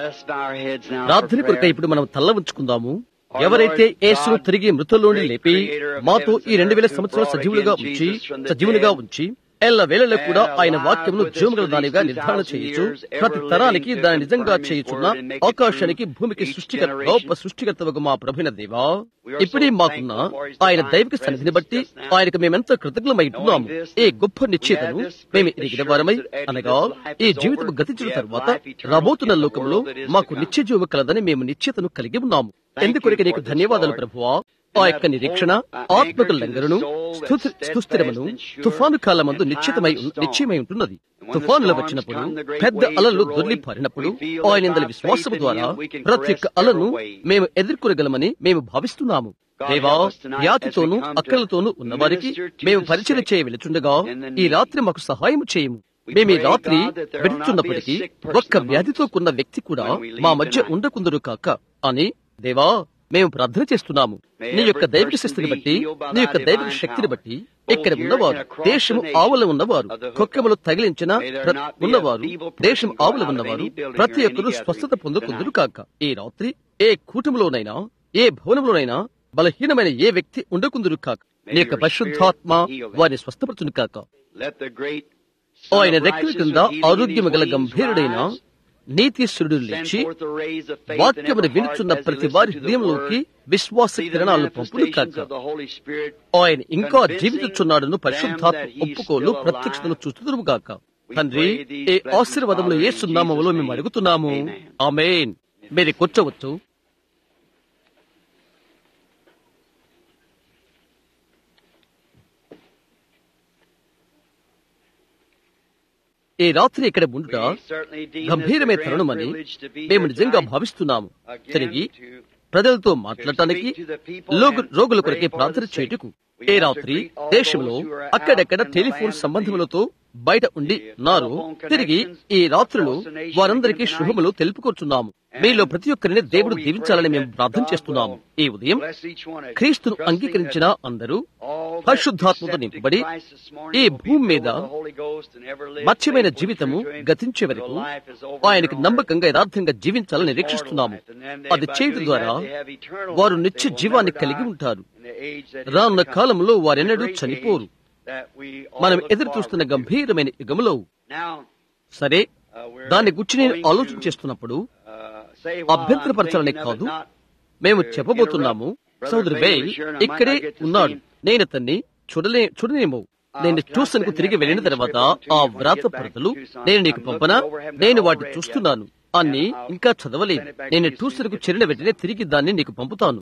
ప్రార్థన కొరకై ఇప్పుడు మనం తల్ల ఉంచుకుందాము ఎవరైతే యేసును తిరిగి మృతుల్లోని లేపి మాతో ఈ రెండు వేల సంవత్సరాల సజీవులుగా ఉంచి సజీవులుగా ఉంచి ఎల్ల వేళలో కూడా ఆయన వాక్యమును జీవగల దానిగా నిర్ధారణ చేయొచ్చు ప్రతి తరానికి దాని నిజంగా చేయుచున్న ఆకాశానికి భూమికి సృష్టికర్త గొప్ప సృష్టికర్తవకు మా ప్రభున దేవా ఇప్పుడే మాకున్న ఆయన దైవిక సన్నిధిని బట్టి ఆయనకు మేమెంతో కృతజ్ఞమైతున్నాము ఈ గొప్ప నిశ్చేతను మేము ఎరిగిన వారమై అనగా ఈ జీవితం గతించిన తర్వాత రాబోతున్న లోకంలో మాకు నిత్య జీవము కలదని మేము నిశ్చేతను కలిగి ఉన్నాము ఎందుకొరకు నీకు ధన్యవాదాలు ప్రభువా ఆ యొక్క నిరీక్షణ ఆత్మక లంఘనను సుస్థిరమును తుఫాను కాలమందు నిశ్చితమై నిశ్చయమై ఉంటున్నది తుఫానులు వచ్చినప్పుడు పెద్ద అలలు దొర్లి పారినప్పుడు ఆయన విశ్వాసము ద్వారా ప్రతి ఒక్క అలను మేము ఎదుర్కొనగలమని మేము భావిస్తున్నాము దేవా వ్యాధితోనూ అక్కలతోనూ ఉన్నవారికి మేము పరిచయం చేయ వెళుచుండగా ఈ రాత్రి మాకు సహాయం చేయము మేము ఈ రాత్రి వెడుచున్నప్పటికీ ఒక్క వ్యాధితో కొన్న వ్యక్తి కూడా మా మధ్య ఉండకుందరు కాక అని దేవా మేము ప్రార్థన చేస్తున్నాము నీ యొక్క దైవిక శక్తిని బట్టి నీ యొక్క దైవిక శక్తిని బట్టి ఇక్కడ ఉన్నవారు దేశం ఆవుల ఉన్నవారు కొక్కములు తగిలించిన ఉన్నవారు దేశం ఆవుల ఉన్నవారు ప్రతి ఒక్కరూ స్వస్థత పొందుకుందరు కాక ఈ రాత్రి ఏ కూటమిలోనైనా ఏ భవనంలోనైనా బలహీనమైన ఏ వ్యక్తి ఉండకుందురు కాక నీ యొక్క పరిశుద్ధాత్మ వారిని స్వస్థపరచును కాక ఆయన రెక్కల కింద ఆరోగ్యము గల గంభీరుడైన నీతీశ్వరుడు లేచి వాక్యమును వినుచున్న ప్రతి వారి హృదయంలోకి విశ్వాస కిరణాలను పంపుడు కాక ఆయన ఇంకా జీవించుచున్నాడను పరిశుద్ధాత్మ ఒప్పుకోలు ప్రత్యక్షతను చూస్తున్నారు గాక తండ్రి ఏ ఆశీర్వాదంలో ఏ సున్నామములో మేము అడుగుతున్నాము ఆమెన్ మీరు కూర్చోవచ్చు ఈ రాత్రి ఇక్కడ ఉండుట గంభీరమే తరుణమని మేము నిజంగా భావిస్తున్నాము తిరిగి ప్రజలతో మాట్లాడటానికి రోగుల కొరకే ప్రార్థన చేయుటకు ఏ రాత్రి దేశంలో అక్కడెక్కడ టెలిఫోన్ సంబంధములతో బయట ఉండి ఉన్నారు తిరిగి ఈ రాత్రులు వారందరికీ శుభములు తెలుపుకొచ్చున్నాము మీలో ప్రతి ఒక్కరిని దేవుడు దీవించాలని మేము ప్రార్థన చేస్తున్నాము ఈ ఉదయం క్రీస్తును అంగీకరించిన అందరూ పరిశుద్ధాత్మతో నింపబడి ఈ భూమి మీద మత్స్యమైన జీవితము గతించే వరకు ఆయనకు నమ్మకంగా యథార్థంగా జీవించాలని నిరీక్షిస్తున్నాము అది చేయడం ద్వారా వారు నిత్య జీవాన్ని కలిగి ఉంటారు రానున్న కాలంలో వారెన్నడూ చనిపోరు మనం ఎదురు చూస్తున్న గంభీరమైన యుగములో సరే దాన్ని గురించి నేను ఆలోచన చేస్తున్నప్పుడు అభ్యంతరపరచాలని కాదు మేము చెప్పబోతున్నాము సోదరు వేల్ ఇక్కడే ఉన్నాడు నేను అతన్ని చూడలే చూడలేమో నేను ట్యూషన్ కు తిరిగి వెళ్ళిన తర్వాత ఆ వ్రాత పరదలు నేను నీకు పంపనా నేను వాటిని చూస్తున్నాను అన్ని ఇంకా చదవలేదు నేను ట్యూషన్ కు చేరిన వెంటనే తిరిగి దాన్ని నీకు పంపుతాను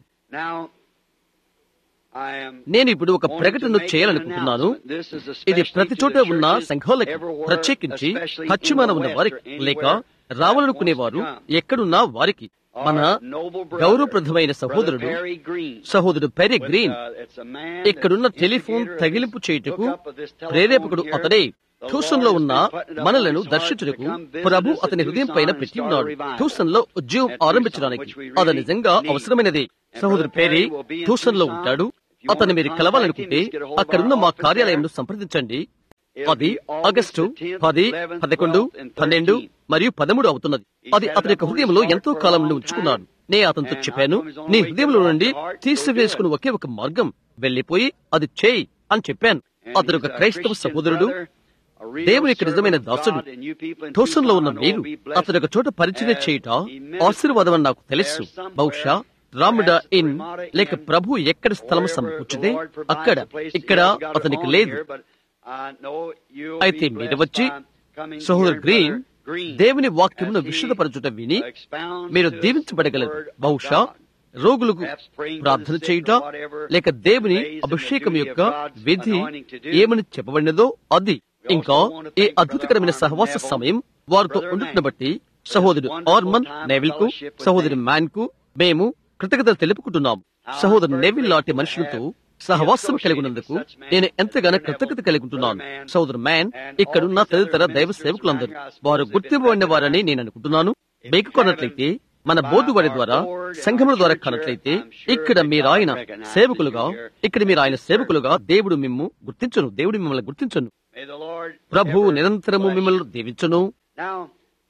నేను ఇప్పుడు ఒక ప్రకటన చేయాలనుకుంటున్నాను ఇది ప్రతి చోట ఉన్న సంఘాలకు ప్రత్యేకించి పశ్చిమాన ఉన్న వారికి లేక రావాలనుకునేవారు ఎక్కడున్నా వారికి మన గౌరవప్రదమైన సహోదరుడు సహోదరుడు పెరి గ్రీన్ ఇక్కడున్న టెలిఫోన్ తగిలింపు చేయుటకు ప్రేరేపకుడు అతడే ట్యూషన్ లో ఉన్న మనలను దర్శించుటకు ప్రభు అతని హృదయం పైన పెట్టి ఉన్నాడు ట్యూషన్ లో ఉద్యోగం ఆరంభించడానికి అది నిజంగా అవసరమైనది సహోదరు పేరి ట్యూషన్ లో ఉంటాడు అతన్ని మీరు కలవాలనుకుంటే అక్కడున్న మా కార్యాలయంను సంప్రదించండి అది ఆగస్టు పది పదకొండు పన్నెండు మరియు పదమూడు అవుతున్నది అది అతని యొక్క హృదయంలో ఎంతో కాలం నుండి ఉంచుకున్నాడు నే అతనితో చెప్పాను నీ హృదయంలో నుండి తీసివేసుకుని ఒకే ఒక మార్గం వెళ్లిపోయి అది చేయి అని చెప్పాను అతను ఒక క్రైస్తవ సహోదరుడు దేవుని యొక్క నిజమైన దాసుడు టోసంలో ఉన్న మీరు అతని ఒక చోట పరిచయం చేయుట ఆశీర్వాదం అని నాకు తెలుసు బహుశా రాముడా ఇన్ లేక ప్రభు ఎక్కడ స్థలం సమకూర్చితే అక్కడ ఇక్కడ అతనికి లేదు అయితే మీరు వచ్చి సహోదరు గ్రీన్ దేవుని వాక్యమును విశుద్ధపరచుట విని మీరు దీవించబడగలరు బహుశా రోగులకు ప్రార్థన చేయుట లేక దేవుని అభిషేకం యొక్క విధి ఏమని చెప్పబడినదో అది ఇంకా ఈ అద్భుతకరమైన సహవాస సమయం వారితో ఉండుతున్న బట్టి సహోదరుడు ఆర్మన్ నెవిల్ కు సహోదరి మ్యాన్ కు మేము కృతజ్ఞతలు తెలుపుకుంటున్నాం సహోదరు నెవిల్ లాంటి మనుషులతో సహవాసం కలిగి ఉన్నందుకు నేను ఎంతగానో కృతజ్ఞత కలిగి ఉంటున్నాను సోదరు మ్యాన్ ఇక్కడున్న తదితర దైవ సేవకులందరూ వారు గుర్తింపబడిన వారని నేను అనుకుంటున్నాను మీకు కొన్నట్లయితే మన బోర్డు వారి ద్వారా సంఘముల ద్వారా కన్నట్లయితే ఇక్కడ మీరు ఆయన సేవకులుగా ఇక్కడ మీరు ఆయన సేవకులుగా దేవుడు మిమ్ము గుర్తించను దేవుడు మిమ్మల్ని గుర్తించను ప్రభు నిరంతరము మిమ్మల్ని దీవించను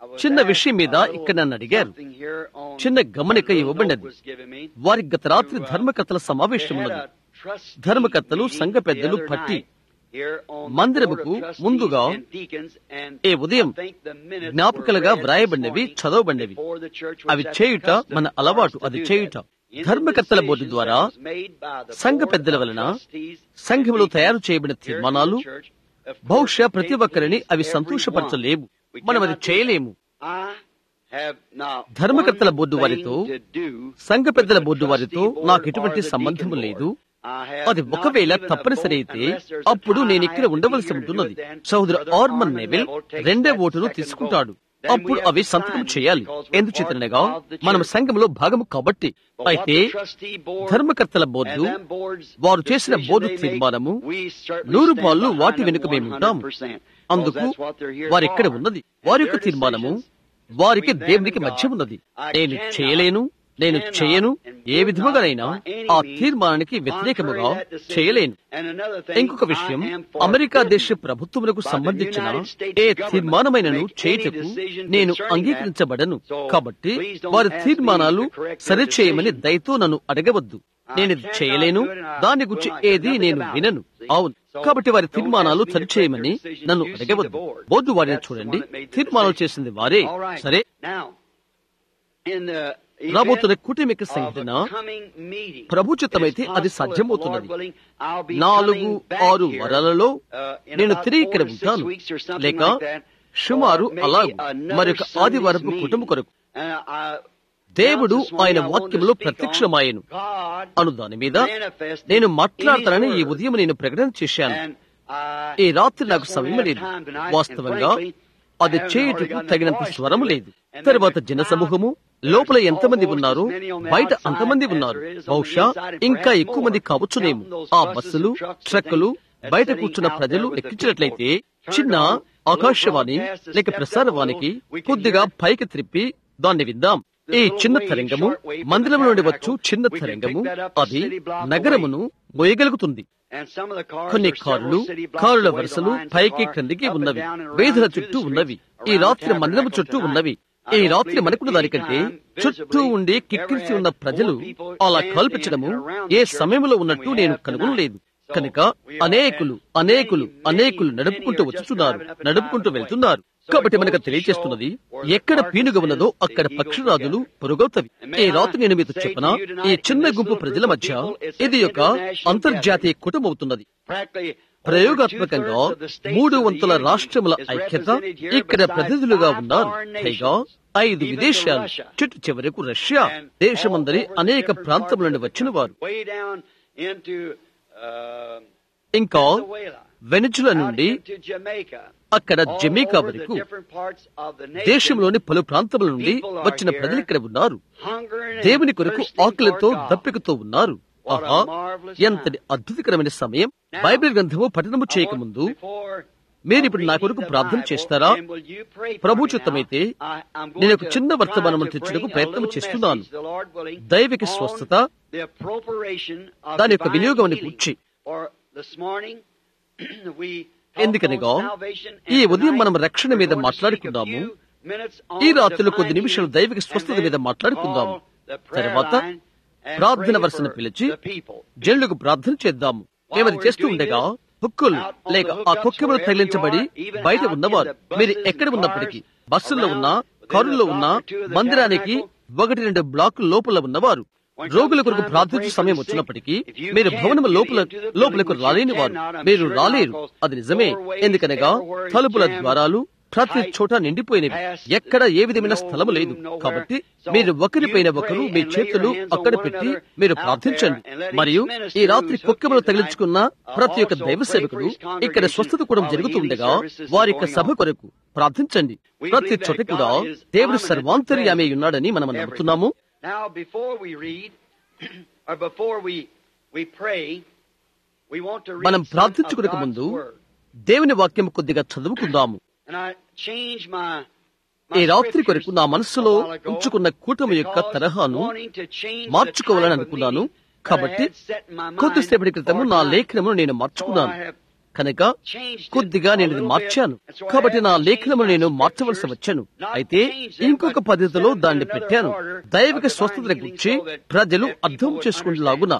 చిన్న విషయం మీద ఇక్కడ నన్ను అడిగారు చిన్న గమనిక ఇవ్వబడినది వారి గత రాత్రి ధర్మకర్తల సమావేశం ఉన్నది ధర్మకర్తలు సంఘ పెద్దలు పట్టి మందిరముకు ముందుగా ఏ ఉదయం జ్ఞాపకలుగా వ్రాయబడినవి చదవబడినవి అవి చేయుట మన అలవాటు అది చేయుట ధర్మకర్తల బోర్డు ద్వారా సంఘ పెద్దల వలన సంఘములో తయారు చేయబడిన తీర్మానాలు బహుశా ప్రతి ఒక్కరిని అవి సంతోషపరచలేవు మనం అది చేయలేము ధర్మకర్తల బోర్డు వారితో సంఘ పెద్దల బోర్డు వారితో నాకు ఎటువంటి సంబంధము లేదు అది ఒకవేళ తప్పనిసరి అయితే అప్పుడు నేను ఇక్కడ ఉండవలసి ఉంటున్నది సహోదరు ఆర్మన్ నెవిల్ రెండే ఓటును తీసుకుంటాడు అప్పుడు అవి సంతకం చేయాలి ఎందుచేతనగా మనం సంఘంలో భాగము కాబట్టి అయితే ధర్మకర్తల బోర్డు వారు చేసిన బోర్డు తీర్మానము నూరు పాళ్ళు వాటి వెనుక మేముంటాం అందుకు వారి ఇక్కడ ఉన్నది వారి యొక్క తీర్మానము వారికి దేవునికి మధ్య ఉన్నది నేను చేయలేను నేను చేయను ఏ విధముగానైనా ఆ తీర్మానానికి వ్యతిరేకముగా చేయలేను ఇంకొక విషయం అమెరికా దేశ ప్రభుత్వములకు సంబంధించిన ఏ తీర్మానమైనను చేయుటకు నేను అంగీకరించబడను కాబట్టి వారి తీర్మానాలు సరిచేయమని దయతో నన్ను అడగవద్దు నేను ఇది చేయలేను దాని గురించి ఏది నేను వినను అవును కాబట్టి వారి తీర్మానాలు సరిచేయమని నన్ను అడగవద్దు బోర్డు వారిని చూడండి తీర్మానాలు చేసింది వారే సరే రాబోతున్న కుటుంబిక సంఘటన ప్రభుచితమైతే అది సాధ్యమవుతున్నది నాలుగు ఆరు వరాలలో నేను తిరిగి ఇక్కడ ఉంటాను లేక సుమారు అలా మరొక ఆదివారపు కుటుంబ కొరకు దేవుడు ఆయన వాక్యంలో ప్రత్యక్షమాయను అను దాని మీద నేను మాట్లాడతానని ఈ ఉదయం నేను ప్రకటన చేశాను ఈ రాత్రి నాకు సమయం లేదు వాస్తవంగా అది చేయుటకు తగినంత స్వరం లేదు తరువాత జన సమూహము లోపల ఎంతమంది ఉన్నారు బయట అంతమంది ఉన్నారు బహుశా ఇంకా ఎక్కువ మంది కావచ్చునేమో ఆ బస్సులు ట్రక్కులు బయట కూర్చున్న ప్రజలు లెక్కించినట్లయితే చిన్న ఆకాశవాణి లేక ప్రసారవానికి కొద్దిగా పైకి త్రిప్పి దాన్ని విందాం ఈ చిన్న తరంగము మందిరం నుండి వచ్చు చిన్న తరంగము అది నగరమును మోయగలుగుతుంది కొన్ని కారులు కారుల వరుసలు పైకి క్రిందికి ఉన్నవి వేధుల చుట్టూ ఉన్నవి ఈ రాత్రి మందిరము చుట్టూ ఉన్నవి ఈ రాత్రి మనకున్న దానికంటే చుట్టూ ఉండి కిక్కిరిసి ఉన్న ప్రజలు అలా కల్పించడము ఏ సమయంలో ఉన్నట్టు నేను కనుగొనలేదు కనుక అనేకులు అనేకులు అనేకులు నడుపుకుంటూ వచ్చుతున్నారు నడుపుకుంటూ వెళ్తున్నారు కాబట్టి మనకు తెలియజేస్తున్నది ఎక్కడ పీనుగ ఉన్నదో అక్కడ పక్షిరాజులు పొరుగవుతవి ఈ రాత్రి నేను మీతో చెప్పన ఈ చిన్న గుంపు ప్రజల మధ్య ఇది ఒక అంతర్జాతీయ కుటుంబవుతున్నది ప్రయోగాత్మకంగా మూడు వంతుల రాష్ట్రముల ఐక్యత ఇక్కడ ప్రతినిధులుగా ఉన్నారు పైగా ఐదు విదేశాలు చుట్టు చివరకు రష్యా దేశమందరి అనేక ప్రాంతముల నుండి వచ్చిన వారు ఇంకా వెనుజుల నుండి అక్కడ జమీకా వరకు దేశంలోని పలు ప్రాంతముల నుండి వచ్చిన ప్రజలు ఇక్కడ ఉన్నారు దేవుని కొరకు ఆకలితో దప్పికతో ఉన్నారు ఆహా ఎంతటి అద్భుతకరమైన సమయం బైబిల్ గ్రంథము పఠనము చేయకముందు మీరు ఇప్పుడు నా కొరకు ప్రార్థన చేస్తారా ప్రభు చిత్తమైతే నేను ఒక చిన్న వర్తమానం తెచ్చుటకు ప్రయత్నం చేస్తున్నాను దైవిక స్వస్థత దాని యొక్క వినియోగం కూర్చి ఎందుకనగా ఈ ఉదయం మనం రక్షణ మీద మాట్లాడుకుందాము ఈ రాత్రిలో కొద్ది నిమిషాలు దైవిక స్వస్థత మీద మాట్లాడుకుందాము తర్వాత ప్రార్థన వరుసను పిలిచి జనులకు ప్రార్థన చేద్దాము మేమది చేస్తూ ఉండగా హుక్కులు లేక ఆ కుక్కెములు తగిలించబడి బయట ఉన్నవారు మీరు ఎక్కడ ఉన్నప్పటికీ బస్సుల్లో ఉన్నా కారుల్లో ఉన్నా మందిరానికి ఒకటి రెండు బ్లాకుల లోపల ఉన్నవారు రోగుల కొరకు ప్రార్థించే సమయం వచ్చినప్పటికీ మీరు భవనం లోపల లోపలకు రాలేని వారు మీరు రాలేరు అది నిజమే ఎందుకనగా తలుపుల ద్వారాలు ప్రతి చోట నిండిపోయినవి ఎక్కడ ఏ విధమైన స్థలము లేదు కాబట్టి మీరు ఒకరిపైన ఒకరు మీ చేతులు అక్కడ పెట్టి మీరు ప్రార్థించండి మరియు ఈ రాత్రి కుక్కములు తగిలించుకున్న ప్రతి ఒక్క దైవ సేవకుడు ఇక్కడ స్వస్థత కూడా జరుగుతుండగా వారి యొక్క సభ కొరకు ప్రార్థించండి ప్రతి చోట కూడా దేవుడు సర్వాంతర్యామే ఉన్నాడని మనం నమ్ముతున్నాము Now, before we read, or before we, we pray, we want to read మనం some of ప్రార్థించుకునక God's ముందు word. దేవుని వాక్యం కొద్దిగా చదువుకుందాము And I change my, ఈ my రాత్రి scriptures కొరకు నా మనస్సులో a while ago ఉంచుకున్న కూటమి యొక్క because తరహాను wanting to change the మార్చుకోవాలని type of అనుకున్నాను meeting that I కాబట్టి had set in my mind కొద్దిసేపటి క్రితము for నా tonight. లేఖనమును నేను So మార్చుకున్నాను I have కనుక కొద్దిగా నేను ఇది మార్చాను కాబట్టి నా లేఖనము నేను మార్చవలసి వచ్చాను అయితే ఇంకొక పద్ధతిలో దాన్ని పెట్టాను దైవిక స్వస్థతల గురించి ప్రజలు అర్థం చేసుకునేలాగున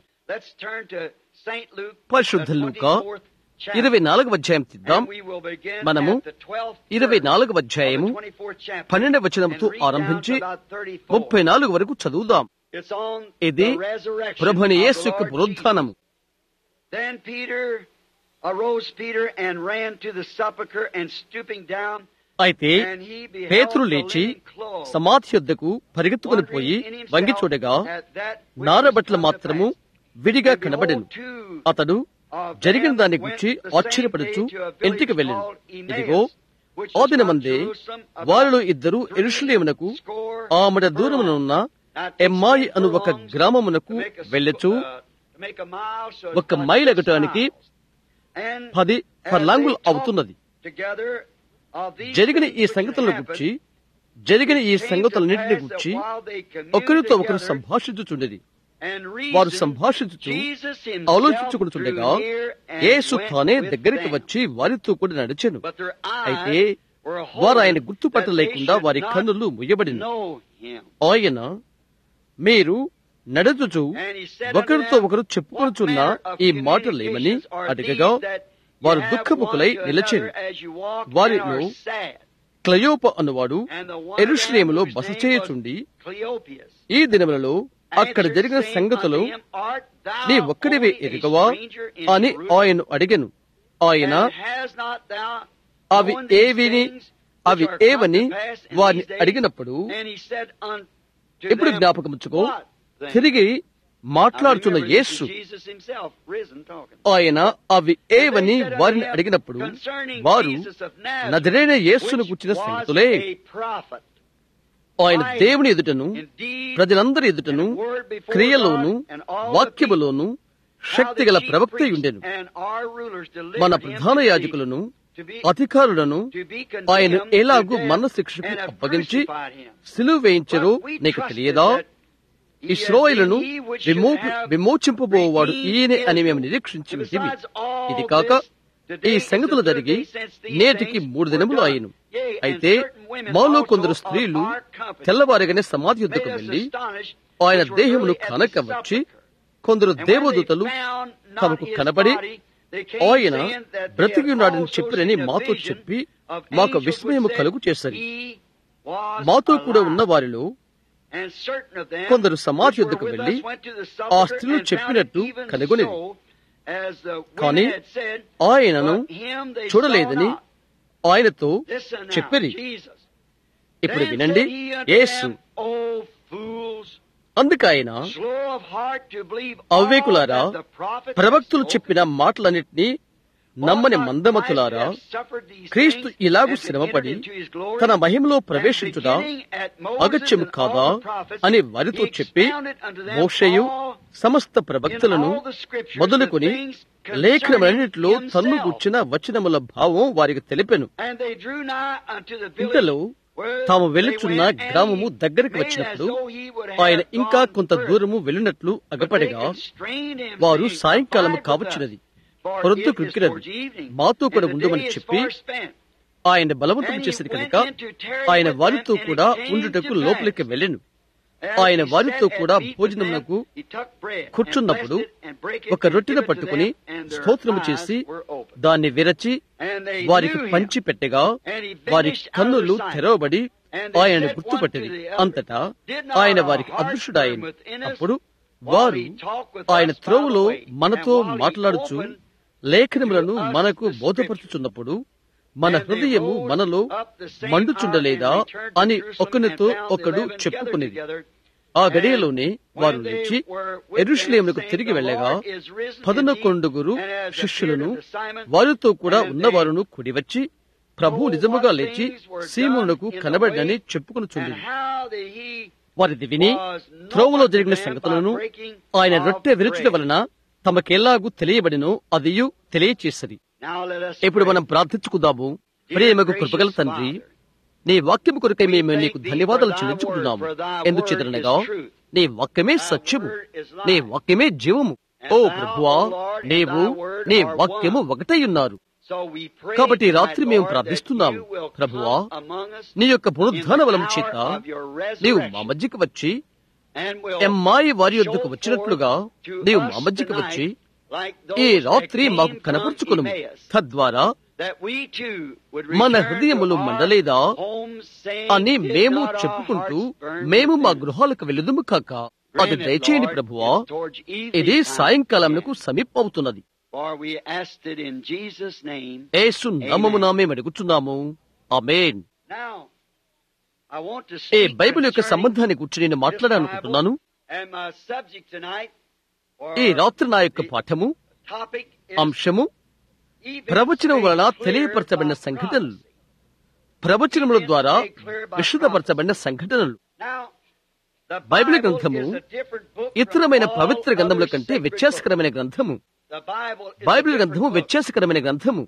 పరిశుద్ధ లూకా ఇరవై నాలుగవ అధ్యాయం తిద్దాం మనము ఇరవై నాలుగవ అధ్యాయము పన్నెండవ వచనంతో ఆరంభించి ముప్పై నాలుగు వరకు చదువుదాం ఇది ప్రభుని యేసు యొక్క పునరుద్ధానము Then Peter arose Peter and ran to the sepulchre and stooping down అయితే పేతురు లేచి సమాధి యొద్దకు పరిగెత్తుకుని పోయి వంగి చూడగా నారబట్ల మాత్రము విడిగా కనబడెను అతడు జరిగిన దాని గురించి ఆశ్చర్యపడుచు ఇంటికి వెళ్ళాను ఇదిగో ఆ దినమందే వారిలో ఇద్దరు ఎరుషులేమునకు ఆమెడ దూరమునున్న ఎమ్మాయి అను ఒక గ్రామమునకు వెళ్ళచ్చు ఒక మైల్ ఎగటానికి పది ఫర్లాంగులు అవుతున్నది జరిగిన ఈ సంగతుల గురించి జరిగిన ఈ సంగతులన్నింటిని గురించి ఒకరితో ఒకరు సంభాషించుచుండేది వారు సంభాషించుచు ఆలోచించుకుంటుండగా యేసు తానే దగ్గరికి వచ్చి వారితో కూడా నడిచెను అయితే వారు ఆయన గుర్తుపట్టలేకుండా వారి కన్నులు ముయ్యబడింది ఆయన మీరు నడుచుచు ఒకరితో ఒకరు చెప్పుకొనుచున్న ఈ మాటలేమని అడిగగా వారు దుఃఖముఖులై నిలిచారు వారిలో క్లయోప అనువాడు ఎరుశ్లేములో బస చేయుచుండి ఈ దినములలో అక్కడ జరిగిన సంగతులు నీ ఒక్కడివే ఎరుగవా అని ఆయన అడిగను ఆయన అవి ఏవిని అవి ఏవని వారిని అడిగినప్పుడు ఇప్పుడు జ్ఞాపకముచ్చుకో తిరిగి మాట్లాడుతున్న యేసు ఆయన అవి ఏవని వారిని అడిగినప్పుడు వారు నదిరైన యేసును కూర్చిన సంగతులే ఆయన దేవుని ఎదుటను ప్రజలందరి ఎదుటను క్రియలోను వాక్యములోను శక్తిగల ప్రవక్త ఉండెను మన ప్రధాన యాజకులను అధికారులను ఆయన ఎలాగూ మన శిక్షకు అప్పగించి సిలువ వేయించరో నీకు తెలియదా ఇస్రోయిలను విమోచింపబోవాడు ఈయనే అని మేము నిరీక్షించి ఉంటిమి ఇది కాక ఈ సంగతులు జరిగి నేటికి మూడు దినములు అయ్యను అయితే మాలో కొందరు స్త్రీలు తెల్లవారిగానే సమాధి యుద్ధకు వెళ్లి ఆయన దేహమును కనక వచ్చి కొందరు దేవదూతలు తమకు కనబడి ఆయన బ్రతికి ఉన్నాడని చెప్పినని మాతో చెప్పి మాకు విస్మయము కలుగు చేశారు మాతో కూడా ఉన్న వారిలో కొందరు సమాధి యుద్ధకు వెళ్లి ఆ స్త్రీలు చెప్పినట్టు కనుగొని కానీ ఆయనను చూడలేదని ఆయనతో చెప్పిరి ఇప్పుడు వినండి యేసు అందుకైన అవివేకులారా ప్రవక్తులు చెప్పిన మాటలన్నింటినీ నమ్మని మందమతులారా క్రీస్తు ఇలాగు శ్రమపడి తన మహిమలో ప్రవేశించుట అగత్యము కాదా అని వారితో చెప్పి మోషయు సమస్త ప్రవక్తులను మొదలుకొని లేఖనమన్నింటిలో తన్ను గుచ్చిన వచనముల భావం వారికి తెలిపెను ఇంతలో తాము వెళ్ళుచున్న గ్రామము దగ్గరికి వచ్చినప్పుడు ఆయన ఇంకా కొంత దూరము వెళ్ళినట్లు అగపడగా వారు సాయంకాలము కావచ్చినది పొరద్దు కృక్కినది మాతో కూడా ఉండమని చెప్పి ఆయన బలవంతం చేసేది కనుక ఆయన వారితో కూడా ఉండుటకు లోపలికి వెళ్ళెను ఆయన వారితో కూడా భోజనమునకు కూర్చున్నప్పుడు ఒక రొట్టెను పట్టుకుని స్తోత్రము చేసి దాన్ని విరచి వారికి పంచి పెట్టగా వారి కన్నులు తెరవబడి ఆయన గుర్తుపట్టేది అంతటా ఆయన వారికి అదృష్టుడాయను అప్పుడు వారు ఆయన త్రోవులో మనతో మాట్లాడుచు లేఖనములను మనకు బోధపరుచుచున్నప్పుడు మన హృదయము మనలో మండుచుండలేదా అని ఒకరితో ఒకడు చెప్పుకునేది ఆ గడియలోనే వారు లేచి ఎరుషులేములకు తిరిగి వెళ్ళగా పదనకొండుగురు శిష్యులను వారితో కూడా ఉన్నవారును కుడివచ్చి ప్రభు నిజముగా లేచి సీమునకు కనబడినని చెప్పుకుని వారిది విని త్రోవలో జరిగిన సంగతులను ఆయన రొట్టె విరుచుట వలన తమకెలాగూ తెలియబడినో అదియు తెలియచేసరి ఇప్పుడు మనం ప్రార్థించుకుందాము ప్రేమకు కృపగల తండ్రి నీ వాక్యము కొరకై మేము నీకు ధన్యవాదాలు చెల్లించుకుంటున్నాము ఎందుచేతనగా నీ వాక్యమే సత్యము నీ వాక్యమే జీవము ఓ ప్రభువా నీవు నీ వాక్యము ఒకటై ఉన్నారు కాబట్టి రాత్రి మేము ప్రార్థిస్తున్నాము ప్రభువా నీ యొక్క పునరుద్ధాన బలం చేత నీవు మా మధ్యకి వచ్చి ఎమ్మాయి వారి యొద్దకు వచ్చినట్లుగా నీవు మా మధ్యకి వచ్చి ఈ రాత్రి మాకు కనపరుచుకును తద్వారా మన హృదయములు మండలేదా అని మేము చెప్పుకుంటూ మేము మా గృహాలకు వెళ్ళదుము కాక అది దయచేయండి ప్రభువా ఇది సాయంకాలంకు సమీపవుతున్నది యేసు నామమున మేము అడుగుతున్నాము ఆమేన్ ఏ బైబిల్ యొక్క సంబంధాన్ని గురించి నేను మాట్లాడాలనుకుంటున్నాను ఈ రాత్రి నా యొక్క పాఠము అంశము ప్రవచనం వలన తెలియపరచబడిన సంఘటనలు ప్రవచనముల ద్వారా విశుద్ధపరచబడిన సంఘటనలు బైబిల్ గ్రంథము ఇతరమైన పవిత్ర గ్రంథముల కంటే వ్యత్యాసకరమైన గ్రంథము బైబిల్ గ్రంథము వ్యత్యాసకరమైన గ్రంథము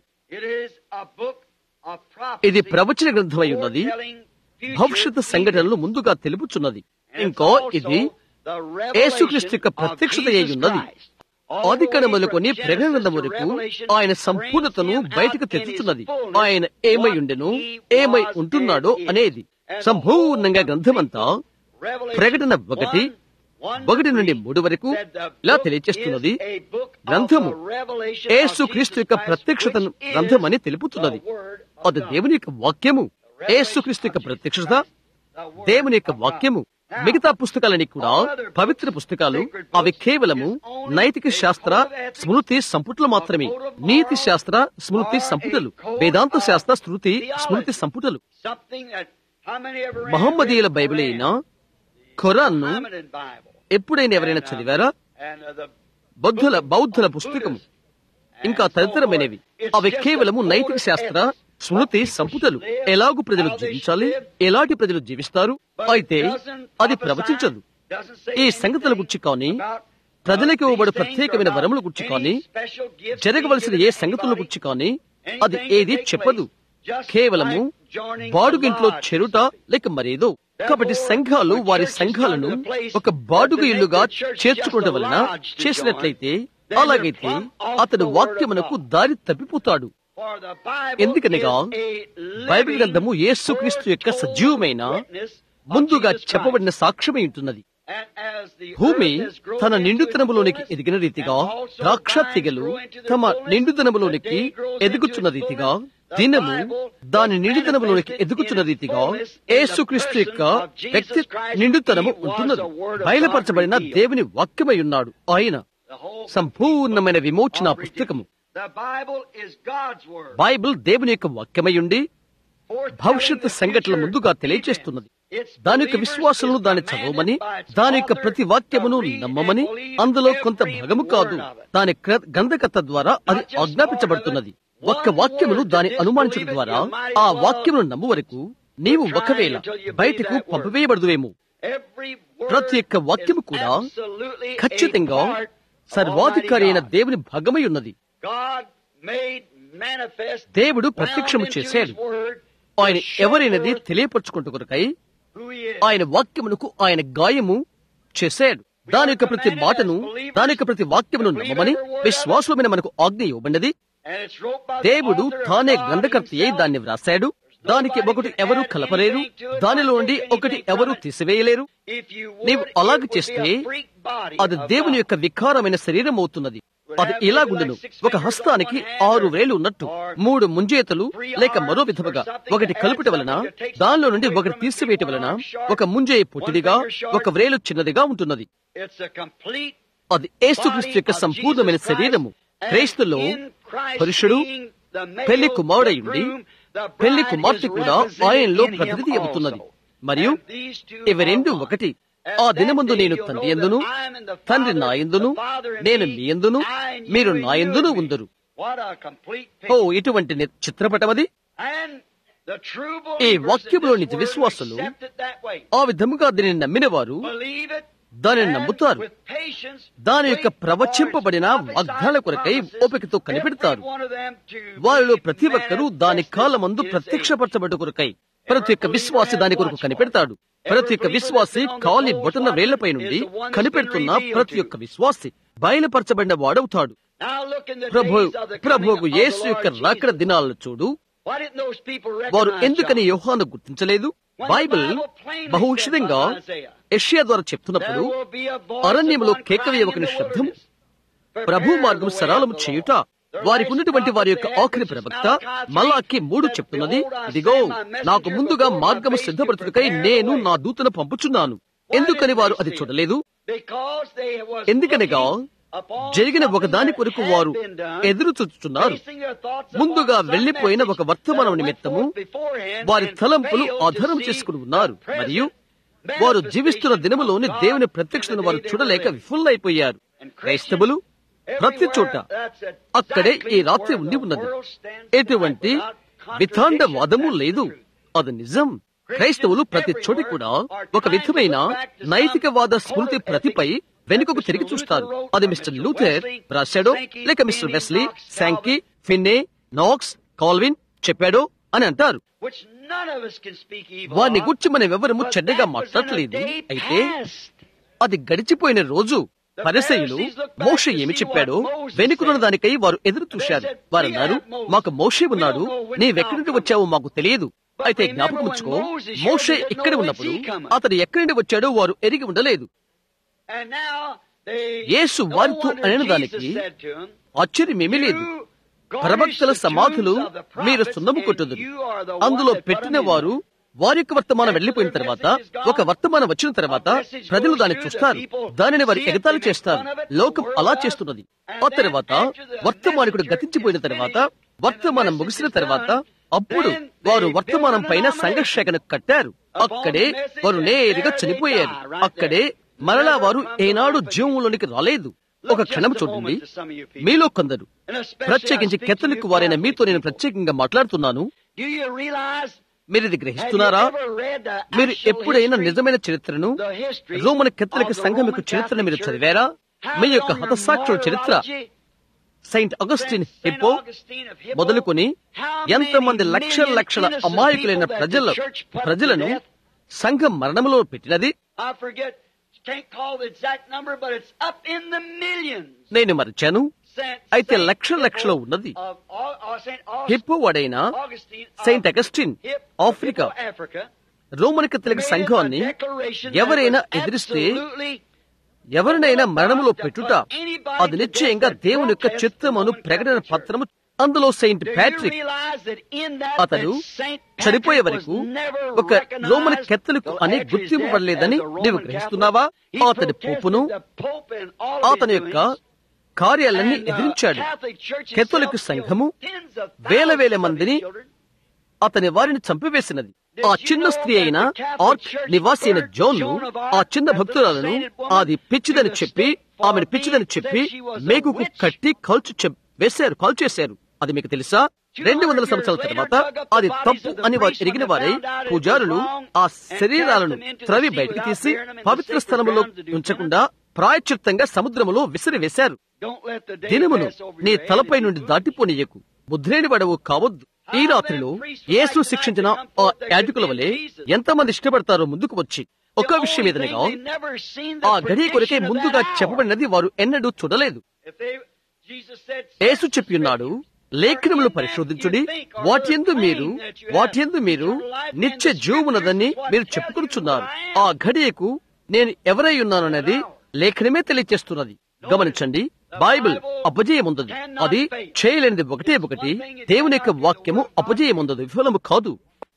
ఇది ప్రవచన గ్రంథమై ఉన్నది భవిష్యత్ సంఘటనలు ముందుగా తెలుపుచున్నది ఇంకో ఇది యేసుక్రీస్తు యొక్క ప్రత్యక్షత అయి ఉన్నది ఆదికడ మొదలుకొని ప్రకటన వరకు ఆయన సంపూర్ణతను బయటకు తెచ్చుతున్నది ఆయన ఏమై ఉండెను ఏమై ఉంటున్నాడో అనేది సంపూర్ణంగా గ్రంథమంతా ప్రకటన ఒకటి ఒకటి నుండి మూడు వరకు ఇలా తెలియచేస్తున్నది గ్రంథము యేసు క్రీస్తు యొక్క ప్రత్యక్షతను గ్రంథమని తెలుపుతున్నది అది దేవుని యొక్క వాక్యము యేసు క్రీస్తు యొక్క ప్రత్యక్షత దేవుని యొక్క వాక్యము మిగతా పుస్తకాలని కూడా పవిత్ర పుస్తకాలు అవి కేవలము నైతిక శాస్త్ర స్మృతి సంపుటలు మాత్రమే నీతి శాస్త్ర స్మృతి సంపుటలు వేదాంత శాస్త్ర స్మృతి స్మృతి సంపుటలు మహమ్మదీయుల బైబిల్ అయినా ఖురాన్ను ఎప్పుడైనా ఎవరైనా చదివారా బౌద్ధుల బౌద్ధుల పుస్తకము ఇంకా తదితరమైనవి అవి కేవలము నైతిక శాస్త్ర స్మృతి సంపుటలు ఎలాగూ ప్రజలు జీవించాలి ఎలాంటి ప్రజలు జీవిస్తారు అయితే అది ప్రవచించదు ఈ సంగతుల గురించి కానీ ప్రజలకు ఇవ్వబడు ప్రత్యేకమైన వరముల గురించి కానీ జరగవలసిన ఏ సంగతుల గురించి కానీ అది ఏది చెప్పదు కేవలము బాడుగింట్లో చెరుట లేక మరేదో కాబట్టి సంఘాలు వారి సంఘాలను ఒక బాడుగ ఇల్లుగా చేర్చుకోవడం వలన చేసినట్లయితే అలాగైతే అతడు వాక్యమునకు దారి తప్పిపోతాడు ఎందుకనగా బైబిల్ గ్రంథము యేసుక్రీస్తు యొక్క సజీవమైన ముందుగా చెప్పబడిన సాక్ష్యమై ఉంటున్నది భూమి తన నిండుతనములోనికి ఎదిగిన రీతిగా ద్రాక్ష తీగలు తమ నిండుతనములోనికి ఎదుగుచున్న రీతిగా దినము దాని నిండుతనములోనికి ఎదుగుచున్న రీతిగా యేసుక్రీస్తు యొక్క వ్యక్తి నిండుతనము ఉంటున్నది బయలుపరచబడిన దేవుని వాక్యమై ఉన్నాడు ఆయన సంపూర్ణమైన విమోచన పుస్తకము బైబిల్ దేవుని యొక్క వాక్యమై ఉండి భవిష్యత్ సంఘటనల ముందుగా తెలియజేస్తున్నది దాని యొక్క విశ్వాసమును దాన్ని చదవమని దాని యొక్క ప్రతి వాక్యమును నమ్మమని అందులో కొంత భాగము కాదు దాని గంధకత ద్వారా అది ఆజ్ఞాపించబడుతున్నది ఒక్క వాక్యమును దాని అనుమానించడం ద్వారా ఆ వాక్యమును నమ్ము వరకు నీవు ఒకవేళ బయటకు పంపివేయబడదువేమో ప్రతి ఒక్క వాక్యము కూడా ఖచ్చితంగా సర్వాధికారి అయిన దేవుని భాగమై ఉన్నది దేవుడు ప్రత్యక్షము చేశాడు ఆయన ఎవరైనది తెలియపరచుకుంటూ కొరకై ఆయన వాక్యమునకు ఆయన గాయము చేశాడు దాని యొక్క ప్రతి మాటను దాని యొక్క ప్రతి వాక్యమును నమ్మమని విశ్వాసమైన మనకు ఆజ్ఞ ఇవ్వబడినది దేవుడు తానే గ్రంథకర్త అయి దాన్ని వ్రాశాడు దానికి ఒకటి ఎవరు కలపలేరు దానిలో నుండి ఒకటి ఎవరు తీసివేయలేరు నీవు అలాగ చేస్తే అది దేవుని యొక్క వికారమైన శరీరం అవుతున్నది అది ఇలాగుండును ఒక హస్తానికి ఆరు వేలు ఉన్నట్టు మూడు ముంజేతలు లేక మరో విధముగా ఒకటి కలుపుట వలన దానిలో నుండి ఒకటి తీసివేయటం వలన ఒక ముంజేయ పొట్టిదిగా ఒక వ్రేలు చిన్నదిగా ఉంటున్నది అది ఏసుక్రీస్తు యొక్క సంపూర్ణమైన శరీరము క్రైస్తులో పురుషుడు పెళ్లి కుమారుడయుండి పెళ్లి కుమార్తె కూడా ఆయనలో ప్రతినిధి అవుతున్నది మరియు ఇవి రెండు ఒకటి ఆ దినముందు నేను తండ్రి ఎందును తండ్రి నా ఎందును నేను మీ ఎందును మీరు నా ఎందును ఉందరు ఓ ఇటువంటి చిత్రపటం అది ఈ వాక్యములో నిజ విశ్వాసులు ఆ విధముగా దీనిని నమ్మిన వారు దానిని నమ్ముతారు దాని యొక్క ప్రవచింపబడిన వాగ్దాన కొరకై ఓపికతో కనిపెడతారు వారిలో ప్రతి ఒక్కరూ దాని కాలమందు ప్రత్యక్షపరచబడ్డ కొరకై ప్రతి ఒక్క విశ్వాసి దాని కొరకు కనిపెడతాడు ప్రతి ఒక్క విశ్వాసి కాలి బొటన వేళ్లపై నుండి కనిపెడుతున్న ప్రతి ఒక్క విశ్వాసి బయలుపరచబడిన వాడవుతాడు Now look in the Prabhu days of the ప్రభువుకు coming of the యేసు యొక్క Lord రాకడ Jesus. దినాలను చూడు Why didn't those people వారు recognize ఎందుకని John? యోహాను గుర్తించలేదు బైబిల్ బహుషితంగా యెషయా ద్వారా చెప్తున్నప్పుడు There will be a voice అరణ్యములో of one కేక crying వేయవకని in the శబ్దం wilderness. ప్రభు Prepare మార్గం the way సరళము of the చేయుట Lord. The వారికి last ఉన్నటువంటి వారి యొక్క prophet ఆఖరి which is ప్రవక్త Malachi మలాకి మూడు said, చెప్తున్నది Behold, I ఇదిగో send my messenger నాకు ముందుగా before my మార్గము face to సిద్ధపరచుటకై prepare నేను the way. నా దూతను పంపుచున్నాను ఎందుకని వారు అది చూడలేదు Because they was ఎందుకనగా looking upon జరిగిన something ఒకదాని that కొరకు had వారు been done, ఎదురు చూస్తున్నారు basing their thoughts upon ముందుగా some వెళ్లిపోయిన message ఒక వర్తమానం that went నిమిత్తము forth beforehand వారి and తలంపులు failed to ఆధారం see చేసుకుని ఉన్నారు the present మరియు వారు జీవిస్తున్న manifestation దినములోని of God దేవుని in ప్రత్యక్షతను the వారు day they చూడలేక were living. విఫుల్లైపోయారు And క్రైస్తవులు Christians, ప్రతి చోట everywhere, that's అక్కడే ఈ exactly రాత్రి where ఉండి the ఉన్నది world stands ఎటువంటి tonight without వితాండ contradiction. వాదము That's the లేదు truth. అది నిజం క్రైస్తవులు ప్రతి చోటి కూడా ఒక విధమైన నైతికవాద స్మృతి ప్రతిపై వెనుకకు తిరిగి చూస్తారు అది మిస్టర్ లూథర్ రాశాడో లేక mister Wesley Sankey Finney Knox Calvin చెప్పాడో అని అంటారు Which none of us can speak evil వారిని of, గుర్చి మనం ఎవరము but చెడ్డగా that was in a మాట్లాడలేదు day అయితే past. అది గడిచిపోయిన రోజు పరిసయులు మోషే ఏమి చెప్పాడో వెనుకున్న దానికై వారు ఎదురు చూశారు వారు అన్నారు మాకు మోషే ఉన్నాడు నీవెక్కడి నుండి వచ్చావో మాకు తెలియదు అయితే జ్ఞాపకం ఉంచుకో మోషే ఇక్కడ ఉన్నప్పుడు అతడు ఎక్కడి నుండి వచ్చాడో వారు ఎరిగి ఉండలేదు And now they Yesu no వారితో wonder అనిన Jesus దానికి said to him, ఆశ్చర్యమేమీ లేదు "You garnish ప్రవక్తల the సమాధులు tombs of the prophets, మీరు సున్నము and కొట్టుదురు you are the one అందులో that put పెట్టిన them in వారు వారి యొక్క వర్తమానం వెళ్లిపోయిన తర్వాత ఒక వర్తమానం వచ్చిన తర్వాత ప్రజలు దాన్ని చూస్తారు దానిని వారు ఎగతాళి చేస్తారు లోకం అలా చేస్తున్నది ఆ తర్వాత వర్తమానికుడు గతించిపోయిన తర్వాత వర్తమానం ముగిసిన తర్వాత అప్పుడు వారు వర్తమానం పైన సంఘర్షణను కట్టారు అక్కడే వారు నేరుగా చనిపోయారు అక్కడే మరలా వారు ఏనాడు జీవంలోనికి రాలేదు ఒక క్షణం చూడండి మీలో కొందరు And especially ప్రత్యేకించి I speak to Catholic you వారైన మీతో నేను Catholic ప్రత్యేకంగా మాట్లాడుతున్నాను people. Do you realize మీరు ఇది Have you గ్రహిస్తున్నారా ever read the మీరు actual ఎప్పుడైనా history, నిజమైన చరిత్రను the history Roman Catholic of the సంఘం Roman యొక్క చరిత్రను మీరు Catholic చదివారా Church? మీ How యొక్క long హతసాక్షుల your చరిత్ర martyrology saint Augustine Saint Hippo Augustine of Hippo, మొదలుకొని how ఎంతమంది many లక్షల million లక్షల innocent అమాయకులైన people that ప్రజల the church put to ప్రజలను death? సంఘం మరణములో పెట్టినది I forget, can't call the exact number, but it's up in the millions. నేను మరిచాను Saint, అయితే Saint లక్షల Hippo లక్షలో ఉన్నది. of Au- Au- Saint Augustine- Hippo వాడైన Augustine of saint Augustine Hip- Africa Hippo, Africa, Roman Catholic made సంఘాన్ని a declaration that ఎవరైనా was ఎదిరిస్తే absolutely ఎవరినైనా మరణములో పెట్టుట అది నిశ్చయంగా దేవుని యొక్క చిత్తమును ప్రకటన పత్రము అందులో సెయింట్ ప్యాట్రిక్ అతడు చనిపోయే వరకు ఒక రోమన్ కెత్తలకు అనే గుర్తింపబడలేదని నీవు గ్రహిస్తున్నావా అతని పోపును అతని యొక్క కార్యాలన్నీ ఎదిరించాడు కెథలిక్ సంఘము వేల వేల మందిని అతని వారిని చంపివేసినది ఆ చిన్న స్త్రీ అయిన ఆర్క్ నివాసి అయిన జోన్ ఆ చిన్న భక్తురాలను అది పిచ్చిదని చెప్పి ఆమెను పిచ్చిదని చెప్పి మేకుకు కట్టి కాల్చు చెప్- వేశారు కాల్ చేశారు అది మీకు తెలుసా రెండు వందల సంవత్సరాల తర్వాత అది తప్పు అని వారు ఎరిగిన వారై పూజారులు ఆ శరీరాలను త్రవి బయటికి తీసి పవిత్ర స్థలములో ఉంచకుండా ప్రాయచిత్తంగా సముద్రములో విసిరివేశారు దినమును నీ తలపై నుండి దాటిపోనీయకు ముద్రేని వడవు కావద్దు ఈ రాత్రిలో యేసు శిక్షించిన ఆ యాజకుల వలె ఎంతమంది ఇష్టపడతారో ముందుకు వచ్చి ఒక విషయం ఏదనగా ఆ గడియ కొరకే ముందుగా చెప్పబడినది వారు ఎన్నడూ చూడలేదు యేసు చెప్పియున్నాడు లేఖనములు పరిశోధించుడి వాటి ఎందు మీరు వాటి ఎందు మీరు నిత్య జీవమున్నదని మీరు చెప్పుకొనుచున్నారు ఆ ఘడియకు నేను ఎవరై ఉన్నానన్నది లేఖనమే తెలియచేస్తున్నది గమనించండి బైబిల్ అపజయముందది అది చేయలేనిది ఒకటే ఒకటి దేవుని యొక్క వాక్యము అపజయముందదు విఫలము కాదు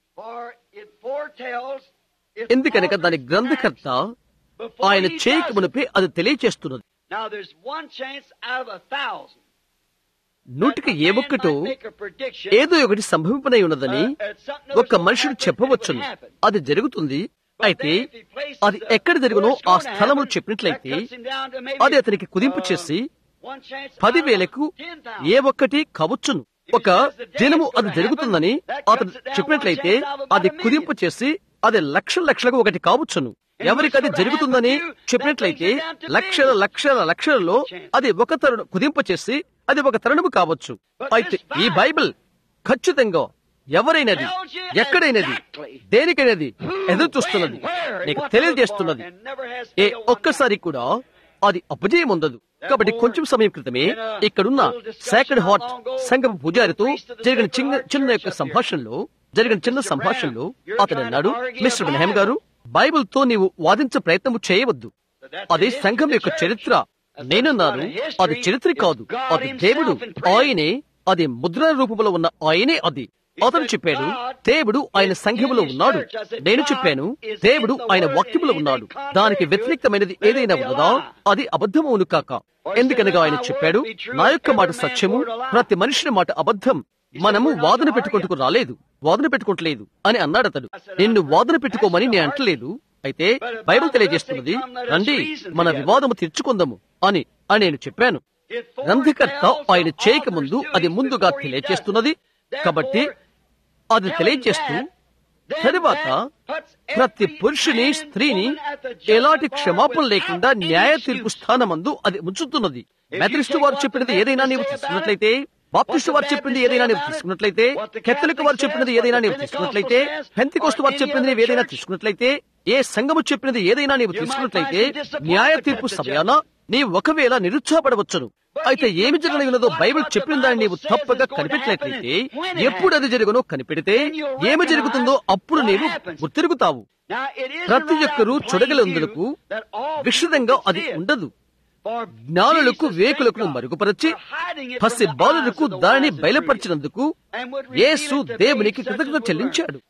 ఎందుకనక దాని గ్రంథకర్త ఆయన చేయక మునిపే అది తెలియచేస్తున్నది Now there's one chance out of a thousand. నూటికి ఏ ఒక్కటో ఏదో ఒకటి సంభవింపనై ఉన్నదని ఒక మనుషుడు చెప్పవచ్చును అది జరుగుతుంది అయితే అది ఎక్కడ జరుగునో ఆ స్థలము చెప్పినట్లయితే అది అతనికి కుదింపు చేసి పదివేలకు ఏ ఒక్కటి కావచ్చును ఒక దినము అది జరుగుతుందని అతను చెప్పినట్లయితే అది కుదింపు చేసి అది లక్షల లక్షలకు ఒకటి కావచ్చును ఎవరికి అది జరుగుతుందని చెప్పినట్లయితే లక్షల లక్షల లక్షలలో అది ఒక తరుణం కుదింపు చేసి అది ఒక తరుణము కావచ్చు అయితే ఈ బైబిల్ ఖచ్చితంగా ఎవరైనది ఎక్కడైనది దేనికైనది ఎదురు చూస్తున్నది నీకు తెలియజేస్తున్నది ఏ ఒక్కసారి కూడా అది అపజయం ఉండదు కాబట్టి కొంచెం సమయం క్రితమే ఇక్కడున్న సాక్రెడ్ హార్ట్ సంఘం పూజారితో జరిగిన చిన్న చిన్న యొక్క సంభాషణలో జరిగిన చిన్న సంభాషణలో అతడు అన్నాడు మిస్టర్ బ్రహ్మ గారు బైబిల్ తో నీవు వాదించే ప్రయత్నం చేయవద్దు అది సంఘం యొక్క చరిత్ర నేనున్నాను అది చరిత్ర కాదు అది దేవుడు ఆయనే అది ముద్ర రూపంలో ఉన్న ఆయనే అది అతను చెప్పాడు దేవుడు ఆయన సంఘములో ఉన్నాడు నేను చెప్పాను దేవుడు ఆయన వాక్యములో ఉన్నాడు దానికి వ్యతిరేక్తమైనది ఏదైనా ఉన్నదా అది అబద్ధమవును కాక ఎందుకనగా ఆయన చెప్పాడు నా యొక్క మాట సత్యము ప్రతి మనిషిని మాట అబద్ధం మనము వాదన పెట్టుకుంటూ రాలేదు వాదన పెట్టుకోవట్లేదు అని అన్నాడు అతడు నిన్ను వాదన పెట్టుకోమని నేను అంటలేదు అయితే బైబిల్ తెలియజేస్తున్నది రండి మన వివాదము తీర్చుకుందాము అని అని నేను చెప్పాను గ్రంథకర్త ఆయన చేయక ముందు అది ముందుగా తెలియజేస్తున్నది కాబట్టి అది తెలియజేస్తూ తరువాత ప్రతి పురుషుని స్త్రీని ఎలాంటి క్షమాపణ లేకుండా న్యాయ తీర్పు స్థానమందు అది ఉంచుతున్నది మెథడిస్టు వారు చెప్పినది ఏదైనా నీవు తీసుకున్నట్లయితే బాప్టిస్టు వారు చెప్పింది ఏదైనా నీవు తీసుకున్నట్లయితే కెథలిక్ వారు చెప్పినది ఏదైనా నీవు తీసుకున్నట్లయితే పెంతికోస్తు వారు చెప్పినది నీవు ఏదైనా తీసుకున్నట్లయితే ఏ సంఘము చెప్పినది ఏదైనా నీవు తీసుకున్నట్లయితే న్యాయ తీర్పు సమయాన నీవు ఒకవేళ నిరుత్సాహపడవచ్చును అయితే ఏమి జరగనున్నదో బైబిల్ చెప్పిన దాన్ని నీవు తప్పగా కనిపెట్టినట్లయితే ఎప్పుడు అది జరుగునో కనిపెడితే ఏమి జరుగుతుందో అప్పుడు నీవు గుర్తిరుగుతావు ప్రతి ఒక్కరూ చూడగలందులకు విషదంగా అది ఉండదు జ్ఞానులకు వేకులకు మరుగుపరచి పసి బాలులకు దానిని బయలుపరిచినందుకు యేసు దేవునికి కృతజ్ఞత చెల్లించాడు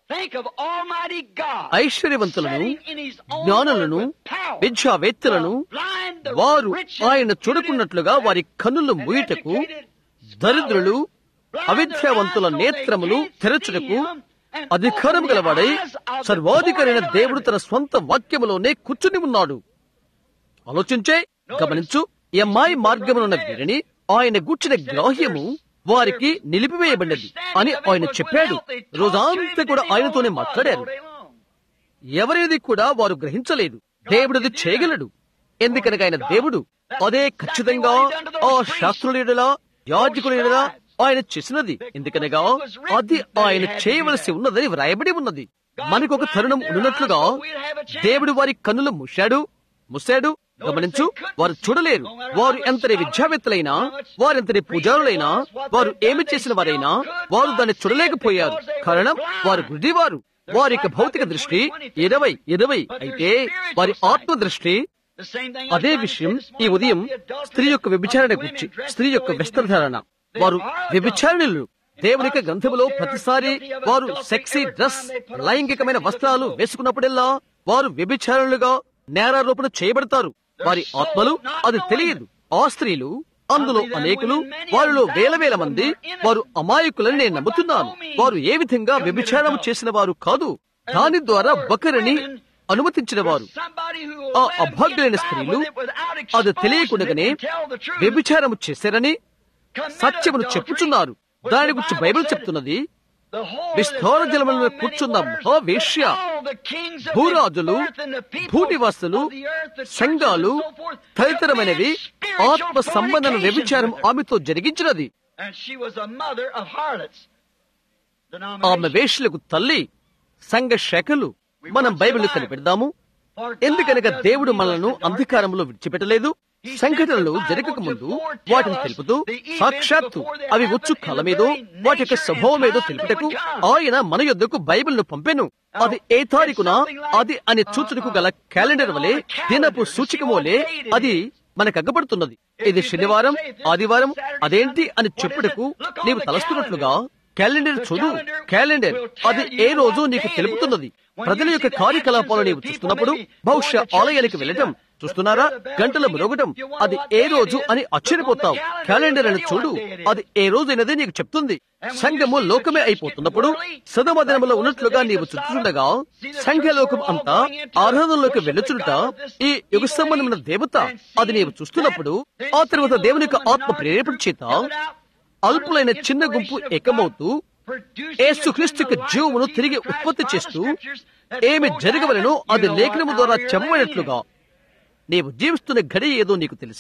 ఐశ్వర్యవంతులను జ్ఞానులను విద్యావేత్తలను వారు ఆయన చూడకున్నట్లుగా వారి కన్నులు ముయుటకు దరిద్రులు అవిద్యావంతుల నేత్రములు తెరచుటకు అధికారం గలవాడై సర్వాధికారైన దేవుడు తన స్వంత వాక్యములోనే కూర్చుని ఉన్నాడు ఆలోచించే గమనించు ఈ అమ్మాయి మార్గమునున్న వీరిని ఆయన గూర్చిన గ్రాహ్యము వారికి నిలిపివేయబడినది అని ఆయన చెప్పాడు రోజంతా కూడా ఆయనతోనే మాట్లాడారు ఎవరిది కూడా వారు గ్రహించలేదు దేవుడిది చేయగలడు ఎందుకనగా ఆయన దేవుడు అదే ఖచ్చితంగా ఆ శాస్త్రులేడలా యాజకులేడలా ఆయన చేసినది ఎందుకనగా అది ఆయన చేయవలసి ఉన్నదని వ్రాయబడి ఉన్నది మనకు ఒక తరుణం ఉన్నట్లుగా దేవుడు వారి కన్నులు ముశాడు ముసాడు గమనించు వారు చూడలేరు వారు ఎంతటి విద్యావేత్తలైనా వారెంతటి పూజారులైనా వారు ఏమి చేసిన వారైనా వారు దాన్ని చూడలేకపోయారు కారణం వారు గుడ్డివారు వారి యొక్క భౌతిక దృష్టి ఇరవై ఇరవై అయితే వారి ఆత్మ దృష్టి అదే విషయం ఈ ఉదయం స్త్రీ యొక్క వ్యభిచారణ గురించి స్త్రీ యొక్క వస్త్రధారణ వారు వ్యభిచారణలు దేవునిక గ్రంథములో ప్రతిసారి వారు సెక్సీ డ్రెస్ లైంగికమైన వస్త్రాలు వేసుకున్నప్పుడెల్లా వారు వ్యభిచారణలుగా నేరారోపణ చేయబడతారు వారి ఆత్మలు అది తెలియదు ఆ స్త్రీలు అందులో అనేకులు వారిలో వేల వేల మంది వారు అమాయకులని నేను నమ్ముతున్నాను వారు ఏ విధంగా వ్యభిచారం చేసిన వారు కాదు దాని ద్వారా ఒకరిని అనుమతించిన వారు ఆ అభాగ్యులైన స్త్రీలు అది తెలియకుండానే వ్యభిచారము చేశారని సత్యమును చెప్పుచున్నారు దాని గురించి బైబిల్ చెప్తున్నది విస్తార జలముల కూర్చున్న మహావేశ్య భూరాజులు భూనివాసులు సంఘాలు తదితరమైనవి ఆత్మ సంబంధన వ్యభిచారం ఆమెతో జరిగించినది ఆమె వేష్యలకు తల్లి సంఘ శాఖలు మనం బైబిల్ కనిపెడదాము ఎందుకనగా దేవుడు మనలను అంధకారంలో విడిచిపెట్టలేదు సంఘటనలు జరగక ముందు వాటిని తెలుపుతూ సాక్షాత్తు అవి వచ్చు కాలమేదో వాటి యొక్క స్వభావమేదో తెలుపుటకు ఆయన మన యొద్దకు బైబిల్ ను పంపెను అది ఏ తారీఖున అది అని సూచనకు గల క్యాలెండర్ వలె దినపు సూచిక వలె అది మనకు అగ్గబడుతున్నది ఇది శనివారం ఆదివారం అదేంటి అని చెప్పుటకు నీవు తలస్తున్నట్లుగా క్యాలెండర్ చూడు క్యాలెండర్ అది ఏ రోజు నీకు తెలుపుతున్నది ప్రజల యొక్క కార్యకలాపాలు నీవు చూస్తున్నప్పుడు బహుశా ఆలయానికి వెళ్ళటం చూస్తున్నారా గంటల మ్రోగటం అది ఏ రోజు అని ఆశ్చర్యపోతావు క్యాలెండర్ అని చూడు అది ఏ రోజు అయినది నీకు చెప్తుంది సంఘము లోకమే అయిపోతున్నప్పుడు సదమ దినములో ఉన్నట్లుగా నీవు చుట్టుచుండగా సంఘలోకం అంతా ఆరాధనలోకి వెళ్ళుచుంట ఈ యుగ సంబంధమైన దేవత అది నీవు చూస్తున్నప్పుడు ఆ తర్వాత దేవుని యొక్క ఆత్మ ప్రేరేపణ చేత అల్పులైన చిన్న గుంపు ఏకమవుతూ ఏసుక్రీస్తు యొక్క జీవమును తిరిగి ఉత్పత్తి చేస్తూ ఏమి జరగవలనో అది లేఖనము ద్వారా చెప్పబడినట్లుగా నీవు జీవిస్తున్న గడి ఏదో నీకు తెలుసా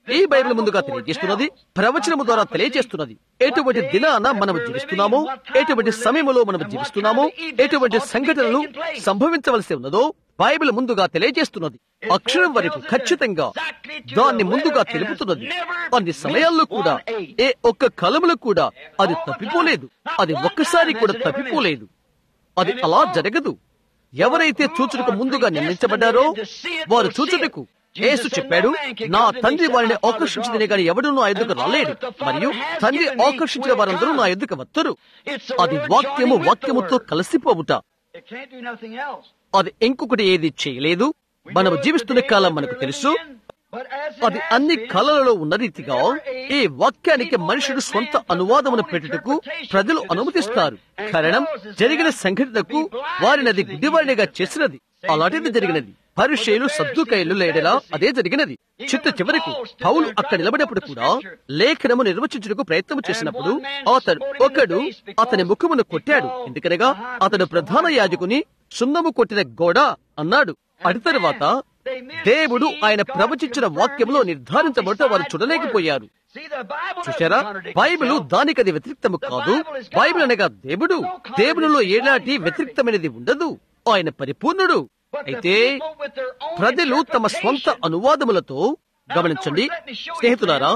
ఈ బైబిల్ ముందుగా తెలియజేస్తున్నది ప్రవచనము ద్వారా తెలియజేస్తున్నది ఎటువంటి దినాన మనం జీవిస్తున్నామో ఎటువంటి సమయంలో మనం జీవిస్తున్నామో ఎటువంటి సంఘటనలు సంభవించవలసి ఉన్నదో బైబిల్ ముందుగా తెలియజేస్తున్నది అక్షరం వరకు ఖచ్చితంగా దాన్ని ముందుగా తెలుపుతున్నది అన్ని సమయాల్లో కూడా ఏ ఒక్క కలములో కూడా అది తప్పిపోలేదు అది ఒక్కసారి కూడా తప్పిపోలేదు అది అలా జరగదు ఎవరైతే చూచుటకు ముందుగా నిర్ణయించబడ్డారో వారు చూచుటకు యేసు చెప్పాడు నా తండ్రి వారిని ఆకర్షించదని గాని ఎవడూ నా ఎదుకు రాలేడు మరియు తండ్రి ఆకర్షించిన వారందరూ నా ఎదుకు వత్తరు అది వాక్యము వాక్యముతో కలిసిపోవుట It can't do nothing else. అది ఇంకొకటి ఏది చేయలేదు మనము జీవిస్తున్న కాలం మనకు తెలుసు But as it అది has అన్ని been, కళలలో ఉన్న రీతిగా ఈ వాక్యానికి మనుషుడు స్వంత అనువాదమును పెట్టుటకు ప్రజలు అనుమతిస్తారు కారణం జరిగిన సంఘటనకు వారిని అది గుడ్డివారినిగా చేసినది అలాంటిది జరిగినది పరిచయులు సద్దుకైలు లేడలా అదే జరిగినది చిట్ట చివరకు పౌలు అక్కడ నిలబడినప్పుడు కూడా లేఖనము నిర్వచించుటకు ప్రయత్నం చేసినప్పుడు అతడు ఒకడు అతని ముఖమును కొట్టాడు ఎందుకనగా అతడు ప్రధాన యాజకుని సున్నము కొట్టిన గోడ అన్నాడు అటు తరువాత దేవుడు ఆయన ప్రవచించిన వాక్యంలో నిర్ధారించబడితే వారు చూడలేకపోయారు see, the Bible doesn't చూశారా contradict బైబిలు itself. దానికి అది వ్యతిరిక్తము కాదు బైబిల్ అనగా దేవుడు దేవునిలో ఎలాంటి వ్యతిరిక్తమైనది ఉండదు ఆయన పరిపూర్ణుడు But the అయితే people with their own ప్రజలు తమ స్వంత interpretation. అనువాదములతో గమనించండి స్నేహితులారా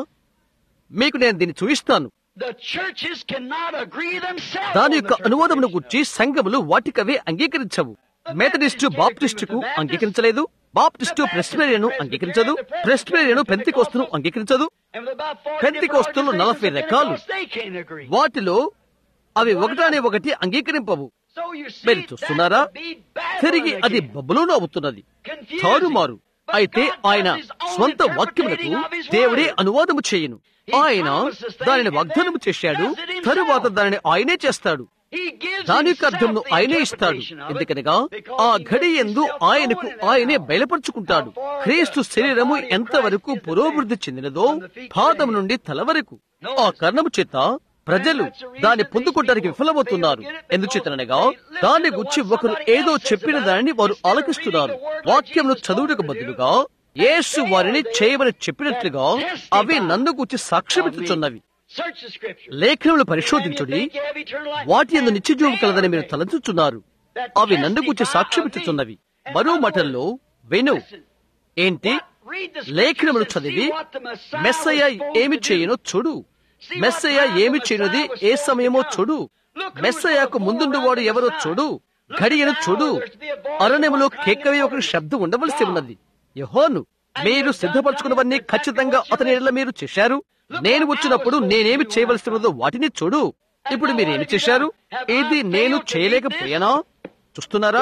మీకు నేను దీన్ని చూపిస్తాను The churches cannot agree themselves దాని on యొక్క the అనువాదమును interpretation గుర్చి సంఘములు వాటికవే అంగీకరించవు మెథడిస్టు బాప్టిస్టుకు అంగీకరించలేదు బాప్టిస్టు ప్రెస్బిరియను అంగీకరించదు ప్రెస్బిరియను పెంతికోస్తును అంగీకరించదు And with about 40 పెంతికోస్తులు different నలభై organizations రకాలు. of Pentecost, they can't agree. వాటిలో అవి ఒకటానే ఒకటి అంగీకరింపవు So you see, మీరు చూస్తున్నారా that would be Babylon తిరిగి అది again. బబులోను అవుతున్నది Confusing. తారుమారు But అయితే God ఆయన does his own స్వంత వాక్యములకు interpreting of his దేవుడే word. అనువాదము చేయను He ఆయన promises things దానిని and వాగ్దానము then చేశాడు does it himself. తరువాత దానిని ఆయనే చేస్తాడు He gives దాని యొక్క himself అర్థంను the ఆయనే ఇస్తాడు interpretation of it ఎందుకనగా because ఆ he ఘడి makes ఎందు himself ఆయనకు known in that ఆయనే hour. బయలుపరుచుకుంటాడు How far క్రీస్తు the- శరీరము the body of ఎంతవరకు Christ is the పురోభివృద్ధి thing చెందినదో from the feet to the పాదం head. నుండి తల వరకు Notice. ఆ కారణము చేత ప్రజలు And that's the reason దాన్ని these పొందుకోవడానికి people విఫలమవుతున్నారు fail to get it ఎందుచేతనగా because they listen దాన్ని to గుచ్చి what ఒకరు somebody ఏదో else says చెప్పిన about it దానిని వారు instead of ఆలకిస్తున్నారు reading the word like వాక్యంను Jesus చదువుటకు told them to do. బదులుగా యేసు వారిని చేయమని చెప్పినట్లుగా అవి నన్ను గుచ్చి సాక్ష్యమిచ్చుచున్నవి Search the scripture. లేఖనములు And you పరిశోధించుడి think you have eternal life. వాటి ఎందు And నిత్యజీవం they కలదని are మీరు they. తలంచుచున్నారు That అవి నన్ను గురించి testify సాక్ష్యమిచ్చుచున్నవి of me. మరో And మాటల్లో విను Listen. ఏంటి Read the లేఖనములు scriptures and చదివి see what the Messiah Messiah was supposed ఏమి to do. చేయనో చూడు See what Messiah time the ఏమి Messiah చేయనుది was A supposed సమయమో to come. చూడు Look who మెస్సయ్యకు was ముందుండువాడు before ఎవరో the చూడు Messiah. ఘడియను Look చూడు now, there's to be a voice అరణ్యములో of one కేకవే crying ఒక out. శబ్దం ఉండవలసి God. ఉన్నది యహోను మీరు సిద్ధపరచుకున్నవన్నీ ఖచ్చితంగా అతని ఎడల మీరు చేశారు నేను వచ్చినప్పుడు నేనేమి చేయవలసి ఉన్నదో వాటిని చూడు ఇప్పుడు మీరేమి చేశారు ఇది నేను చేయలేకపోయానా చూస్తున్నారా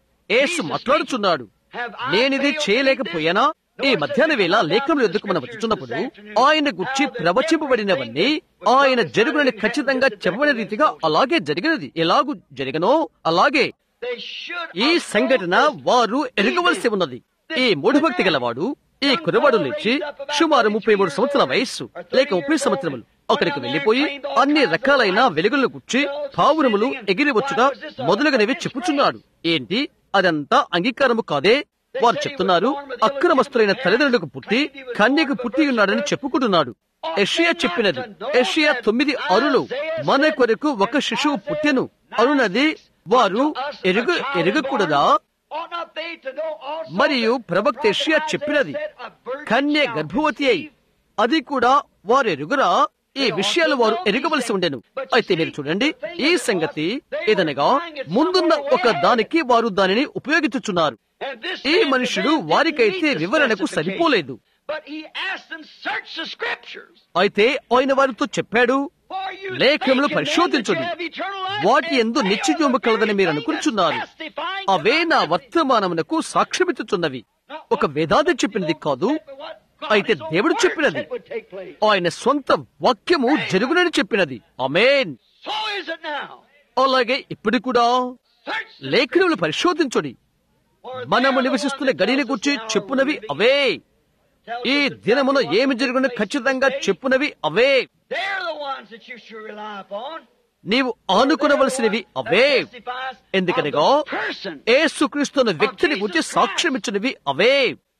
ఏసు మాట్లాడుచున్నాడు నేనిది చేయలేకపోయానా ఈ మధ్యాహ్న వేళ లేఖములు ఎదుకు మనం వచ్చుచున్నప్పుడు ఆయన గుర్చి ప్రవచింపబడినవన్నీ ఆయన జరుగునని ఖచ్చితంగా చెప్పబడిన రీతిగా అలాగే జరిగినది ఎలాగూ జరిగనో అలాగే They should ఈ have సంఘటన known వారు ఎరగవలసి ఉన్నది ఈ మూఢభక్తి గలవాడు ఈ కురవాడు లేచి సుమారు ముప్పై మూడు సంవత్సరాల వయస్సు లేక ముప్పై సంవత్సరములు అక్కడికి వెళ్లిపోయి అన్ని రకాలైన వెలుగులను గుచ్చి పావురములు ఎగిరివచ్చుట మొదలుగనవి చెప్పుచున్నాడు ఏంటి అదంతా అంగీకారము కాదే వారు చెప్తున్నారు అక్రమస్తులైన తల్లిదండ్రులకు పుట్టి కన్యకు పుట్టి ఉన్నాడని చెప్పుకుంటున్నాడు ఎషియా చెప్పినది ఎషియా తొమ్మిది అరులు మన కొరకు ఒక శిశువు పుట్టెను అరునది వారు ఎరుగు ఎరగకూడదా Ought not they to know also మరియు that ప్రవక్త the యెషయా prophet చెప్పినది said, "A virgin Kanya shall గర్భవతి అయి conceive." అది కూడా వారు ఎరుగురా ఈ విషయాలు వారు ఎరగవలసి ఉండెను అయితే మీరు చూడండి ఈ సంగతి ఏదనగా ముందున్న ఒక దానికి వారు దానిని ఉపయోగించుచున్నారు And this ఈ man మనుషుడు didn't వారికైతే meet the వివరణకు specification. సరిపోలేదు But he asked them, search the scriptures. అయితే ఆయన వారితో చెప్పాడు For you లేఖనములు think in them పరిశోధించుడి. that you have eternal life, వాటి and ఎందు they are నిత్యజీవము the కలదని very మీరు thing అనుకుంటున్నారు that's testifying to away my నా message. వర్తమానమునకు సాక్ష్యమిచ్చుచున్నవి ఒక వేదాది చెప్పింది కాదు అయితే దేవుడు చెప్పినది ఆయన సొంత వాక్యము జరుగునని చెప్పినది అమేన్ So is it now. అలాగే ఇప్పుడు కూడా Search the లేఖనములు పరిశోధించుడి for మనము they're the నివసిస్తున్న ones that గడిని tells us గురించి the hour చెప్పునవి will be. Away Tells ఈ us exactly దినమున what ఏమి will జరుగునో take place ఖచ్చితంగా today. చెప్పునవి away They're the ones that you should rely upon. నీవు ఆనుకునవలసినవి అవే ఎందుకనగా person. ఏసుక్రీస్తున్న వ్యక్తిని గురించి సాక్ష్యమిచ్చినవి అవే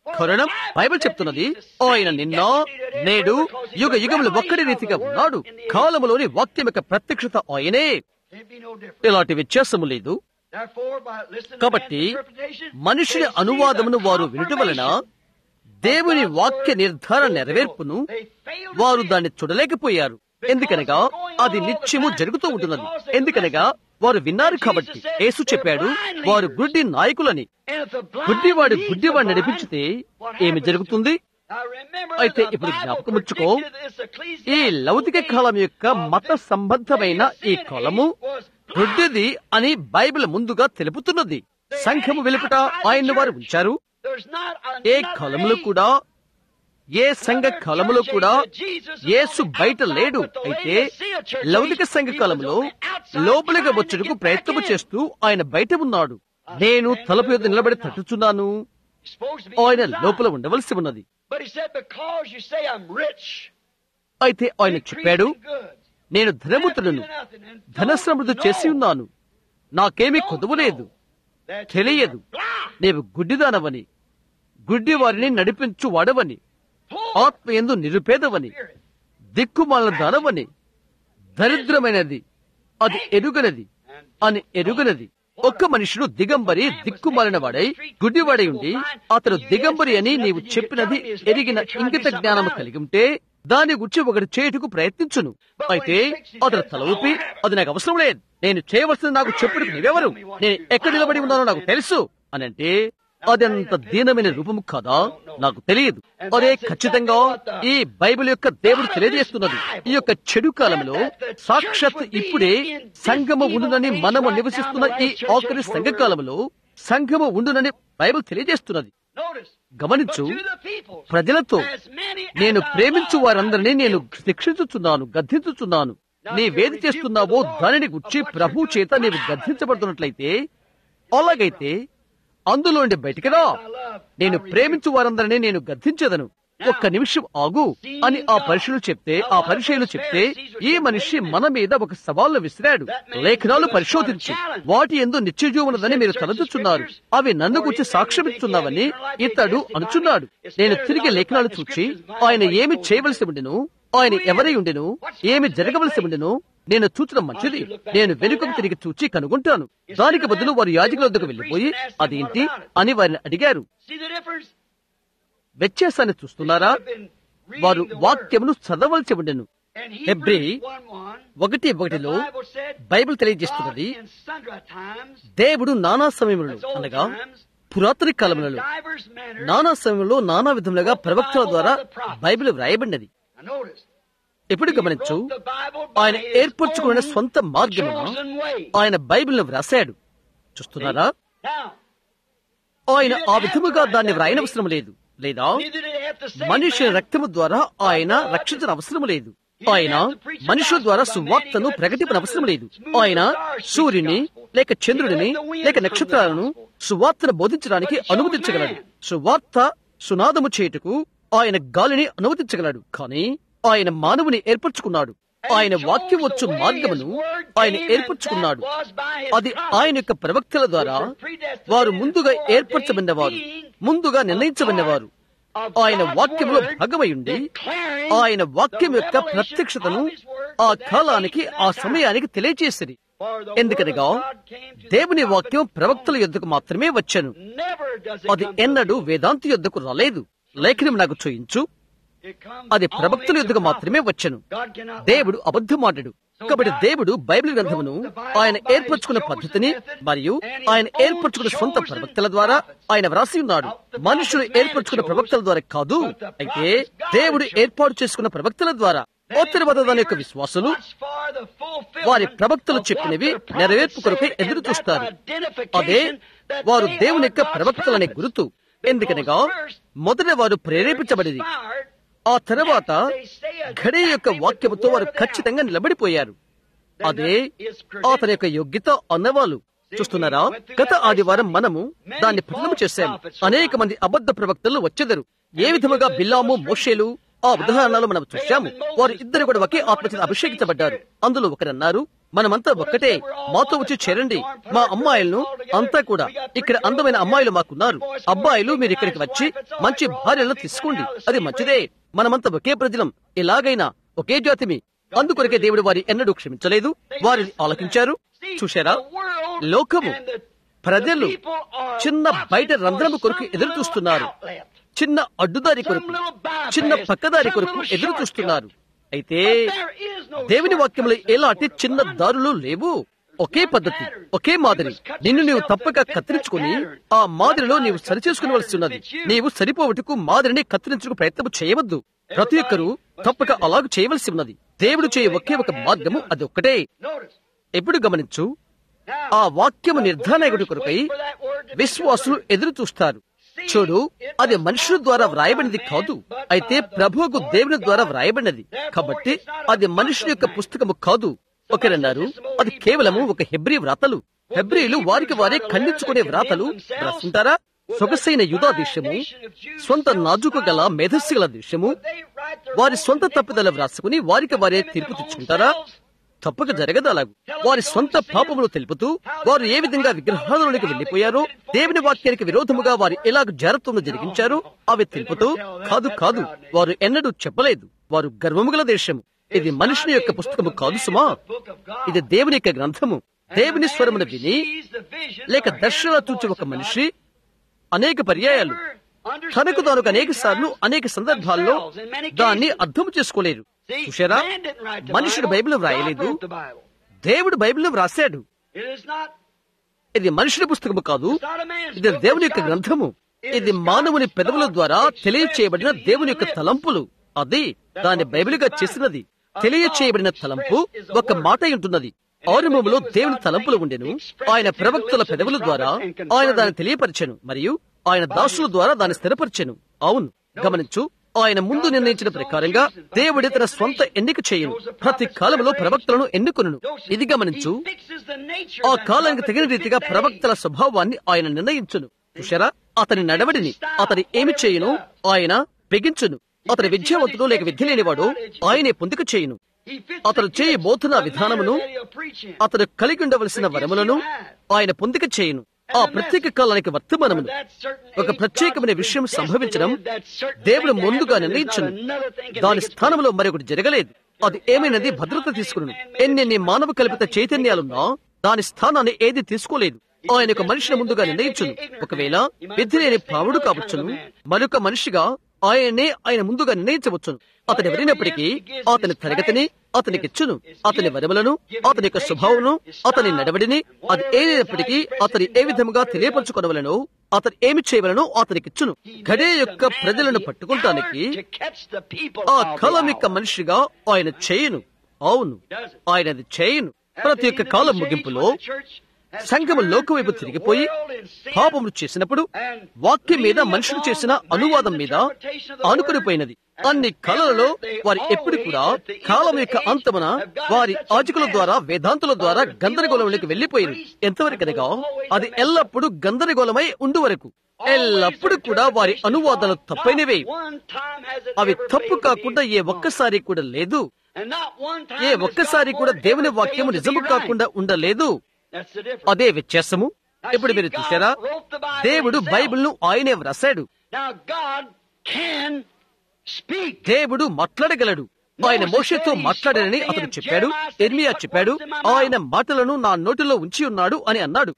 కారణం బైబిల్ చెప్తున్నది ఆయన నిన్న నేడు యుగ యుగములు ఒక్కడి రీతిగా ఉన్నాడు కాలములోని వాక్యం యొక్క ప్రత్యక్షత ఆయనే Can't be no different. ఇలాంటి వ్యత్యాసము లేదు Therefore, by listening to కాబట్టి man's interpretation, మనుషుని they see అనువాదమును the వారు వినటం వలన confirmation దేవుని of God's వాక్య word నిర్ధారణ fulfilled. నెరవేర్పును They failed to వారు see it. దాన్ని చూడలేకపోయారు ఎందుకనగా అది నిత్యము జరుగుతూ ఉంటున్నది ఎందుకనగా వారు విన్నారు కాబట్టి యేసు చెప్పాడు వారు గుడ్డి నాయకులని And if the blind గుడ్డివాడు leads the గుడ్డివాడు blind, నడిపించితే what ఏమి happens జరుగుతుంది to them? Now remember, అయితే the ఇప్పుడు Bible జ్ఞాపకం ఉంచుకో, predicted this ecclesiastical ఈ లౌకిక కాలం యొక్క age మత of this సంబంధమైన ఈ sin కాలము age was గుడ్డిది అని బైబిల్ ముందుగా తెలుపుతున్నది సంఘము వెలుపట ఆయన్ని వారు ఉంచారు There's not ఏ another కాలములో age, కూడా ఏ సంఘ another కాలములో church కూడా age that Jesus is Yesu on the బయట outside, లేడు but the అయితే Laodicea church లౌకిక age, సంఘ he was కాలంలో on the outside లోపలికి trying to వచ్చుటకు get ప్రయత్నము back in. చేస్తూ ఆయన బయట ఉన్నాడు నేను తలుపు యొద్ద నిలబడి తట్టుచున్నాను He's supposed to be ఆయన inside. లోపల ఉండవలసి ఉన్నది But he said, because you say I'm rich, అయితే ఆయన increasing చెప్పాడు goods, నేను ధనవంతుడను have nothing, and don't ధనశ్రమృద్ధి చేసి know ఉన్నాను నాకేమీ కొదువు లేదు that you తెలియదు are blind, నీవు గుడ్డిదానవని గుడ్డి వారిని నడిపించు వాడవని poor ఆత్మ ఎందు నిరుపేదవని spirit, దిక్కుమాల దానవని దరిద్రమైనది అది ఎరుగనది అని ఎరుగనది ఒక్క మనుషుడు దిగంబరి దిక్కుమాలిన వాడై గుడ్డివాడై ఉండి అతడు దిగంబరి అని నీవు చెప్పినది ఎరిగిన ఇంగిత జ్ఞానము కలిగి ఉంటే దాని గురించి ఒకటి చేయుటకు ప్రయత్నించును అయితే అతడు తల ఊపి అది నాకు అవసరం లేదు నేను చేయవలసింది నాకు చెప్పుడు నీవెవరు నేను ఎక్కడ నిలబడి ఉన్నానో నాకు తెలుసు అని అంటే అది అంత దీనమైన రూపము కాదా నాకు తెలియదు అదే ఖచ్చితంగా ఈ బైబిల్ యొక్క దేవుడు తెలియజేస్తున్నది ఈ యొక్క చెడు కాలంలో సాక్షాత్ ఇప్పుడే సంఘము ఉండునని మనము నివసిస్తున్న ఈ ఆఖరి సంఘ కాలంలో సంఘము ఉండునని బైబిల్ తెలియజేస్తున్నది notice, గమనించు but to the people, ప్రజలతో as many as నేను I ప్రేమించు love, వారందరినీ నేను శిక్షించుచున్నాను గద్దించుచున్నాను నీవేది చేస్తున్నావో దానిని గుర్చి ప్రభు చేత నీవు గద్దించబడుతున్నట్లయితే అలాగైతే అందులోండి బయటికి రా I love, నేను ప్రేమించు వారందరినీ నేను గద్దించదను ఒక్క నిమిషం ఆగు అని ఆ పరిశీలు చెప్తే ఆ పరిశీలు చెప్తే ఈ మనిషి మన మీద ఒక సవాళ్లు విసిరాడు లేఖనాలు పరిశోధించి వాటి ఎందు నిత్యజీవనదని మీరు తలచుచున్నారు అవి నన్ను గురించి సాక్ష్యమిస్తున్నావని ఇతడు అనుచున్నాడు నేను తిరిగి లేఖనాలు చూచి ఆయన ఏమి చేయవలసి ఉండెను ఆయన ఎవరై ఉండెను ఏమి జరగవలసి ఉండెను నేను చూచడం మంచిది నేను వెనుకకు తిరిగి చూచి కనుగొంటాను దానికి బదులు వారు యాజకుల వద్దకు వెళ్లిపోయి అదేంటి అని వారిని అడిగారు See the difference? వ్యత్యాసాన్ని చూస్తున్నారా They've been reading వారు the word. వాక్యమును చదవలసి ఉండెను And హెబ్రీ Hebrews 1:1, ఒకటి the ఒకటిలో Bible said, బైబిల్ God తెలియజేస్తున్నది in sundry times, దేవుడు నానా సమయములలో that's old అనగా times, పురాతన and in కాలములలో divers manners, నానా సమయంలో నానా విధములుగా ప్రవక్తల ద్వారా బైబిల్ వ్రాయబడినది Now notice, ఎప్పుడు he గమనించు wrote the Bible by ఆయన his ఏర్పరచుకున్న own స్వంత మార్గమున chosen way. ఆయన బైబిల్ను వ్రాసాడు చూస్తున్నారా Now, ఆయన ఆ విధముగా దాన్ని వ్రాయనవసరం లేదు లేదా neither did he have to save మనుషుల man. రక్తము ద్వారా ఆయన రక్షించిన అవసరం లేదు ఆయన మనుషుల ద్వారా సువార్తను ప్రకటించిన అవసరం లేదు ఆయన సూర్యుని లేక చంద్రుడిని లేక నక్షత్రాలను సువార్తను బోధించడానికి అనుమతించగలడు సువార్త సునాదము చేయుటకు ఆయన గాలిని అనుమతించగలడు కానీ ఆయన మానవుని ఏర్పరచుకున్నాడు ఆయన వాక్యం వచ్చు మార్గమును ఆయన ఏర్పరచుకున్నాడు అది ఆయన యొక్క ప్రవక్తల ద్వారా వారు ముందుగా ఏర్పరచబడినవారు ముందుగా నిర్ణయించబడినవారు ఆయన వాక్యంలో భాగమై ఉండి ఆయన వాక్యం యొక్క ప్రత్యక్షతను ఆ కాలానికి ఆ సమయానికి తెలియజేసిరి ఎందుకనగా దేవుని వాక్యం ప్రవక్తల యుద్ధకు మాత్రమే వచ్చాను అది ఎన్నడూ వేదాంతి యుద్ధకు రాలేదు లేఖనం నాకు చూయించు అది ప్రవక్తల యుద్ధకు మాత్రమే వచ్చను దేవుడు అబద్ధమాటడు కాబట్టి దేవుడు బైబిల్ గ్రంథమును ఆయన ఏర్పరచుకున్న పద్ధతిని మరియు ఆయన ఏర్పరచుకున్న సొంత ప్రవక్తల ద్వారా ఆయన వ్రాసి ఉన్నాడు మనుషులు ఏర్పరచుకున్న ప్రవక్తల ద్వారా కాదు అయితే దేవుడు ఏర్పాటు చేసుకున్న ప్రవక్తల ద్వారా ఉత్తరవాద దాని యొక్క విశ్వాసులు వారి ప్రవక్తలు చెప్పినవి నెరవేర్పు కొరకై ఎదురు చూస్తారు అదే వారు దేవుని యొక్క ప్రవక్తలనే గుర్తు ఎందుకనగా మొదట వారు ప్రేరేపించబడింది ఆ తర్వాత ఘడి యొక్క వాక్యముతో వారు ఖచ్చితంగా నిలబడిపోయారు అదే అతని యొక్క యోగ్యత అన్నవాళ్ళు చూస్తున్నారా గత ఆదివారం మనము దాన్ని పఠనం చేశాము అనేక మంది అబద్ధ ప్రవక్తలు వచ్చెదరు ఏ విధముగా బిల్లాము మోషేలు ఆ ఉదాహరణలు మనం చూశాము వారు ఇద్దరు కూడా ఒకే ఆత్మచేత అభిషేకించబడ్డారు అందులో ఒకరన్నారు మనమంతా ఒక్కటే మాతో వచ్చి చేరండి మా అమ్మాయిలను అంతా కూడా ఇక్కడ అందమైన అమ్మాయిలు మాకున్నారు అబ్బాయిలు మీరు ఇక్కడికి వచ్చి మంచి భార్యలను తీసుకోండి అది మంచిదే మనమంతా ఒకే ప్రజలం ఎలాగైనా ఒకే జాతిమి అందుకొరకే దేవుడు వారి ఎన్నడూ క్షమించలేదు వారిని ఆలకించారు చూశారా లోకము ప్రజలు చిన్న బయట రంధ్రము కొరకు ఎదురు చూస్తున్నారు చిన్న అడ్డుదారి కొరకు చిన్న పక్కదారి కొరకు ఎదురు చూస్తున్నారు అయితే దేవుని వాక్యంలో ఎలాంటి చిన్న దారులు లేవు ఒకే పద్ధతి ఒకే మాదిరి నిన్ను నీవు తప్పక కత్తిరించుకుని ఆ మాదిరిలో నీవు సరిచేసుకునవలసి ఉన్నది నీవు సరిపోవటకు మాదిరిని కత్తిరించుకు ప్రయత్నం చేయవద్దు ప్రతి ఒక్కరూ తప్పక అలాగ చేయవలసి ఉన్నది దేవుడు చేయ ఒకే ఒక మార్గము అది ఒక్కటే ఎప్పుడు గమనించు ఆ వాక్యము నిర్ధారణకుడి కొరకై విశ్వాసులు ఎదురు చూస్తారు చూడు అది మనుషుల ద్వారా వ్రాయబడినది కాదు అయితే ప్రభువుకు దేవుని ద్వారా వ్రాయబడినది కాబట్టి అది మనుషుని యొక్క పుస్తకము కాదు ఒకరన్నారు అది కేవలము ఒక హెబ్రి వ్రాతలు హెబ్రిలు వారికి వారే ఖండించుకునే వ్రాతలు రాస్తుంటారా సొగసైన యుధా దేశము సొంత నాజుకు గల మేధస్సు గల దేశము వారి సొంత తప్పుదల వ్రాసుకుని వారికి వారే తీర్పు తెచ్చుకుంటారా తప్పక జరగదు అలాగు వారి సొంత పాపములు తెలుపుతూ వారు ఏ విధంగా విగ్రహాలలోనికి వెళ్లిపోయారో దేవుని వాక్యానికి విరోధముగా వారు ఎలాగ జాగ్రత్తను జరిగించారో అవి తెలుపుతూ కాదు కాదు వారు ఎన్నడూ చెప్పలేదు వారు గర్వము గల దేశము ఇది మనుషుని యొక్క పుస్తకము కాదు సుమా ఇది దేవుని యొక్క గ్రంథము దేవుని స్వరమును విని లేక దర్శన చూచి ఒక మనిషి అనేక పర్యాయాలు తనకు తాను అనేక సార్లు అనేక సందర్భాల్లో దాన్ని అర్థం చేసుకోలేరు చూశారా మనుషుడు బైబిల్ వ్రాయలేదు దేవుడు బైబిల్ వ్రాసాడు ఇది మనుషుడి పుస్తకము కాదు ఇది దేవుని యొక్క గ్రంథము ఇది మానవుని పెదవుల ద్వారా తెలియచేయబడిన దేవుని యొక్క తలంపులు అది దాని బైబిల్గా చేసినది తెలియచేయబడిన తలంపు ఒక మాట ఉంటున్నది ఆరంభంలో దేవుని తలంపులు ఉండెను ఆయన ప్రవక్తల పెదవుల ద్వారా ఆయన దాన్ని తెలియపరిచెను మరియు ఆయన దాసుల ద్వారా దాన్ని స్థిరపరిచెను అవును గమనించు ఆయన ముందు నిర్ణయించిన ప్రకారంగా దేవుడి తన స్వంత ఎన్నిక చేయను ప్రతి కాలంలో ప్రవక్తలను ఎన్నుకొను ఇది గమనించు ఆ కాలానికి తగిన రీతిగా ప్రవక్తల స్వభావాన్ని ఆయన నిర్ణయించును చూశారా అతని నడవడిని అతని ఏమి చేయను ఆయన బిగించును అతని విద్యావంతుడు లేక విద్య లేనివాడు ఆయనే పొందుకు చేయును అతను చేయి బోధన విధానమును అతను కలిగి ఉండవలసిన వరములను ఆయన పొందిక చేయును ఆ ప్రత్యేక కాలానికి వర్తమానమును ఒక ప్రత్యేకమైన విషయం సంభవించడం దేవుడు ముందుగా నిర్ణయించను దాని స్థానంలో మరొకటి జరగలేదు అది ఏమైనది భద్రత తీసుకును ఎన్నెన్ని మానవ కల్పిత చైతన్యాలున్నా దాని స్థానాన్ని ఏది తీసుకోలేదు ఆయన ఒక మనిషిని ముందుగా నిర్ణయించును ఒకవేళ విధి లేని పావుడు కావచ్చును మరొక మనిషిగా ఆయనే ఆయన ముందుగా నిర్ణయించవచ్చును అతని ఎవరినప్పటికీ అతని తరగతిని అతనికిచ్చును అతని వరములను అతని యొక్క స్వభావమును అతని నడవడిని అది ఏదైనప్పటికీ అతని ఏ విధముగా తెలియపరచుకొనవలనో అతను ఏమి చేయవలనో అతనికిచ్చును గడే యొక్క ప్రజలను పట్టుకుంటానికి ఆ కాలం యొక్క మనిషిగా ఆయన చేయను అవును ఆయనది చేయను ప్రతి ఒక్క కాలం ముగింపులో సంఘము లోకం వైపు తిరిగిపోయి పాపములు చేసినప్పుడు వాక్యం మీద మనుషులు చేసిన అనువాదం మీద ఆనుకునిపోయినది అన్ని కళలలో వారి ఎప్పుడు కూడా కాలం యొక్క అంతమున వారి ఆచకుల ద్వారా వేదాంతుల ద్వారా గందరగోళంలోకి వెళ్లిపోయింది ఎంతవరకనగా అది ఎల్లప్పుడూ గందరగోళమై ఉండు వరకు ఎల్లప్పుడు కూడా వారి అనువాదాలు తప్పైనవే అవి తప్పు కాకుండా ఏ ఒక్కసారి కూడా లేదు ఏ ఒక్కసారి కూడా దేవుని వాక్యము నిజము కాకుండా ఉండలేదు అదే వ్యత్యాసము ఇప్పుడు మీరు చూసారా దేవుడు బైబిల్ ను ఆయనే వ్రాసాడు దేవుడు మాట్లాడగలడు ఆయన మోషతో మాట్లాడానని అతను చెప్పాడు ఎర్మియా చెప్పాడు ఆయన మాటలను నా నోటిలో ఉంచి ఉన్నాడు అని అన్నాడు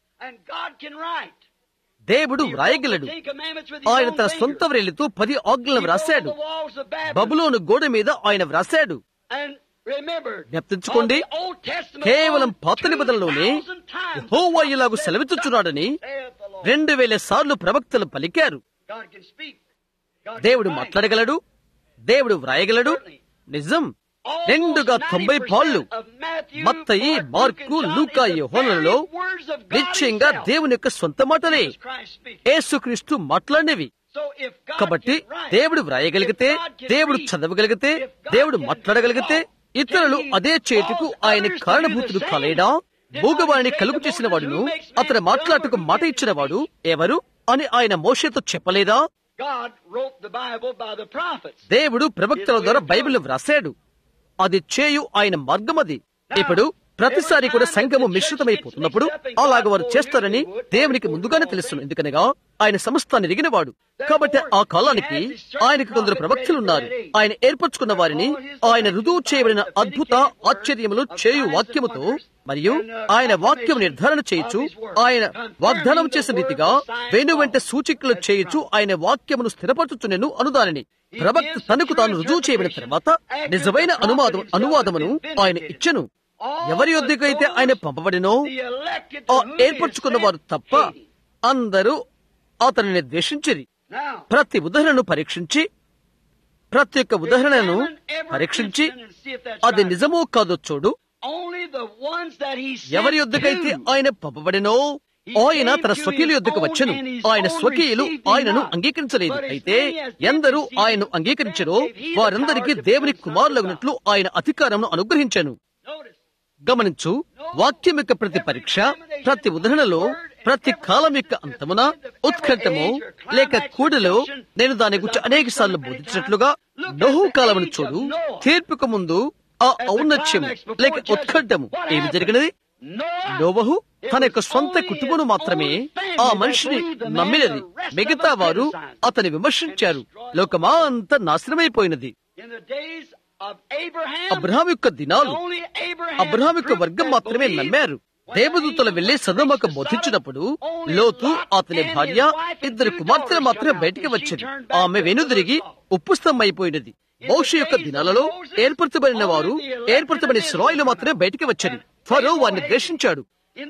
దేవుడు వ్రాయగలడు ఆయన తన సొంత వ్రేలితో పది ఆజ్ఞలను వ్రాసాడు బబులోను గోడ మీద ఆయన వ్రాసాడు జ్ఞప్తించుకోండి కేవలం పాత నిబంధనలోనే హోవాయిలాగు సెలవిచ్చుచున్నాడని రెండు వేల సార్లు ప్రవక్తలు పలికారు దేవుడు మాట్లాడగలడు దేవుడు వ్రాయగలడు నిజం రెండుగా తొంభై పాళ్ళు మత్తయి మార్కు లూకా యోహోలలో నిశ్చయంగా దేవుని యొక్క సొంత మాటలే యేసుక్రీస్తు మాట్లాడినవి కాబట్టి దేవుడు వ్రాయగలిగితే దేవుడు చదవగలిగితే దేవుడు మాట్లాడగలిగితే ఇతరులు అదే చేతుకు ఆయన కారణభూతుడు కాలేడా మూగవాడిని కలుగు చేసిన వాడును అతను మాట్లాడుటకు మాట ఇచ్చిన వాడు ఎవరు అని ఆయన మోషతో చెప్పలేదా దేవుడు ప్రవక్తల ద్వారా బైబిల్ వ్రాసాడు అది చేయు ఆయన మార్గం అది ఇప్పుడు ప్రతిసారి కూడా సంఘము మిశ్రితమైపోతున్నప్పుడు అలాగ వారు చేస్తారని దేవునికి ముందుగానే తెలుసును ఎందుకనగా ఆయన సమస్తాన్ని ఎరిగినవాడు కాబట్టి ఆ కాలానికి ఆయనకు కొందరు ప్రవక్తలు ఉన్నారు ఆయన ఏర్పరచుకున్న వారిని ఆయన రుజువు చేయబడిన అద్భుత ఆశ్చర్యములు చేయు వాక్యముతో మరియు ఆయన వాక్యం నిర్ధారణ చేయొచ్చు ఆయన వాగ్దానం చేసిన రీతిగా వెను వెంట సూచికలు చేయొచ్చు ఆయన వాక్యమును స్థిరపరచుచున్నను అనుదానిని ప్రవక్త తనకు తాను రుజువు చేయబడిన తర్వాత నిజమైన అనువాదం అనువాదమును ఆయన ఇచ్చను ఎవరి యొద్దకైతే ఆయన పంపబడినో ఆ ఏర్పరచుకున్న వారు తప్ప అందరూ అతనిని ద్వేషించిరి ప్రతి ఉదాహరణను పరీక్షించి ప్రతి ఒక్క ఉదాహరణను పరీక్షించి అది నిజమో కాదో చూడు ఎవరి యొద్దకైతే ఆయన పంపబడినో ఆయన తన స్వకీయుల యొద్దకు వచ్చను ఆయన స్వకీయులు ఆయనను అంగీకరించలేదు అయితే ఎందరూ ఆయనను అంగీకరించరో వారందరికీ దేవుని కుమారులగినట్లు ఆయన అధికారంను అనుగ్రహించాను గమనించు వాక్యం యొక్క ప్రతి పరీక్ష ప్రతి ఉదాహరణలో ప్రతి కాలం యొక్క అంతమున ఉత్కంఠము లేక కూడలో నేను దాని గురించి అనేక సార్లు బోధించినట్లుగా నోహు కాలమును చూడు తీర్పుకు ముందు ఆ ఔన్నత్యము లేక ఉత్కంఠము ఏమి జరిగినది నోవహు తన యొక్క సొంత కుటుంబం మాత్రమే ఆ మనిషిని నమ్మినది మిగతా వారు అతని విమర్శించారు లోకమా అంతా నాశనమైపోయినది అబ్రహాం యొక్క దినాలు అబ్రహాం యొక్క వర్గం మాత్రమే నమ్మారు దేవదూతలు వెళ్లి సదమకు బోధించినప్పుడు లోతు అతని భార్య ఇద్దరు కుమార్తెలు మాత్రమే బయటికి వచ్చింది ఆమె వెనుదిరిగి ఉప్పుస్తంభమైపోయినది మోష యొక్క దినాలలో ఏర్పరచబడిన వారు ఏర్పరచబడిన శ్రాయిలు మాత్రమే బయటికి వచ్చారు ఫరో వారిని ద్వేషించాడు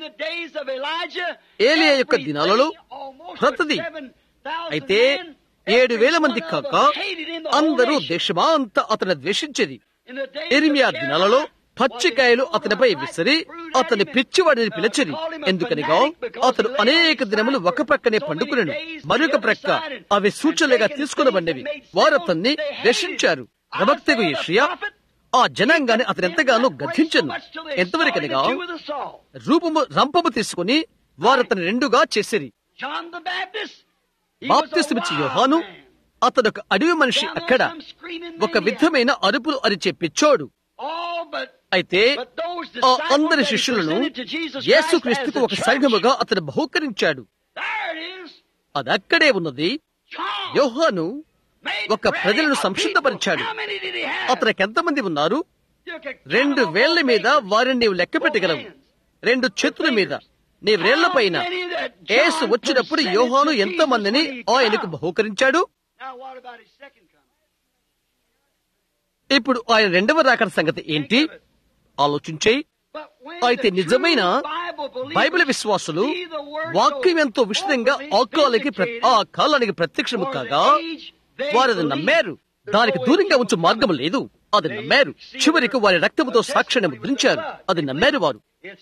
ఏలియా యొక్క దినాలలో ప్రతిది అయితే ఏడు వేల మంది కాక అందరూ దేశమా అంతా అతను ద్వేషించేది ఎరిమియా దినాలలో పచ్చికాయలు అతనిపై విసిరి అతని పిచ్చివాడిని పిలిచిరి ఎందుకనిగా అతడు అనేక దినములు ఒక ప్రక్కనే పండుకునేను మరొక ప్రక్క అవి సూచనలుగా తీసుకునబడినవి వారు అతన్ని రక్షించారు ప్రవక్తకు యెషయా ఆ జనాంగాన్ని అతను ఎంతగానో గద్దించను ఎంతవరకనగా రూపము రంపము తీసుకుని వారు అతని రెండుగా చేసిరి బాప్తిస్మిచ్చి యోహాను అతడు ఒక అడవి మనిషి అక్కడ ఒక విధమైన అరుపులు అరిచే పిచ్చోడు అయితే ఆ అందరి శిష్యులను యేసుక్రీస్తుకు ఒక సంఘముగా అతను బహుకరించాడు అది అక్కడే ఉన్నది యోహాను ఒక ప్రజలను సంక్షిప్తపరిచాడు అతనికి ఎంతమంది ఉన్నారు రెండు వేళ్ల మీద వారిని నీవు లెక్క పెట్టగలవు రెండు చేతుల మీద నీ వ్రేళ్ల పైన ఏసు వచ్చినప్పుడు యోహాను ఎంతో మందిని ఆయనకు బహుకరించాడు ఇప్పుడు ఆయన రెండవ రాకడ సంగతి ఏంటి ఆలోచించే అయితే నిజమైన బైబిల్ విశ్వాసులు వాక్యం ఎంతో విషదంగా ఆ కాలానికి ఆ కాలానికి ప్రత్యక్షము కాగా వారు అది నమ్మారు దానికి దూరంగా ఉంచు మార్గం లేదు అది నమ్మారు చివరికి వారి రక్తముతో సాక్ష్యాన్ని ముద్రించారు అది నమ్మారు వారు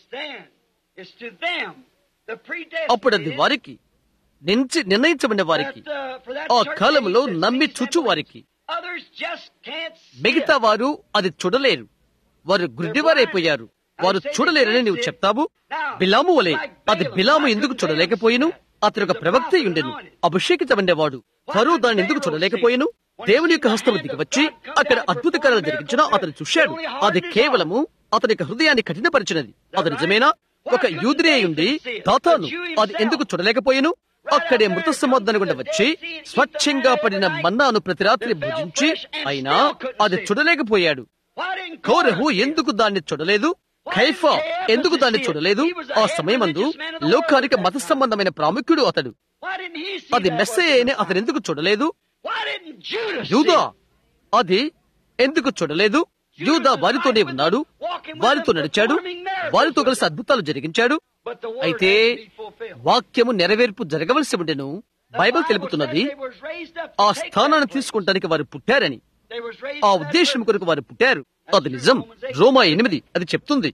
అప్పుడు అది వారికి నించి నిర్ణయించబడిన వారికి ఆ కాలంలో నమ్మి చూచు వారికి మిగతా వారు అది చూడలేరు వారు గుడ్డివారైపోయారు వారు చూడలేరని నీవు చెప్తావు బిలాము వలె అది బిలాము ఎందుకు చూడలేకపోయిను అతను ఒక ప్రవక్త ఉండెను అభిషేకితమైనవాడు ఫరూ దాన్ని ఎందుకు చూడలేకపోయాను దేవుని యొక్క హస్తము దిగివచ్చి అక్కడ అద్భుత కార్యాలు జరిగించినా అతను చూశాడు అది కేవలము అతని యొక్క హృదయాన్ని కఠినపరిచినది అది నిజమేనా ఒక యూదురేయుండి తాతాను అది ఎందుకు చూడలేకపోయాను అక్కడే మృత సమాధానం గుండా వచ్చి స్వచ్ఛంగా పడిన మన్నాను ప్రతి రాత్రి భుజించి అయినా అది చూడలేకపోయాడు కౌరహు ఎందుకు దాన్ని చూడలేదు ఖైఫా ఎందుకు దాన్ని చూడలేదు ఆ సమయమందు లోకానికి మత సంబంధమైన ప్రాముఖ్యుడు అతడు అది మెస్సయ్యని అతను ఎందుకు చూడలేదు యూదా అది ఎందుకు చూడలేదు యూదా వారితోనే ఉన్నాడు వారితో నడిచాడు వారితో కలిసి అద్భుతాలు జరిగించాడు అయితే వాక్యము నెరవేర్పు జరగవలసి ఉండెను బైబిల్ తెలుపుతున్నది ఆ స్థానాన్ని తీసుకుంటానికి వారు పుట్టారని ఆ ఉద్దేశం కొరకు వారు పుట్టారు అది నిజం రోమా ఎనిమిది అది చెప్తుంది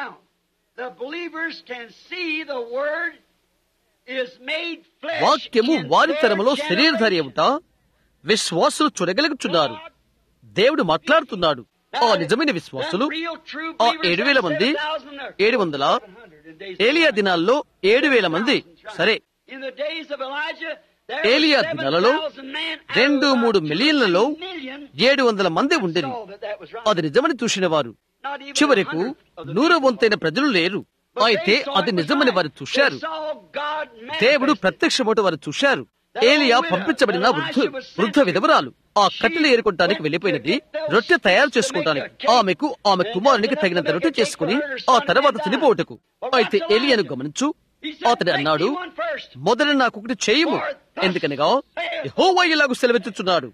వాక్యము వారి తరములో శరీరధారి ఏమిట విశ్వాసులు చూడగలుగుతున్నారు దేవుడు మాట్లాడుతున్నాడు ఆ నిజమైన విశ్వాసులు ఆ ఏడు వేల మంది ఏడు వందల ఏలియా దినాల్లో ఏడు వేల మంది సరే ఏలియా దినాలలో రెండు మూడు మిలియన్లలో ఏడు వందల మంది ఉండేది అది నిజమని చూసిన వారు చివరకు నూరు వంతైన ప్రజలు లేరు అయితే అది నిజమని వారు చూశారు దేవుడు ప్రత్యక్షమోట వారు చూశారు ఏలియా పంపించబడిన వృద్ధ వృద్ధ విధవరాలు ఆ కట్టెలు ఏరుకోవటానికి వెళ్లిపోయినది రొట్టె తయారు చేసుకోవటానికి ఆమెకు ఆమె కుమారునికి తగినంత రొట్టె చేసుకుని ఆ తర్వాత చనిపోవటకు అయితే ఏలియాను గమనించు అతడు అన్నాడు మొదట నాకు ఒకటి చేయము ఎందుకనగా యెహోవా ఇలాగు సెలవెత్తుచున్నాడు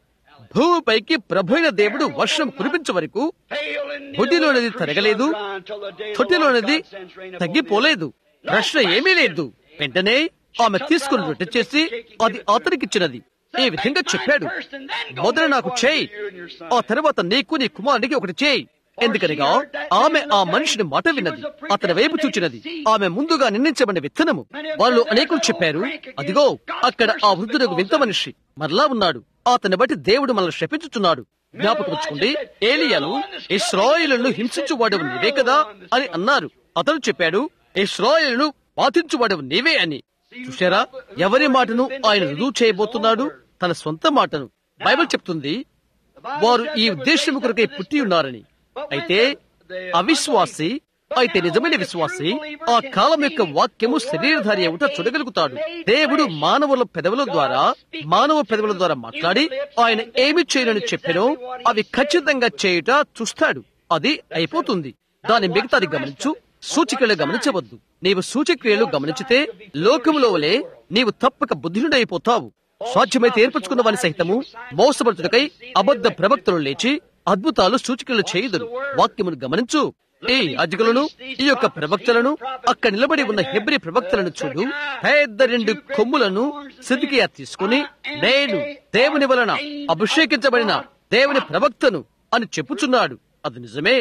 భూమిపైకి ప్రభైన దేవుడు వర్షం కురిపించే వరకు బుద్ధిలోనిది తరగలేదు తొట్టిలోనిది తగ్గిపోలేదు ప్రశ్న ఏమీ లేదు వెంటనే ఆమె తీసుకుని రొట్టె చేసి అది అతనికిచ్చినది ఈ విధంగా చెప్పాడు మొదట నాకు చేయి ఆ తర్వాత నీకు నీ కుమారునికి ఒకటి చేయి ఎందుకనగా ఆమె ఆ మనిషిని మాట విన్నది అతని వైపు చూచినది ఆమె ముందుగా నిర్ణయించబడిన విత్తనము వాళ్ళు అనేకులు చెప్పారు అదిగో అక్కడ ఆ వృద్ధులకు వింత మనిషి మరలా ఉన్నాడు అతన్ని బట్టి దేవుడు మనల్ని శపించుచున్నాడు జ్ఞాపకం ఏలియాను ఇస్రాయిలను హింసించువాడు నీవే కదా అని అన్నారు అతను చెప్పాడు ఇస్రాయిలను బాధించువాడు నీవే అని చూశారా ఎవరి మాటను ఆయన రుజువు చేయబోతున్నాడు తన సొంత మాటను బైబిల్ చెప్తుంది వారు ఈ ఉద్దేశం కొరకై పుట్టి ఉన్నారని అయితే అవిశ్వాసి అయితే నిజమైన విశ్వాసి ఆ కాలం యొక్క వాక్యము శరీరధారి అవుట చూడగలుగుతాడు దేవుడు మానవుల పెదవుల ద్వారా మానవ పెదవుల ద్వారా మాట్లాడి ఆయన ఏమి చేయనని చెప్పినో అవి ఖచ్చితంగా చేయుట చూస్తాడు అది అయిపోతుంది దాని మిగతాది గమనించు సూచికలు గమనించవద్దు నీవు సూచక్రియలు గమనించితే లోకములో వలె నీవు తప్పక బుద్ధినుడైపోతావు సాధ్యమైతే ఏర్పరచుకున్న వాని సహితము మోసపరచుటకై అబద్ధ ప్రవక్తలు లేచి అద్భుతాలు సూచికలు చేయుదురు వాక్యమును గమనించు ఈ అజగులను ఈ యొక్క ప్రవక్తలను అక్కడ నిలబడి ఉన్న హెబ్రి ప్రవక్తలను చూడు పెద్ద రెండు కొమ్ములను సిద్ధికియా తీసుకుని నేను దేవుని వలన అభిషేకించబడిన దేవుని ప్రవక్తను అని చెప్పుచున్నాడు అది నిజమే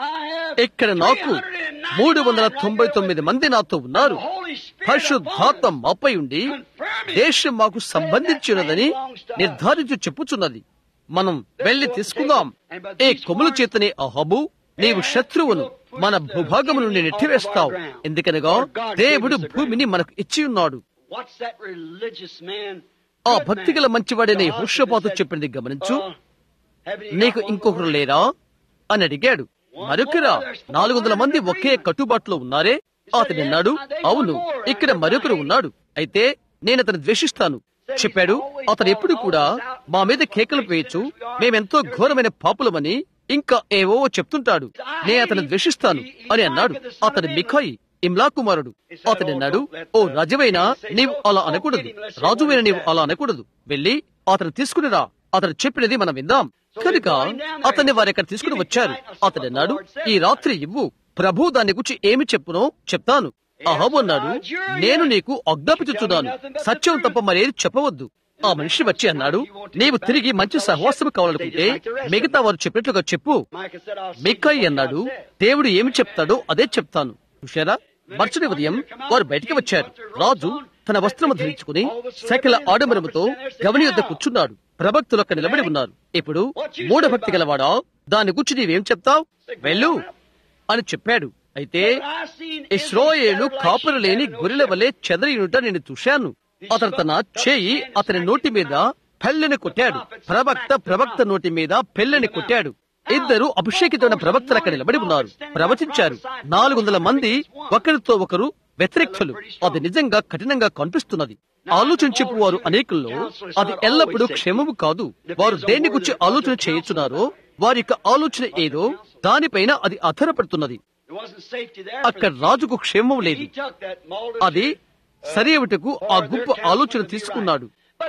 ఇక్కడ నాకు మూడు వందల తొంభై తొమ్మిది మంది నాతో ఉన్నారు పరిశుద్ధాత్మ మాపై ఉండి దేశం మాకు సంబంధించినదని నిర్ధారించి చెప్పుచున్నది మనం వెళ్లి తీసుకుందాం ఏ కొమ్ముల చేతనే అహబు నీవు శత్రువును మన భూభాగము నుండి నెట్టివేస్తావు ఎందుకనగా దేవుడు భూమిని మనకు ఇచ్చి ఉన్నాడు ఆ భక్తిగల మంచివాడనే హుషపాతు చెప్పింది గమనించు నీకు ఇంకొకరు లేరా అని అడిగాడు మరొకరా నాలుగు వందల మంది ఒకే కట్టుబాటులో ఉన్నారే అతడు అన్నాడు అవును ఇక్కడ మరొకరు ఉన్నాడు అయితే నేను అతను ద్వేషిస్తాను చెప్పాడు అతను ఎప్పుడు కూడా మా మీద కేకలు వేయచ్చు మేమెంతో ఘోరమైన పాపులమని ఇంకా ఏవో చెప్తుంటాడు నే అతను ద్వేషిస్తాను అని అన్నాడు అతడు మిఖాయి ఇమ్లా కుమారుడు అతడు అన్నాడు ఓ రాజువైనా నీవు అలా అనకూడదు రాజువైన నీవు అలా అనకూడదు వెళ్ళి అతను తీసుకునిరా అతను చెప్పినది మనం విందాం కనుక అతన్ని వారు ఇక్కడ తీసుకుని వచ్చారు అతడు అన్నాడు ఈ రాత్రి ఇవ్వు ప్రభు దాని గురించి ఏమి చెప్పునో చెప్తాను అహబు అన్నాడు నేను నీకు ఆజ్ఞాపించుచున్నాను సత్యం తప్ప మరేది చెప్పవద్దు ఆ మనిషి వచ్చి అన్నాడు నీవు తిరిగి మంచి సహవాసం కావాలనుకుంటే మిగతా వారు చెప్పినట్లుగా చెప్పు మిక్కయ్య అన్నాడు దేవుడు ఏమి చెప్తాడో అదే చెప్తాను చూశారా మరుసటి ఉదయం వారు బయటికి వచ్చారు రాజు తన వస్త్రము ధరించుకుని సకల ఆడంబరముతో గవని యొద్ద కూర్చున్నాడు ప్రభక్తులు అక్కడ నిలబడి ఉన్నారు ఇప్పుడు మూఢ భక్తి గలవాడా దాని గురించి నీవేం చెప్తావు వెళ్ళు అని చెప్పాడు అయితే ఇస్రోయేలు కాపురు లేని గొర్రెల వలె చెదరియుట నేను చూశాను అతను తన చేయి అతని నోటి మీద పెళ్ళని కొట్టాడు ప్రవక్త ప్రవక్త నోటి మీద పెళ్ళని కొట్టాడు ఇద్దరు అభిషేకితమైన ప్రవక్తలు అక్కడ నిలబడి ఉన్నారు ప్రవచించారు నాలుగు వందల మంది ఒకరితో ఒకరు వ్యతిరేక్తులు అది నిజంగా కఠినంగా కనిపిస్తున్నది ఆలోచించే వారు అనేకుల్లో అది ఎల్లప్పుడూ క్షేమము కాదు వారు దేని గురించి ఆలోచన చేయుచున్నారో వారి యొక్క ఆలోచన ఏదో దానిపైన అది ఆధారపడుతున్నది అక్కడ రాజుకు క్షేమం లేదు అది సరియవుటకు ఆ గొప్ప ఆలోచన తీసుకున్నాడు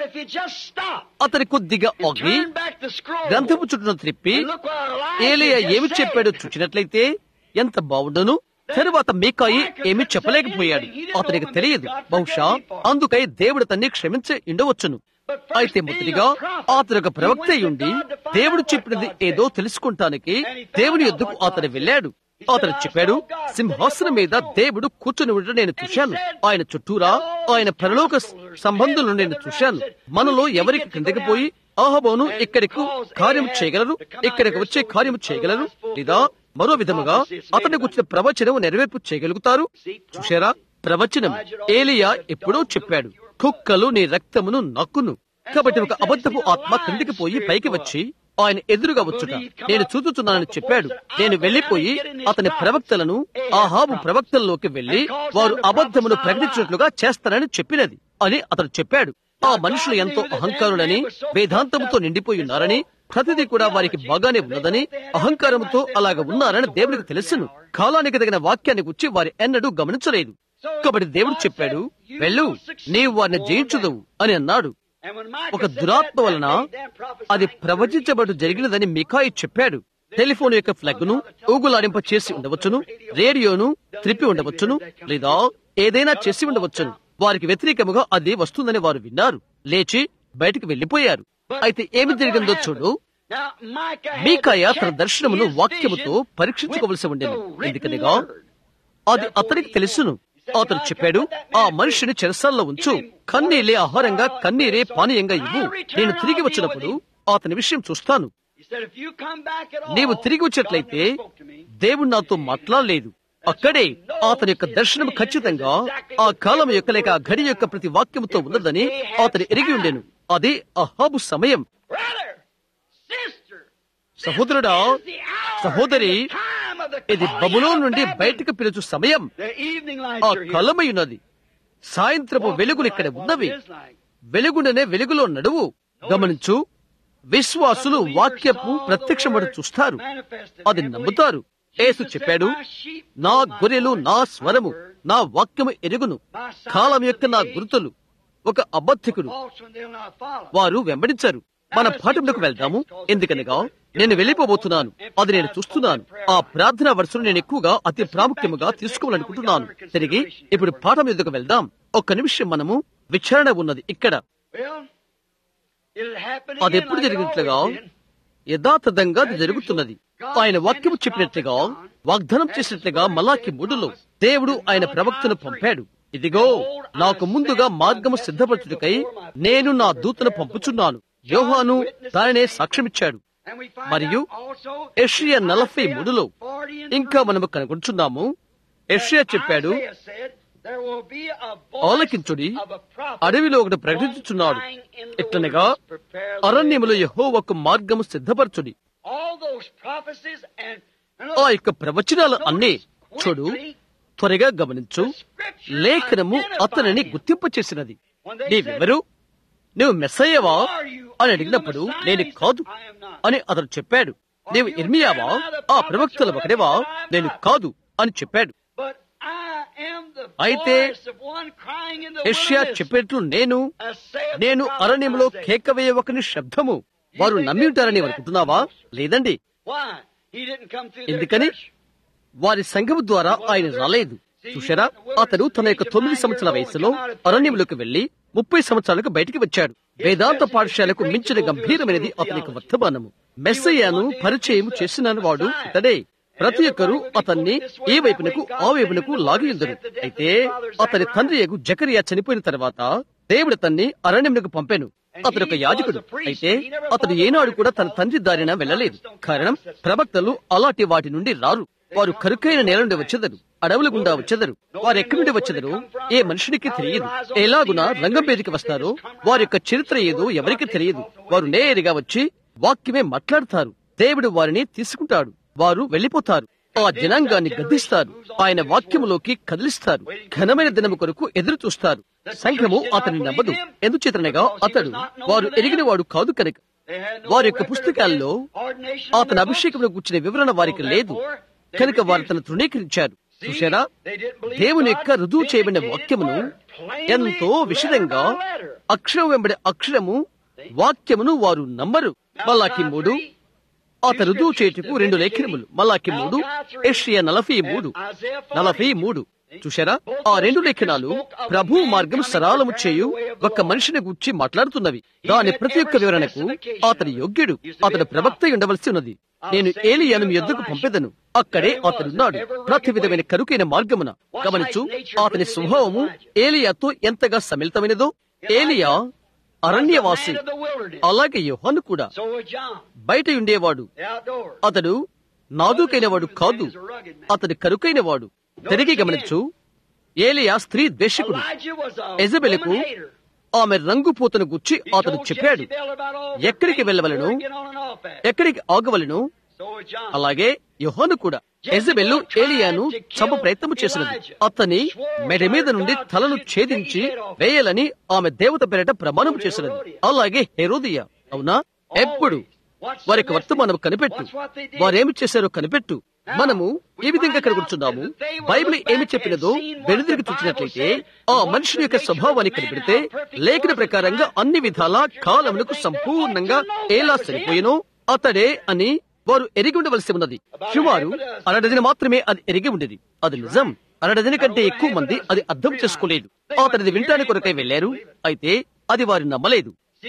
అతని కొద్దిగా ఆగి గ్రంథపు చుట్టూ త్రిప్పి ఏలియా ఏమి చెప్పాడో చూచినట్లయితే ఎంత బాగుండను తరువాత మీకాయి ఏమి చెప్పలేకపోయాడు అతనికి తెలియదు బహుశా అందుకై దేవుడు తన్ని క్షమించి ఉండవచ్చును అయితే మొదటిగా అతను ఒక ప్రవక్త ఉండి దేవుడు చెప్పినది ఏదో తెలుసుకుంటానికి దేవుని ఎద్దుకు అతను వెళ్ళాడు అతను చెప్పాడు సింహాసనం మీద దేవుడు కూర్చుని ఉండడం నేను చూశాను ఆయన చుట్టూరా ఆయన పరలోక సంబంధులను నేను చూశాను మనలో ఎవరికి కిందకి పోయి ఆహబోను ఇక్కడికి కార్యం చేయగలరు ఇక్కడికి వచ్చే కార్యం చేయగలరు లేదా మరో విధముగా అతనికి వచ్చిన ప్రవచనం నెరవేర్పు చేయగలుగుతారు చూశారా ప్రవచనం ఏలియా ఎప్పుడో చెప్పాడు కుక్కలు నీ రక్తమును నక్కును కాబట్టి ఒక అబద్ధపు ఆత్మ కిందికి పోయి పైకి వచ్చి ఆయన ఎదురుగా వచ్చుట నేను చూచుచున్నానని చెప్పాడు నేను వెళ్లిపోయి అతని ప్రవక్తలను ఆహాబు ప్రవక్తల్లోకి వెళ్లి వారు అబద్ధమును ప్రకటించినట్లుగా చేస్తానని చెప్పినది అని అతడు చెప్పాడు ఆ మనుషులు ఎంతో అహంకారులని వేదాంతంతో నిండిపోయి ఉన్నారని ప్రతిదీ కూడా వారికి బాగానే ఉన్నదని అహంకారంతో అలాగ ఉన్నారని దేవుడికి తెలుసును కాలానికి తగిన వాక్యాన్ని గుచ్చి వారి ఎన్నడూ గమనించలేదు కాబట్టి దేవుడు చెప్పాడు వెళ్ళు నీవు వారిని జయించుదవు అని అన్నాడు ఒక దురాత్మ వలన అది ప్రవచించబడు జరిగినదని మికాయి చెప్పాడు టెలిఫోన్ యొక్క ఫ్లగ్ ను ఊగులాడింప చేసి ఉండవచ్చును రేడియోను త్రిప్పి ఉండవచ్చును లేదా ఏదైనా చేసి ఉండవచ్చును వారికి వ్యతిరేకముగా అది వస్తుందని వారు విన్నారు లేచి బయటికి వెళ్లిపోయారు అయితే ఏమి జరిగిందో చూడు మీకాయ తన దర్శనమును వాక్యముతో పరీక్షించుకోవలసి ఉండేది ఎందుకనగా అది అతనికి తెలుసును అతను చెప్పాడు ఆ మనిషిని చెరసాల్లో ఉంచు కన్నీలే ఆహారంగా కన్నీరే పానీయంగా ఇవ్వు నేను తిరిగి వచ్చినప్పుడు అతని విషయం చూస్తాను నీవు తిరిగి వచ్చినట్లయితే దేవుడు నాతో మాట్లాడలేదు అక్కడే అతని యొక్క దర్శనం ఖచ్చితంగా ఆ కాలం యొక్క లేక ఆ గడి యొక్క ప్రతి వాక్యముతో ఉన్నదని అతను ఎరిగి ఉండెను అది అహాబు సమయం సహోదరుడా సహోదరి ఇది బబులో నుండి బయటకు పిలుచు సమయం ఆ కలమయున్నది సాయంత్రపు వెలుగులు ఇక్కడ ఉన్నవి వెలుగుననే వెలుగులో నడువు గమనించు విశ్వాసులు వాక్యపు ప్రత్యక్షమడు చూస్తారు అది నమ్ముతారు యేసు చెప్పాడు నా గొర్రెలు నా స్వరము నా వాక్యము ఎరుగును కాలం యొక్క నా గుర్తులు ఒక అబద్ధికుడు వారు వెంబడించారు మన పాఠంలోకి వెళ్దాము ఎందుకనగా నేను వెళ్ళిపోబోతున్నాను అది నేను చూస్తున్నాను ఆ ప్రార్థనా వరుసను నేను ఎక్కువగా అతి ప్రాముఖ్యముగా తీసుకోవాలనుకుంటున్నాను తిరిగి ఇప్పుడు పాఠం ఎందుకు వెళ్దాం ఒక్క నిమిషం మనము విచారణ ఉన్నది ఇక్కడ అది ఎప్పుడు జరిగినట్లుగా యథాతథంగా అది జరుగుతున్నది ఆయన వాక్యము చెప్పినట్లుగా వాగ్దానం చేసినట్లుగా మలాకి మూడులో దేవుడు ఆయన ప్రవక్తను పంపాడు ఇదిగో నాకు ముందుగా మార్గము సిద్ధపరచుటకై నేను నా దూతను పంపుచున్నాను యోహాను దానినే సాక్ష్యమిచ్చాడు మరియు ఎషియా నలభై మూడులో ఇంకా మనము కనుగొంటున్నాము ఎషియా చెప్పాడు ఆలకించుడి అడవిలో ఒకటి ప్రకటించుచున్నాడు ఎట్లనగా అరణ్యములో యహోవకు మార్గము సిద్ధపరచుడి ఆ యొక్క ప్రవచనాలు అన్నీ చూడు త్వరగా గమనించు లేఖనము అతనిని గుర్తింప చేసినది నీవెవరు నువ్వు మెస్సయ్యవా అని అడిగినప్పుడు నేను కాదు అని అతను చెప్పాడు నీవు ఇర్మియావా ఆ ప్రవక్తల ఒకటివా నేను కాదు అని చెప్పాడు అయితే యెషయా చెప్పేట్లు నేను నేను అరణ్యంలో కేకవేయ ఒకని శబ్దము వారు నమ్మి ఉంటారని అనుకుంటున్నావా లేదండి ఎందుకని వారి సంఘము ద్వారా ఆయన రాలేదు చూశారా అతడు తన యొక్క తొమ్మిది సంవత్సరాల వయసులో అరణ్యంలోకి వెళ్లి ముప్పై సంవత్సరాలకు బయటికి వచ్చాడు వేదాంత పాఠశాలకు మించిన గంభీరమైనది అతనికి వర్తమానము మెస్సయ్యాను పరిచయం చేసిన వాడు ఇతడే ప్రతి ఒక్కరూ అతన్ని ఏ వైపునకు ఆ వైపునకు లాగియుందరు అయితే అతని తండ్రి యగు జకరియా చనిపోయిన తర్వాత దేవుడు అతన్ని అరణ్యమునకు పంపాను అతడు ఒక యాజకుడు అయితే అతడు ఏనాడు కూడా తన తండ్రి దారిన వెళ్ళలేదు కారణం ప్రవక్తలు అలాంటి వాటి నుండి రారు వారు కరుకైన నేల నుండి వచ్చేదరు అడవుల గుండా వచ్చేదరు వారు ఎక్కడి నుండి వచ్చేదరు ఏ మనుషునికి తెలియదు ఎలాగున రంగం మీదకి వస్తారో వారి యొక్క చరిత్ర ఏదో ఎవరికి తెలియదు వారు నేరుగా వచ్చి వాక్యమే మాట్లాడతారు దేవుడు వారిని తీసుకుంటాడు వారు వెళ్లిపోతారు ఆ జనాంగాన్ని గద్దిస్తారు ఆయన వాక్యములోకి కదిలిస్తారు ఘనమైన దినము కొరకు ఎదురు చూస్తారు సంఘము అతన్ని నమ్మదు ఎందుచేతనగా అతడు వారు ఎరిగిన వాడు కాదు కనుక వారి యొక్క పుస్తకాల్లో అతని అభిషేకంలో కూర్చునే వివరణ వారికి లేదు కనుక వారు తను తృణీకరించారు చూశారా దేవుని యొక్క రుజువు చేయబడిన వాక్యమును ఎంతో విషదంగా అక్షరం వెంబడి అక్షరము వాక్యమును వారు నమ్మరు మళ్ళాకి మూడు అత రుజువు చేటుకు రెండు లేఖనములు మళ్ళాకి మూడు ఏషియా నలభై మూడు నలభై మూడు చూశారా ఆ రెండు లేఖనాలు ప్రభు మార్గం సరాలము చేయు ఒక మనిషిని గురించి మాట్లాడుతున్నవి దాని ప్రతి ఒక్క వివరణకు అతని యోగ్యుడు అతడు ప్రవక్త ఉండవలసి ఉన్నది నేను ఏలియాను మీ ఎద్దుకు పంపెదను అక్కడే అతడున్నాడు ప్రతి విధమైన కరుకైన మార్గమున గమనించు అతని స్వభావము ఏలియాతో ఎంతగా సమిళితమైనదో ఏలియా అరణ్యవాసి అలాగే యోహాను కూడా బయట ఉండేవాడు అతడు నాదుకైనవాడు కాదు అతడు కరుకైనవాడు తిరిగి గమనించు ఏలియా స్త్రీ ద్వేషకుడు ఎజబెలకు ఆమె రంగుపూతను గుచ్చి అతను చెప్పాడు ఎక్కడికి వెళ్ళవలను ఎక్కడికి ఆగవలను అలాగే యోహాను కూడా ఎజబెల్లు ఏలియాను చంప ప్రయత్నం చేసినది అతని మెడ మీద నుండి తలను ఛేదించి వేయాలని ఆమె దేవత పేరిట ప్రమాణం చేసినది అలాగే హెరోదియా అవునా ఎప్పుడు వారికి వర్తమానం కనిపెట్టు వారేమి చేశారో కనిపెట్టు మనము ఈ విధంగా ఇక్కడ కూర్చున్నాము బైబిల్ ఏమి చెప్పినదో వెనుదిరిగి చూసినట్లయితే ఆ మనుషుని యొక్క స్వభావాన్ని కనిపెడితే లేఖన ప్రకారంగా అన్ని విధాల కాలములకు సంపూర్ణంగా ఎలా సరిపోయినో అతడే అని వారు ఎరిగి ఉండవలసి ఉన్నది సుమారు అరడజన మాత్రమే అది ఎరిగి ఉండేది అది నిజం అరడజన కంటే ఎక్కువ మంది అది అర్థం చేసుకోలేదు అతనిది వినటానికి కొరకై వెళ్లారు అయితే అది వారు నమ్మలేదు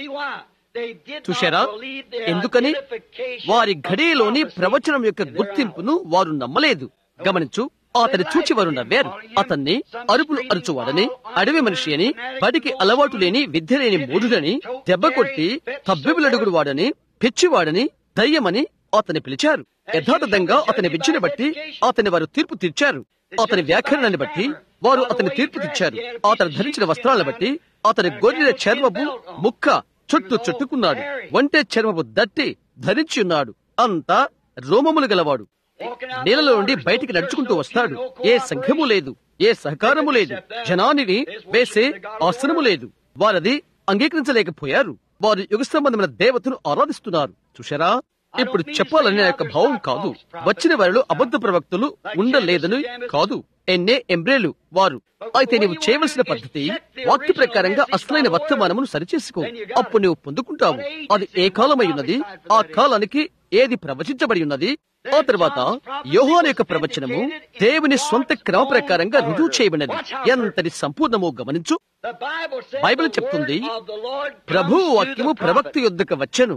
చూశారా ఎందుకని వారి ఘడియలోని ప్రవచనం యొక్క గుర్తింపును వారు నమ్మలేదు గమనించు అతని చూచి వారు నవ్వారు అతన్ని అరుపులు అరుచువాడని అడవి మనిషి అని బడికి అలవాటు లేని విద్య లేని మూఢుడని దెబ్బ కొట్టి తబ్బిబులడుగుడు వాడని పిచ్చివాడని దయ్యమని అతని పిలిచారు యథార్థంగా అతని విద్యను బట్టి అతని వారు తీర్పు తీర్చారు అతని వ్యాఖ్యానాన్ని బట్టి వారు అతని తీర్పు తెచ్చారు అతను ధరించిన వస్త్రాలను బట్టి అతని గొర్రెల చర్మపు ముక్క చుట్టూ చుట్టుకున్నాడు ఒంటె చర్మపు దట్టి ధరించి ఉన్నాడు అంతా రోమములు గలవాడు నీళ్ళలో నుండి బయటికి నడుచుకుంటూ వస్తాడు ఏ సంఘము లేదు ఏ సహకారము లేదు జనానిని వేసే ఆసనము లేదు వారది అంగీకరించలేకపోయారు వారు యుగ సంబంధమైన దేవతను ఆరాధిస్తున్నారు చూశారా ఇప్పుడు చెప్పాలనే నా యొక్క భావం కాదు వచ్చిన వారిలో అబద్ధ ప్రవక్తలు ఉండలేదని కాదు ఎన్నే ఎంబ్రేలు వారు అయితే నీవు చేయవలసిన పద్ధతి వాక్య ప్రకారంగా అసలైన వర్తమానమును సరిచేసుకో అప్పుడు నువ్వు పొందుకుంటావు అది ఏ కాలమై ఉన్నది ఆ కాలానికి ఏది ప్రవచించబడి ఉన్నది ఆ తర్వాత యోహాను యొక్క ప్రవచనము దేవుని సొంత క్రమ ప్రకారంగా రుజువు చేయబడినది ఎంతటి సంపూర్ణమో గమనించు బైబిల్ చెప్తుంది ప్రభు వాక్యము ప్రవక్త యుద్ధకు వచ్చెను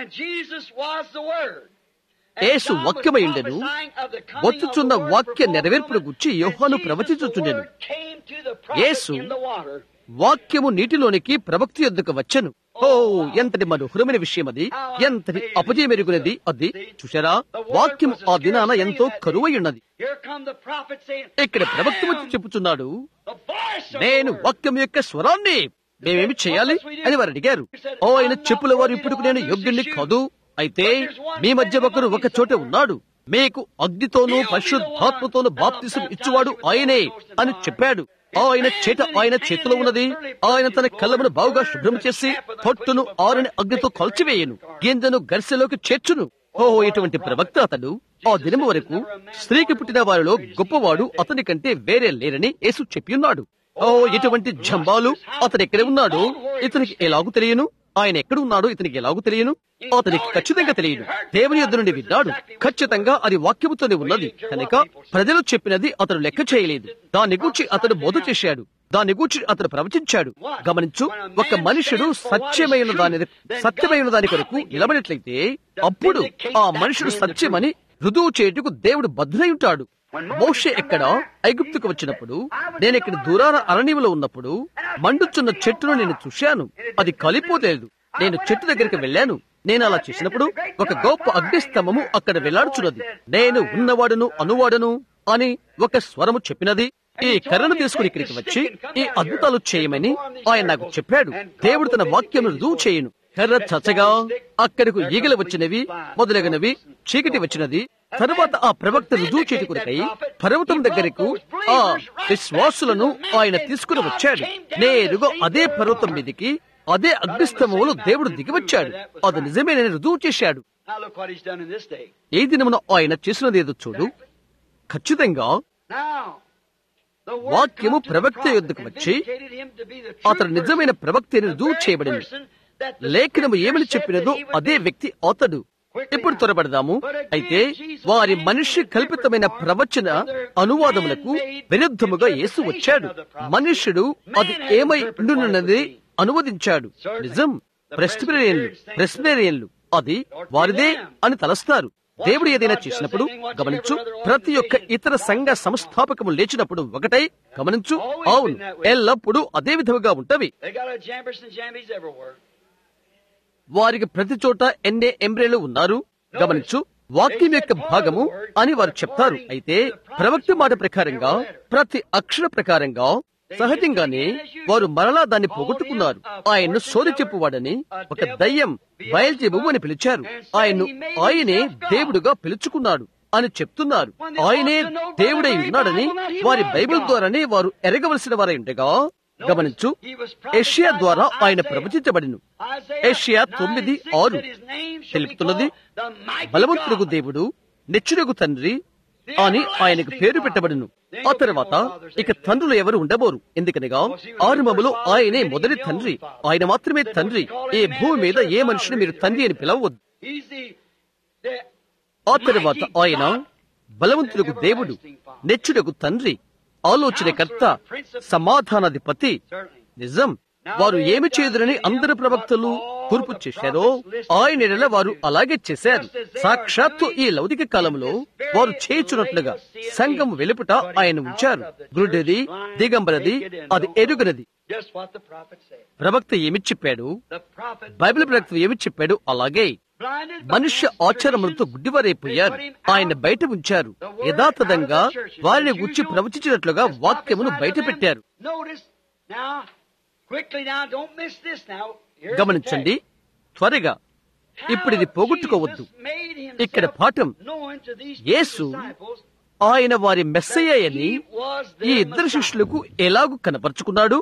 యేసు వాక్యమైండెను వచ్చుచున్న వాక్య నెరవేర్పును గుచ్చి యోహాను ప్రవచించుచుండెను యేసు వాక్యము నీటిలోనికి ప్రవక్త యొద్దకు వచ్చెను ఓ ఎంతటి మనోహరమైన విషయం అది ఎంతటి అపజయమెరుగునది అది చూశారా వాక్యం ఆ దినాన ఎంతో కరువై ఉన్నది ఇక్కడ ప్రవక్త వచ్చి చెప్పుచున్నాడు నేను వాక్యం యొక్క స్వరాన్ని మేమేమి చేయాలి అని వారు అడిగారు ఓ ఆయన చెప్పుల వారు ఇప్పుడు నేను యోగ్యుణ్ణి కాదు అయితే మీ మధ్య ఒకరు ఒక చోట ఉన్నాడు మీకు అగ్నితోనూ పరిశుద్ధాత్మతోనూ బాప్తిసం ఇచ్చువాడు ఆయనే అని చెప్పాడు ఆయన చేట ఆయన చేతిలో ఉన్నది ఆయన తన కళ్ళమును బావుగా శుభ్రం చేసి పొట్టును ఆరుని అగ్నితో కాల్చివేయను గింజను గరిసెలోకి చేర్చును ఓ ఇటువంటి ప్రవక్త అతడు ఆ దినము వరకు స్త్రీకి పుట్టిన వారిలో గొప్పవాడు అతని కంటే వేరే లేరని యేసు చెప్పి ఉన్నాడు ఓ ఇటువంటి జంబాలు అతడు ఎక్కడ ఉన్నాడు ఇతనికి ఎలాగూ తెలియను ఆయన ఎక్కడ ఉన్నాడో ఇతనికి ఎలాగూ తెలియను అతనికి ఖచ్చితంగా తెలియదు దేవుని యొద్ద నుండి విన్నాడు ఖచ్చితంగా అది వాక్యముతోనే ఉన్నది కనుక ప్రజలు చెప్పినది అతడు లెక్క చేయలేదు దాని గూర్చి అతడు బోధ చేశాడు దాని గూర్చి అతడు ప్రవచించాడు గమనించు ఒక మనుషుడు సత్యమైన దాని సత్యమైన దాని కొరకు నిలబడినట్లయితే అప్పుడు ఆ మనుషుడు సత్యమని రుజువు చేయుటకు దేవుడు భద్రై ఉంటాడు మోషే ఎక్కడ ఐగుప్తుకు వచ్చినప్పుడు నేను ఇక్కడ దూరాన అరణ్యంలో ఉన్నప్పుడు మండుచున్న చెట్టును నేను చూశాను అది కలిపోలేదు నేను చెట్టు దగ్గరికి వెళ్ళాను నేను అలా చేసినప్పుడు ఒక గొప్ప అగ్నిస్తంభము అక్కడ వెళ్లాడుచున్నది నేను ఉన్నవాడును అనువాడను అని ఒక స్వరము చెప్పినది ఈ కర్రను తీసుకుని ఇక్కడికి వచ్చి ఈ అద్భుతాలు చేయమని ఆయన నాకు చెప్పాడు దేవుడు తన వాక్యం రుజువు చేయను కర్ర చచ్చగా అక్కడకు ఈగలు వచ్చినవి మొదలగినవి చీకటి వచ్చినది తరువాత ఆ ప్రవక్త రుజువు చేతి కొరకై పర్వతం దగ్గరకు ఆ విశ్వాసులను ఆయన తీసుకుని వచ్చాడు నేరుగా అదే పర్వతం మీదకి అదే అగ్నిస్తంభంలో దేవుడు దిగివచ్చాడు అది నిజమేనని రుజువు చేశాడు ఏ దినమున ఆయన చేసినది ఏదో చూడు ఖచ్చితంగా వాక్యము ప్రవక్త యుద్ధకు వచ్చి అతడు నిజమైన ప్రవక్త అని రుజువు చేయబడింది లేఖనము ఏమని చెప్పినదో అదే వ్యక్తి అతడు ఇప్పుడు త్వరపడదాము అయితే వారి మనిషి కల్పితమైన ప్రవచన అనువాదములకు విరుద్ధముగా యేసు వచ్చాడు మనుష్యుడు అది ఏమై ఉండునన్నది అనువదించాడు నిజం ప్రెస్బిరియన్లు ప్రెస్బిరియన్లు అది వారిదే అని తలస్తారు దేవుడు ఏదైనా చేసినప్పుడు గమనించు ప్రతి ఒక్క ఇతర సంఘ సంస్థాపకము లేచినప్పుడు ఒకటై గమనించు అవును ఎల్లప్పుడూ అదే విధముగా ఉంటవి వారికి ప్రతి చోట ఎన్నే ఎంబ్రేలు ఉన్నారు గమనించు వాక్యం యొక్క భాగము అని వారు చెప్తారు అయితే ప్రవక్త మాట ప్రకారంగా ప్రతి అక్షర ప్రకారంగా సహజంగానే వారు మరలా దాన్ని పోగొట్టుకున్నారు ఆయన్ను సోది చెప్పువాడని ఒక దయ్యం బయల్జెబు అని పిలిచారు ఆయన్ను ఆయనే దేవుడుగా పిలుచుకున్నాడు అని చెప్తున్నారు ఆయనే దేవుడై ఉన్నాడని వారి బైబిల్ ద్వారానే వారు ఎరగవలసిన వారై ఉండగా గమనించు ఏషియా ద్వారా ఆయన ప్రవచించబడిను ఏషియా తొమ్మిది ఆరు తెలుపుతున్నది బలవంతుడుగు దేవుడు నెచ్చుడుగు తండ్రి అని ఆయనకు పేరు పెట్టబడును ఆ తర్వాత ఇక తండ్రులు ఎవరు ఉండబోరు ఎందుకనగా ఆరంభములో ఆయనే మొదటి తండ్రి ఆయన మాత్రమే తండ్రి ఈ భూమి మీద ఏ మనిషిని మీరు తండ్రి అని పిలవద్దు ఆ తర్వాత ఆయన బలవంతుడుకు దేవుడు నెచ్చుడకు తండ్రి ఆలోచనకర్త సమాధానాధిపతి నిజం వారు ఏమి చేదురని అందరు ప్రవక్తలు తూర్పు చేశారో ఆయన ఎడల వారు అలాగే చేశారు సాక్షాత్తు ఈ లౌకిక కాలంలో వారు చేయుచున్నట్లుగా సంఘం వెలుపుట ఆయన ఉంచారు గురుడిది దిగంబరది అది ఎరుగనది ప్రవక్త ఏమి చెప్పాడు బైబిల్ ప్రవక్త ఏమి చెప్పాడు అలాగే మనుష్య ఆచారములతో గుడ్డివారైపోయారు ఆయన బయట ఉంచారు యథాతథంగా వారిని గుచ్చి ప్రవచించినట్లుగా వాక్యమును బయట పెట్టారు గమనించండి త్వరగా ఇప్పుడు ఇది పోగొట్టుకోవద్దు ఇక్కడ పాఠం యేసు ఆయన వారి మెస్సయ్యని ఈ ఇద్దరు శిష్యులకు ఎలాగూ కనపరుచుకున్నాడు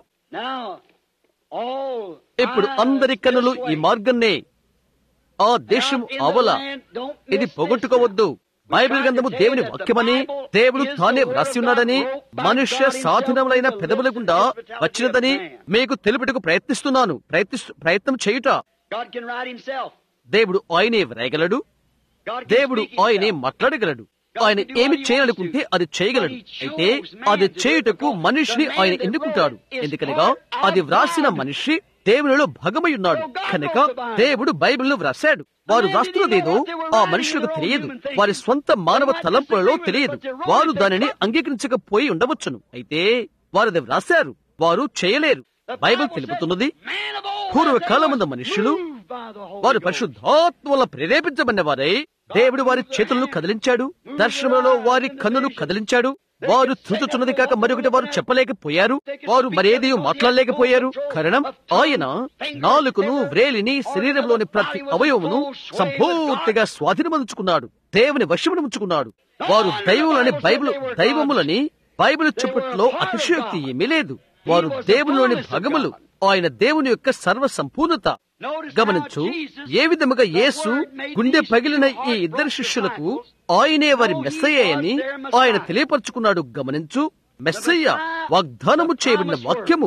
ఇప్పుడు అందరి కనులు ఈ మార్గన్నే ఆ దేశం అవల ఇది పొగొట్టుకోవద్దు బైబిల్ గ్రంథము దేవుని వాక్యమని దేవుడు తానే వ్రాసి ఉన్నాడని మనుష్య సాధనములైన పెదవుల గుండా వచ్చినదని మీకు తెలుపుటకు ప్రయత్నిస్తున్నాను ప్రయత్నం చేయుట దేవుడు ఆయనే వ్రాయగలడు దేవుడు ఆయనే మాట్లాడగలడు ఆయన ఏమి చేయాలనుకుంటే అది చేయగలడు అయితే అది చేయుటకు మనిషిని ఆయన ఎన్నుకుంటాడు ఎందుకనగా అది వ్రాసిన మనిషి దేవునిలో భాగమై ఉన్నాడు కనుక దేవుడు బైబిల్ను వ్రాశాడు వారు వ్రాస్తున్నదేదో ఆ మనుషులకు తెలియదు వారి స్వంత మానవ తలంపులలో తెలియదు వారు దానిని అంగీకరించకపోయి ఉండవచ్చును అయితే వారు అది వ్రాశారు వారు చేయలేరు బైబిల్ తెలుపుతున్నది పూర్వకాలముంద మనుష్యులు వారు పరిశుద్ధాత్మ వల్ల ప్రేరేపించబడిన వారై దేవుడు వారి చేతులను కదిలించాడు దర్శనంలో వారి కన్నులు కదిలించాడు వారు త్రుతుచున్నది కాక మరొకటి వారు చెప్పలేకపోయారు వారు మరేది మాట్లాడలేకపోయారు కారణం ఆయన నాలుకను వ్రేలిని శరీరంలోని ప్రతి అవయవమును సంపూర్తిగా స్వాధీనమంచుకున్నాడు దేవుని వశమును ఉంచుకున్నాడు వారు దైవములని బైబిల్ దైవములని బైబిల్ చుప్పట్లో అతిశయోక్తి ఏమీ లేదు వారు దేవునిలోని భాగములు ఆయన దేవుని యొక్క సర్వ సంపూర్ణత గమనించు ఏ విధముగా యేసు గుండె పగిలిన ఈ ఇద్దరు శిష్యులకు ఆయనే వారి మెస్సయ్య అని ఆయన తెలియపరుచుకున్నాడు గమనించు మెస్సయ్య వాగ్దానము చేయబడిన వాక్యము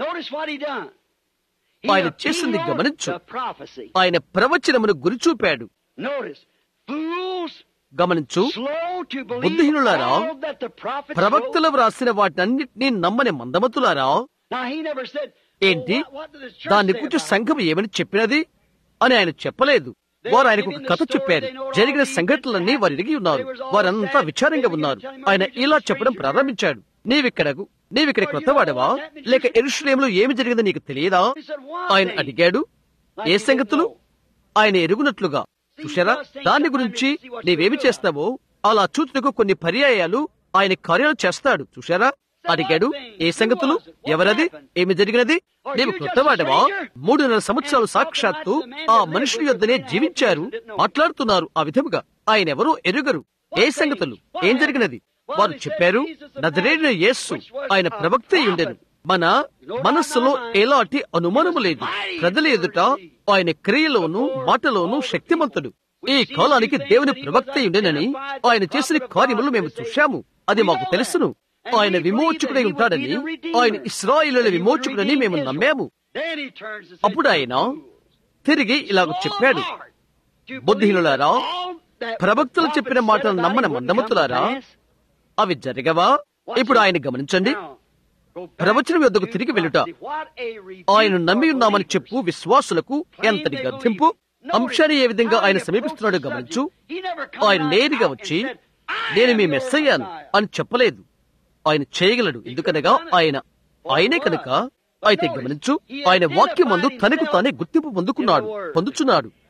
ఆయన చేసింది గమనించు ఆయన ప్రవచనమును గురిచూపాడు గమనించు బుద్ధిహీనులారా ప్రవక్తలు వ్రాసిన వాటన్నిటినీ నమ్మని మందమతులారా ఏంటి దాన్ని గురించి సంఘం ఏమని చెప్పినది అని ఆయన చెప్పలేదు వారు ఆయనకు ఒక కథ చెప్పారు జరిగిన సంఘటనలన్నీ వారు ఎరిగి ఉన్నారు వారంతా విచారంగా ఉన్నారు ఆయన ఇలా చెప్పడం ప్రారంభించాడు నీవిక్కడకు నీవిక్కడ క్రొత్తవాడవా లేక ఎరుషులేంలో ఏమి జరిగిందో నీకు తెలియదా ఆయన అడిగాడు ఏ సంగతులు ఆయన ఎరుగునట్లుగా చూశారా దాని గురించి నీవేమి చేస్తావో అలా చూచుటకు కొన్ని పర్యాయాలు ఆయన కార్యాలు చేస్తాడు చూశారా అడిగాడు ఏ సంగతులు ఎవరది ఏమి జరిగినది నీవు కొత్తవాడవా మూడున్నర సంవత్సరాలు సాక్షాత్తు ఆ మనుషుల యొద్దనే జీవించారు మాట్లాడుతున్నారు ఆ విధముగా ఆయన ఎవరూ ఎరుగరు ఏ సంగతులు ఏం జరిగినది వారు చెప్పారు నజరేడిన యేస్సు ఆయన ప్రవక్త ఉండెను మన మనస్సులో ఎలాంటి అనుమానము లేదు ప్రజల ఎదుట ఆయన క్రియలోను మాటలోను శక్తిమంతుడు ఈ కాలానికి దేవుని ప్రవక్త ఉండేనని ఆయన చేసిన కార్యములు మేము చూశాము అది మాకు తెలుసును ఆయన విమోచకుడై ఉంటాడని ఆయన ఇస్రాయిల విమోచకుడని మేము నమ్మాము అప్పుడు ఆయన తిరిగి ఇలాగ చెప్పాడు బుద్ధిహీనులారా ప్రవక్తలు చెప్పిన మాటలు నమ్మన మందమతులారా అవి జరగవా ఇప్పుడు ఆయన గమనించండి ప్రవచనం యొద్దకు తిరిగి వెళ్ళుట ఆయన నమ్మి ఉన్నామని చెప్పు విశ్వాసులకు ఎంతటి గర్తింపు అంశాన్ని ఏ విధంగా ఆయన సమీపిస్తున్నాడో గమనించు ఆయన నేరుగా వచ్చి నేను మీ మెస్ అయ్యాను అని చెప్పలేదు ఆయన చేయగలడు ఎందుకనగా ఆయన ఆయనే కనుక అయితే గమనించు ఆయన వాక్యం మందు తనకు తానే గుర్తింపు పొందుకున్నాడు పొందుచున్నాడు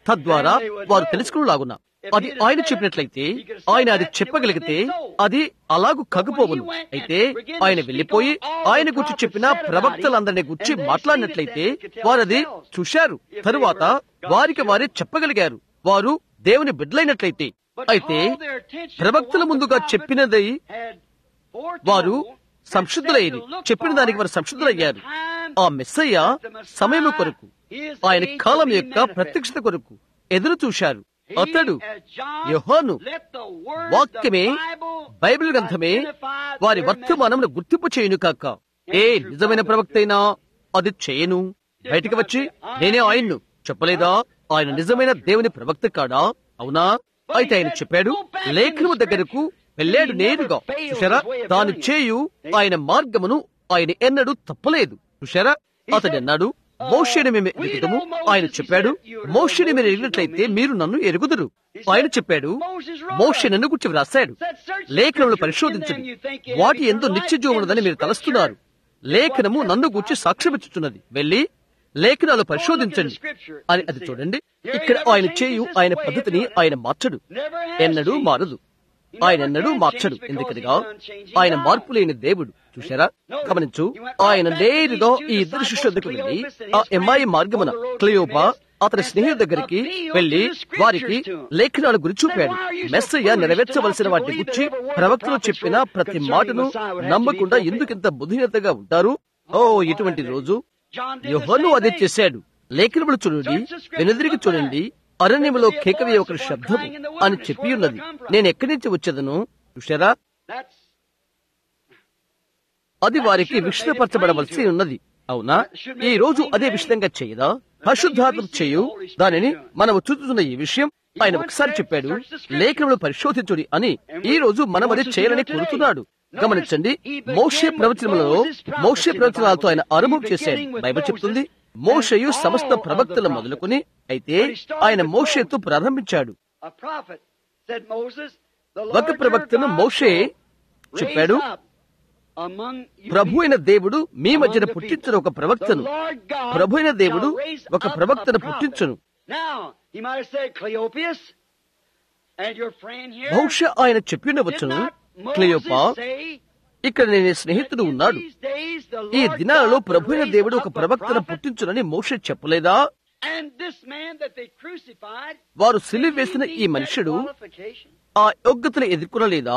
తద్వారా వారు తెలుసుకునేలాగున అది ఆయన చెప్పినట్లయితే ఆయన అది చెప్పగలిగితే అది అలాగు కగిపోవును అయితే ఆయన వెళ్లిపోయి ఆయన గురించి చెప్పిన ప్రవక్తలందరినీ గురించి మాట్లాడినట్లయితే వారు అది చూశారు తరువాత వారికి వారే చెప్పగలిగారు వారు దేవుని బిడ్డలైనట్లయితే అయితే ప్రవక్తల ముందుగా చెప్పినది వారు సంశుద్ధులయ్యారు చెప్పిన దానికి వారు సంశుద్ధులయ్యారు ఆ మెస్సయ్య సమయం కొరకు ఆయన కాలం యొక్క ప్రత్యక్షత కొరకు ఎదురు చూశారు అతడు యోహాను వాక్యమే బైబిల్ గ్రంథమే వారి వర్తమానమును గుర్తింపు చేయును కాక ఏ నిజమైన ప్రవక్త అయినా అది చేయను బయటికి వచ్చి నేనే ఆయన్ను చెప్పలేదా ఆయన నిజమైన దేవుని ప్రవక్త కాడా అవునా అయితే ఆయన చెప్పాడు లేఖనము దగ్గరకు వెళ్ళాడు నేరుగా చూశారా తాను చేయు ఆయన మార్గమును ఆయన ఎన్నడూ తప్పలేదు చూశారా అతడు అన్నాడు మోషని మేము ఎరుగుదము ఆయన చెప్పాడు మోషని మీరు ఎరిగినట్లయితే మీరు నన్ను ఎరుగుదురు ఆయన చెప్పాడు మోష నన్ను గురించి వ్రాశాడు లేఖనములు పరిశోధించండి వాటి ఎందు నిత్యజీవమున్నదని మీరు తలస్తున్నారు లేఖనము నన్ను గురించి సాక్ష్యమిచ్చుతున్నది వెళ్ళి లేఖనాలు పరిశోధించండి అని అది చూడండి ఇక్కడ ఆయన చేయు ఆయన పద్ధతిని ఆయన మార్చడు ఎన్నడూ మారదు ఆయన ఎన్నడూ మార్చడు ఎందుకనగా ఆయన మార్పు లేని దేవుడు చూశారా గమనించు ఆయన నేరుగా ఈ ఇద్దరు శిష్యులకు వెళ్లి ఆ ఎంఐ మార్గమున క్లియోపా అతని స్నేహితుల దగ్గరికి వెళ్లి వారికి లేఖనాల గురించి చూపాడు మెస్సయ్య నెరవేర్చవలసిన వాటి గురించి ప్రవక్తలు చెప్పిన ప్రతి మాటను నమ్మకుండా ఎందుకింత బుద్ధిహీనతగా ఉంటారు ఓ ఇటువంటి రోజు యోహను అదే చేశాడు లేఖనములు చూడండి వెనుదిరిగి చూడండి అరణ్యములో కేకవే ఒక శబ్దం అని చెప్పి ఉన్నది నేను ఎక్కడి నుంచి వచ్చేదను చూశారా అది వారికి విషయపరచబడవలసి ఉన్నది అవునా ఈ రోజు అదే విషయంగా చేయదా పరిశుద్ధాత్మ చేయు దానిని మనం చూస్తున్న ఈ విషయం ఆయన ఒకసారి చెప్పాడు లేఖనములు పరిశోధించుడి అని ఈ రోజు మనం అది చేయాలని కోరుతున్నాడు గమనించండి మోషే ప్రవచనములలో మోషే ప్రవచనాలతో ఆయన ఆరంభం చేశాడు బైబిల్ చెప్తుంది మోషయు సమస్త ప్రవక్తలు మొదలుకొని అయితే ఆయన మోషేతో ప్రారంభించాడు ఒక ప్రవక్తను మోషే చెప్పాడు ప్రభు అయిన దేవుడు మీ మధ్యన పుట్టించిన ఒక ప్రవక్తను ప్రభు అయిన దేవుడు ఒక ప్రవక్తను పుట్టించును బహుశా ఆయన చెప్పినవచ్చును క్లియోపా ఇక్కడ నేను స్నేహితుడు ఉన్నాడు ఈ దినాలలో ప్రభు అయిన దేవుడు ఒక ప్రవక్తను పుట్టించునని మోషే చెప్పలేదా వారు సిలివ్ వేసిన ఈ మనుషుడు ఆ యోగ్యతను ఎదుర్కొనలేదా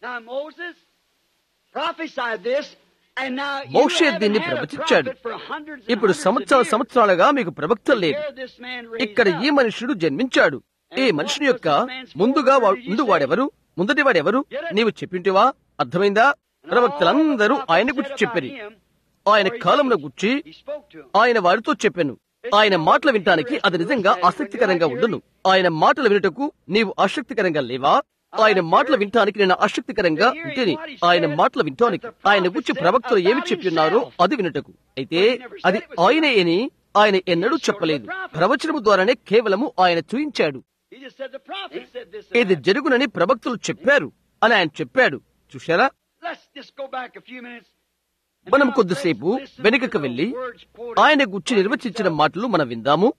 మోషే దీన్ని ప్రవచించాడు ఇప్పుడు సంవత్సరాల సంవత్సరాలుగా మీకు ప్రవక్త లేదు ఇక్కడ ఈ మనుషుడు జన్మించాడు ఈ మనుషుని యొక్క ముందుగా ముందు వాడెవరు ముందటి వాడెవరు నీవు చెప్పింటివా అర్థమైందా ప్రవక్తలందరూ ఆయన గురించి చెప్పారు ఆయన కాలంలో గుర్చి ఆయన వారితో చెప్పాను ఆయన మాటలు వినటానికి అది నిజంగా ఆసక్తికరంగా ఉండును ఆయన మాటలు వినుటకు నీవు ఆసక్తికరంగా లేవా ఆయన మాటలు వినటానికి నేను ఆసక్తికరంగా ఉంటేని ఆయన మాటలు వినటానికి ఆయన గురించి ప్రవక్తలు ఏమి చెప్పిన్నారో అది వినుటకు అయితే అది ఆయనే అని ఆయన ఎన్నడూ చెప్పలేదు ప్రవచనము ద్వారానే కేవలము ఆయన చూయించాడు ఇది జరుగునని ప్రవక్తలు చెప్పారు అని ఆయన చెప్పాడు చూశారా మనం కొద్దిసేపు వెనుకకు వెళ్లి ఆయన గుర్చి నిర్వచించిన మాటలు మనం విందాము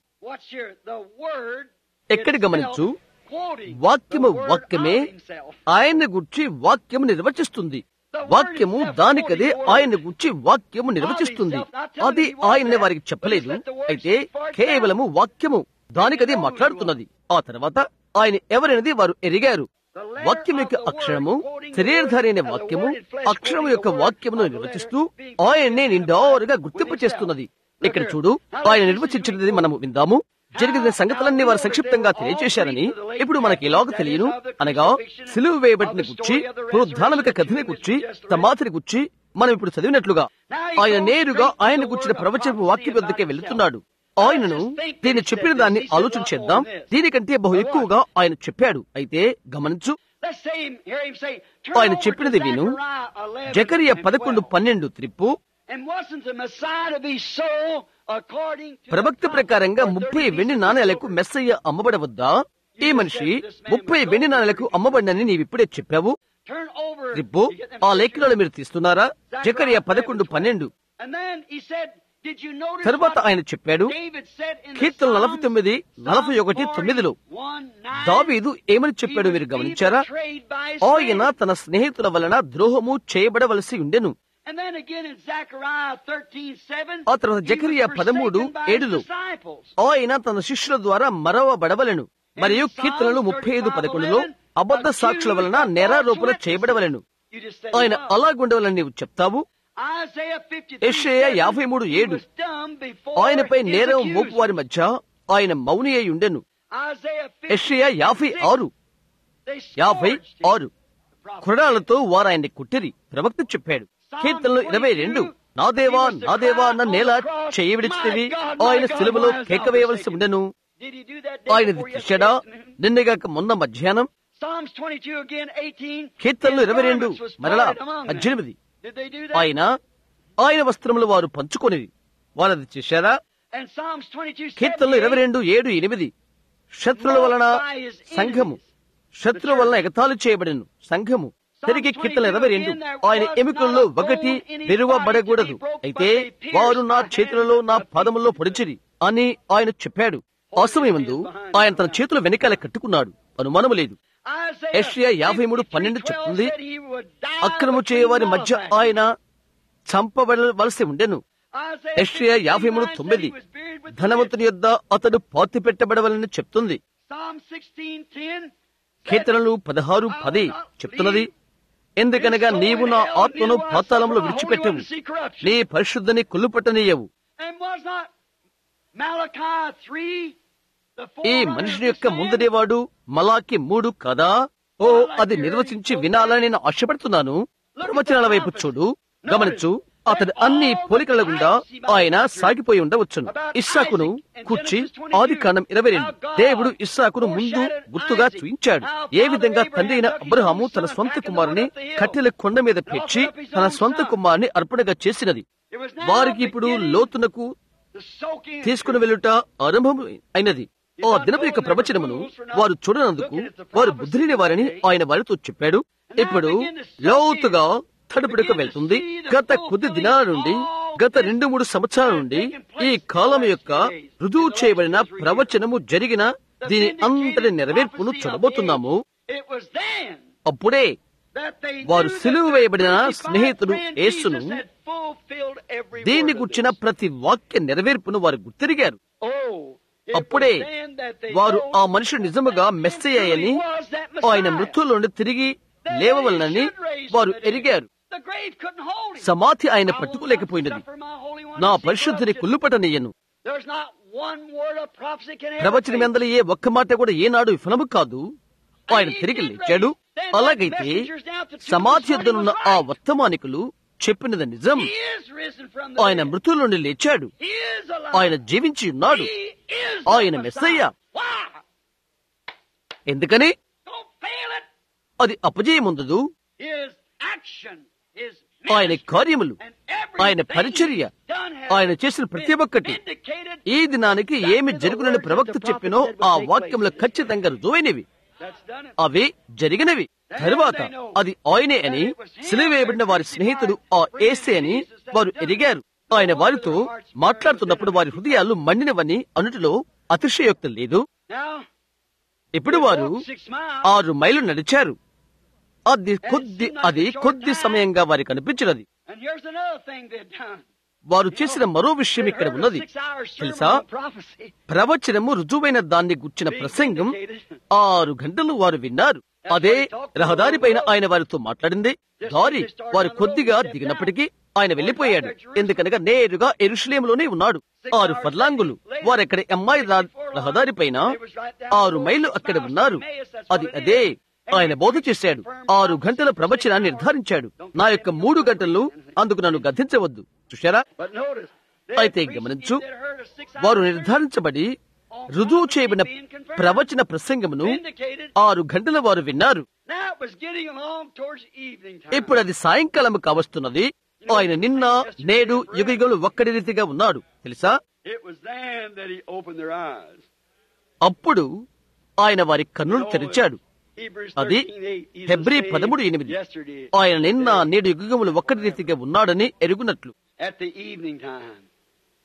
ఎక్కడ గమనించు వాక్యము వాక్యమే ఆయన గుర్చి వాక్యము నిర్వచిస్తుంది వాక్యము దానికదే ఆయన గుర్చి వాక్యము నిర్వచిస్తుంది అది ఆయననే వారికి చెప్పలేదు అయితే కేవలము వాక్యము దానికదే మాట్లాడుతున్నది ఆ తర్వాత ఆయన ఎవరనేది వారు ఎరిగారు వాక్యం యొక్క అక్షరము శరీరధారి అనే వాక్యము అక్షరము యొక్క వాక్యమును నిర్వచిస్తూ ఆయన్నే నిండారుగా గుర్తింపు చేస్తున్నది ఇక్కడ చూడు ఆయన నిర్వచించినది మనము విందాము జరిగిన సంగతులన్నీ వారు సంక్షిప్తంగా తెలియజేశారని ఇప్పుడు మనకి ఇలాగ తెలియను అనగా సిలువు వేయబడిన గుర్చి పునరుద్ధానమిక కథని గుర్చి సమాధిని గుర్చి మనం ఇప్పుడు చదివినట్లుగా ఆయన నేరుగా ఆయన గుర్చిన ప్రవచనపు వాక్య వద్దకే వెళుతున్నాడు ఆయనను దీన్ని చెప్పిన దాన్ని ఆలోచన చేద్దాం దీనికంటే బహు ఎక్కువగా ఆయన చెప్పాడు అయితే గమనించు ఆయన చెప్పినది విను జకరియ పదకొండు పన్నెండు త్రిప్పు ప్రవక్త ప్రకారంగా ముప్పై వెండి నాణ్యాలకు మెస్సయ్య అమ్మబడవద్దా ఈ మనిషి ముప్పై వెండి నాణ్యాలకు అమ్మబడినని నీవిప్పుడే చెప్పావు రిప్పు ఆ లేఖనాలు మీరు తీస్తున్నారా జకరియా పదకొండు పన్నెండు And then he said, Did you notice తరువాత what ఆయన చెప్పాడు David said in the Keerthana Psalms, నలభై తొమ్మిది నలభై ఒకటి Psalm తొమ్మిదిలో 41:9, దావీదు ఏమని చెప్పాడు he మీరు would be గమనించారా betrayed by his ఆయన friends. తన స్నేహితుల వలన ద్రోహము చేయబడవలసి ఉండెను And then again in Zechariah 13:7, ఆ తర్వాత he జకరియా was పదమూడు forsaken by his ఏడులో disciples. ఆయన తన శిష్యుల ద్వారా మరవబడవలెను మరియు కీర్తనలు ముప్పై ఐదు పదకొండులో అబద్ధ సాక్షుల వలన నేరారోపణ చేయబడవలెను You just say, ఆయన "Wow." అలాగుండవలని నీవు చెప్తావు Isaiah 53, యెషయా 7, యాభై మూడు he ఏడు. was dumb before ఆయనపై his నేరం accusers. మోపు వారి మధ్య ఆయన మౌని అయి ఉండెను Isaiah యెషయా యాభై 56, ఆరు they యాభై scourged him. ఆరు కురడాలతో వారు ఆయన్ని కుట్టిరి ప్రవక్త చెప్పాడు కీర్తనలు ఇరవై రెండు నా దేవా నా దేవా అన్న నేల చేయవిడిచితివి ఆయన సిలువలో కేక వేయవలసి ఉండెను Did he do that day ఆయన before తెచ్చాడా yesterday afternoon? నిన్నగాక మొన్న మధ్యాహ్నం Psalms 22 again, 18. కీర్తనలు his ఇరవై రెండు garments was మరలా parted among them. పద్దెనిమిది Did they do that? ఆయన ఆయన వస్త్రములు వారు పంచుకొనిది వారు అది చేశారా And Psalms 22, కీర్తనలు ఇరవై 78, రెండు ఏడు ఎనిమిది శత్రుల వలన సంఘము శత్రువు వలన ఎగతాళి చేయబడిను సంఘము తిరిగి కీర్తన ఇరవై రెండు ఆయన ఎముకల్లో ఒకటి విరువబడకూడదు అయితే వారు నా చేతులలో నా పాదముల్లో పొడిచిరి అని ఆయన చెప్పాడు ఆ సమయమందు ఆయన తన చేతుల వెనకాల కట్టుకున్నాడు అనుమానము లేదు Isaiah యెషయా యాభై మూడు 53, పన్నెండు 12 చెప్తుంది said he would die అక్రము between చేయవారి మధ్య malefactors. ఆయన చంపబడవలసి ఉండెను Isaiah యెషయా 53, యాభై మూడు 9 said తొమ్మిది he was buried with the ధనవంతుని యొద్ద అతడు పాతి పెట్టబడవలని చెప్తుంది Psalm 16:10 కీర్తనలు పదహారు పది చెప్తున్నది ఎందుకనగా నీవు నా ఆత్మను పాతాళంలో విడిచిపెట్టవు నీ పరిశుద్ధిని కుళ్ళుపట్టనీయవు And was not Malachi 3 the ఈ forerunner మనిషిని of యొక్క this man? ముందడేవాడు మలాకి మూడు కదా ఓ అది నిర్వచించి వినాలని నేను ఆశపడుతున్నాను ప్రవచనాల వైపు చూడు గమనించు అతడు అన్ని పోలికల గుండా ఆయన సాగిపోయి ఉండవచ్చును ఇస్సాకును కూర్చి ఆది కాండం ఇరవై రెండు దేవుడు ఇస్సాకును ముందు గుర్తుగా చూయించాడు ఏ విధంగా తండ్రి అయిన అబ్రహాము తన స్వంత కుమారుని కట్టెల కొండ మీద పెంచి తన స్వంత కుమారుని అర్పణగా చేసినది It was now వారికి ఇప్పుడు beginning లోతునకు to soak in తీసుకుని వెళ్ళుట ఆరంభం అయినది ఆ దినపు యొక్క ప్రవచనమును వారు చూడనందుకు వారు బుద్ధిని వారని ఆయన వారితో చెప్పాడు ఇప్పుడు లోతుగా తడుపుడుకు వెళ్తుంది గత కొద్ది దినాల నుండి గత రెండు మూడు సంవత్సరాల నుండి ఈ కాలం యొక్క రుజువు చేయబడిన ప్రవచనము జరిగిన దీని అంతటి నెరవేర్పును చూడబోతున్నాము It was then అప్పుడే that they వారు knew that సిలువ the వేయబడిన crucified స్నేహితుడు friend యేసును Jesus had fulfilled every దీన్ని word of గుర్చిన this. ప్రతి వాక్య నెరవేర్పును వారు గుర్తిరిగారు Oh, it అప్పుడే was then that they వారు know ఆ మనుషుడు నిజముగా that మెస్సయ్య he అని was that ఆయన Messiah. మృతుల నుండి తిరిగి That లేవవలనని he should raise వారు from the dead. ఎరిగారు The grave couldn't hold him. సమాధి ఆయన I will not పట్టుకోలేకపోయినది suffer my Holy One నా to see పరిశుద్ధిని corruption. కుళ్ళుపటనీయను There's not one word of prophecy can ever ప్రవచన fail. మెందలి ఏ ఒక్క మాట కూడా ఏనాడు విఫలము కాదు ఆయన తిరిగి లేచాడు అలాగైతే సమాధి యొద్దనున్న ఆ వర్తమానికులు చెప్పినది నిజం He is risen from the ఆయన dead. మృతుల నుండి లేచాడు He is alive. ఆయన జీవించి ఉన్నాడు He is ఆయన the మెస్సయ్య. Messiah. Why? ఎందుకని Don't fail it. అది అపజయముందదు His action, his ఆయన ministry, కార్యములు and everything ఆయన పరిచర్య he's done has ఆయన చేసిన ప్రతి been ఒక్కటి vindicated. ఈ దినానికి ఏమి జరుగునని ప్రవక్త చెప్పినో ఆ వాక్యములు ఖచ్చితంగా రుజువైనవి That's done it. అవి జరిగినవి తరువాత అది ఆయనే అని సిలివేయబడిన వారి స్నేహితుడు ఆ ఏసే అని వారు ఎరిగారు ఆయన వారితో మాట్లాడుతున్నప్పుడు వారి హృదయాలు మండినవని అనుటిలో అతిశయోక్తి లేదు Now, ఇప్పుడు వారు walked six miles, ఆరు మైలు నడిచారు అది కొద్ది అది కొద్ది సమయంగా వారికి అనిపించినది and here's another thing they've done. వారు చేసిన మరో విషయం ఇక్కడ ఉన్నది తెలుసా ప్రవచనము రుజువైన దాన్ని గుర్చిన ప్రసంగం ఆరు గంటలు వారు విన్నారు అదే రహదారిపైన ఆయన వారితో మాట్లాడింది దారి వారు కొద్దిగా దిగినప్పటికీ ఆయన వెళ్లిపోయాడు ఎందుకనగా నేరుగా ఎరుషలేములోనే ఉన్నాడు ఆరు ఫర్లాంగులు వారక్కడ అమ్మాయి రహదారిపైన ఆరు మైళ్ళు అక్కడ ఉన్నారు అది అదే ఆయన బోధ చేశాడు ఆరు గంటల ప్రవచనాన్ని నిర్ధారించాడు నా యొక్క మూడు గంటలు అందుకు నన్ను గద్దించవద్దు చూశారా But notice, అయితే గమనించు వారు నిర్ధారించబడి రుజువు చేయబడిన ప్రవచన ప్రసంగమును vindicated. ఆరు గంటల వారు విన్నారు Now it was getting along towards evening time. ఇప్పుడు అది సాయంకాలం కావస్తున్నది ఆయన నిన్న నేడు యుగయుగలు ఒక్కడి రీతిగా ఉన్నాడు తెలుసా It was then that he opened their eyes. అప్పుడు ఆయన వారి కన్నులు తెరిచాడు Hebrews అది 13:8. He's the హెబ్రీ same పదమూడు ఎనిమిది yesterday ఆయన నిన్న నేడు యుగములు ఒక్కటి రీతిగా ఉన్నాడని ఎరుగునట్లు at the evening time.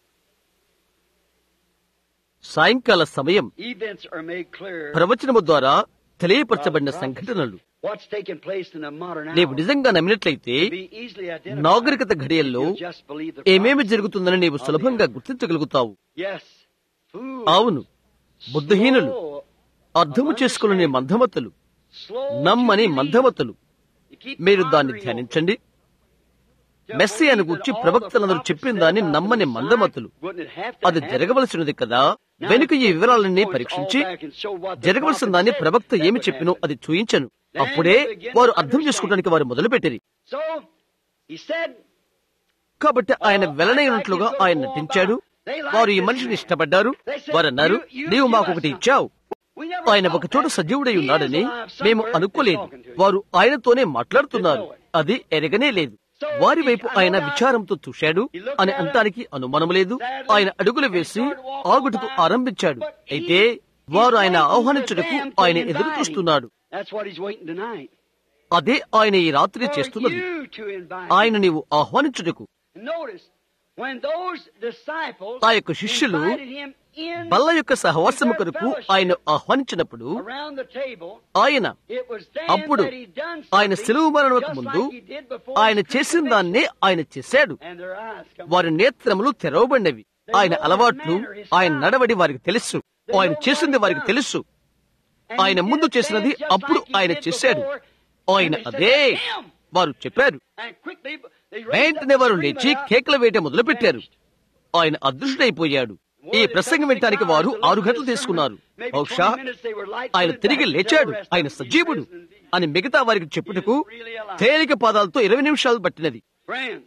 సాయంకాల సమయం events are made clear. ప్రవచనము ద్వారా తెలియపరచబడిన సంఘటనలు What's taking place in the modern నీవు hour నిజంగా నమ్మినట్లయితే be easily identified. నాగరికత ఘడియల్లో You just believe the ఏమేమి prophecy. జరుగుతుందని నీవు సులభంగా గుర్తించగలుగుతావు Yes. Fool. అవును బుద్ధిహీనులు Slow. అర్థము చేసుకుని మందమతులు Slow నమ్మని to believe. మందమతులు You keep మీరు దాన్ని pondering ధ్యానించండి over. మెస్సి అని గూర్చి ప్రవక్తలందరూ చెప్పిన దాన్ని నమ్మని మందమతులు Wouldn't it have to అది happen? జరగవలసినది కదా వెనుక ఈ వివరాలన్నీ పరీక్షించి జరగవలసిన దాన్ని ప్రవక్త ఏమి చెప్పినో అది చూయించను అప్పుడే వారు అర్థం చేసుకోవడానికి వారు మొదలుపెట్టారు So, he said, కాబట్టి ఆయన వెలనైనట్లుగా ఆయన నటించాడు వారు ఈ మనిషిని ఇష్టపడ్డారు వారు అన్నారు నీవు మాకు ఒకటి ఇచ్చావు "We never ఆయన thought ఒక చోట that. సజీవుడై He is ఉన్నాడని alive మేము somewhere అనుకోలేదు and talking to you." వారు ఆయనతోనే మాట్లాడుతున్నారు అది ఎరగనే లేదు వారి వైపు ఆయన విచారంతో చూశాడు అని అంటానికి అనుమానం లేదు ఆయన అడుగులు వేసి ఆగుటకు ఆరంభించాడు అయితే వారు ఆయన ఆహ్వానించుటకు ఆయన ఎదురు చూస్తున్నాడు That's what he's waiting tonight. అదే ఆయన ఈ రాత్రి For చేస్తున్నది you to invite ఆయన నీవు ఆహ్వానించుటకు him. Notice, when those disciples ఆ యొక్క శిష్యులు invited him in బల్ల యొక్క సహవాసము కొరకు ఆయన ఆహ్వానించినప్పుడు around the table, ఆయన it was then అప్పుడు that he done ఆయన something సెలవు మరణకు just ముందు like he did before ఆయన his చేసిన crucifixion. దాన్నే ఆయన చేశాడు And their eyes come వారి నేత్రములు తెరవబడినవి ఆయన అలవాట్లు ఆయన నడవడి వారికి తెలుసు ఆయన చేసింది వారికి తెలుసు And ఆయన he ముందు did it చేసినది then just అప్పుడు like he ఆయన did చేశాడు before. ఆయన And they said, అదే "That's him." వారు చెప్పారు And quickly, they raised వెంటనే up వారు the లేచి screaming out. కేకల వేట మొదలుపెట్టారు ఆయన అదృష్టుడైపోయాడు ఈ ప్రసంగం వినటానికి వారు ఆరు గంటలు తీసుకున్నారు బహుశా ఆయన తిరిగి లేచాడు ఆయన సజీవుడు అని మిగతా వారికి చెప్పుటకు తేలిక పాదాలతో ఇరవై నిమిషాలు పట్టినది Friends,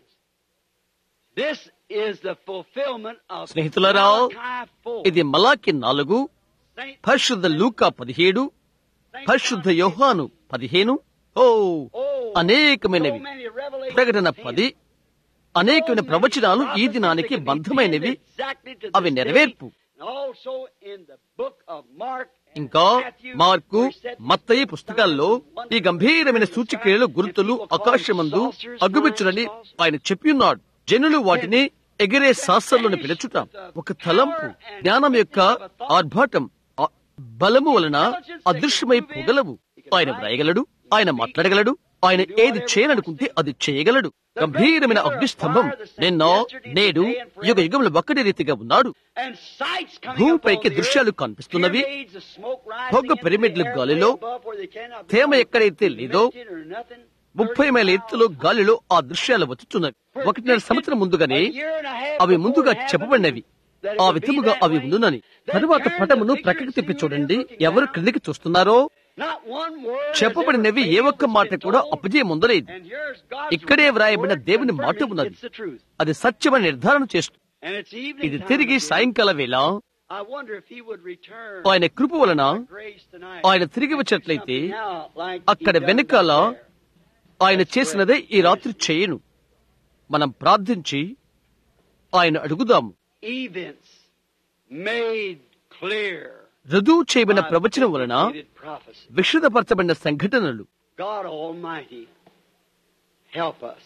this is the fulfillment of స్నేహితులారా, Malachi 4. ఇది మలాకి నాలుగు Saint- పరిశుద్ధ లూకా పదిహేడు పరిశుద్ధ యోహాను పదిహేను ఓ Oh, అనేకమైనవి so many revelations ప్రకటన of పది అనేకమైన ప్రవచనాలు ఈ దినానికి prophecies that బంధమైనవి can be exactly to అవి this నెరవేర్పు. day. And also in the book of Mark and ఇంకా Matthew, Mark where he said, మత్తయి పుస్తకాల్లో ఈ గంభీరమైన సూచిక్రియలు గుర్తులు ఆకాశమందు అగ్గుబిచ్చునని ఆయన చెప్పియున్నాడు జనులు వాటిని ఎగిరే శాస్త్రంలోని పిలుచుట ఒక తలంపు జ్ఞానం యొక్క ఆర్భాటం ఆ బలము వలన అదృశ్యమై పోగలవు ఆయన వ్రాయగలడు ఆయన మాట్లాడగలడు ఆయన ఏది చేయననుకుంటే అది చేయగలడు గంభీరమైన అగ్నిస్తంభం నిన్న నేడు యుగ యుగములు ఒక్కటి రీతిగా ఉన్నాడు and sights coming భూమిపైకి up on the దృశ్యాలు earth, కనిపిస్తున్నవి pyramids of smoke rising పొగ into పిరమిడ్లు the air గాలిలో, way above where they cannot be తేమ ఎక్కడైతే లేదో lifted or nothing. ముప్పై మైల ఎత్తులో గాలిలో ఆ దృశ్యాలు వచ్చుచున్నవి ఒకటిన్నర సంవత్సరం ముందుగానే అవి ముందుగా చెప్పబడినవి ఆ విధముగా అవి ఉండునని తరువాత పటమును ప్రక్కకి తిప్పి చూడండి ఎవరు క్రిందికి చూస్తున్నారో చెప్పబడినవి ఏ ఒక్క మాట కూడా అపజయం ఉండలేదు ఇక్కడే వ్రాయబడిన దేవుని మాట ఉన్నది అది సత్యమని నిర్ధారణ చేస్తుంది ఇది తిరిగి సాయంకాల వేళ ఆయన కృప వలన ఆయన తిరిగి వచ్చినట్లయితే అక్కడ వెనకాల ఆయన చేసినదే ఈ రాత్రి చేయను మనం ప్రార్థించి ఆయన అడుగుదాము events made clear రుజువు చేయబడిన by ప్రవచనం వలన vindicated prophecy. విషదపరచబడిన సంఘటనలు God Almighty, help us.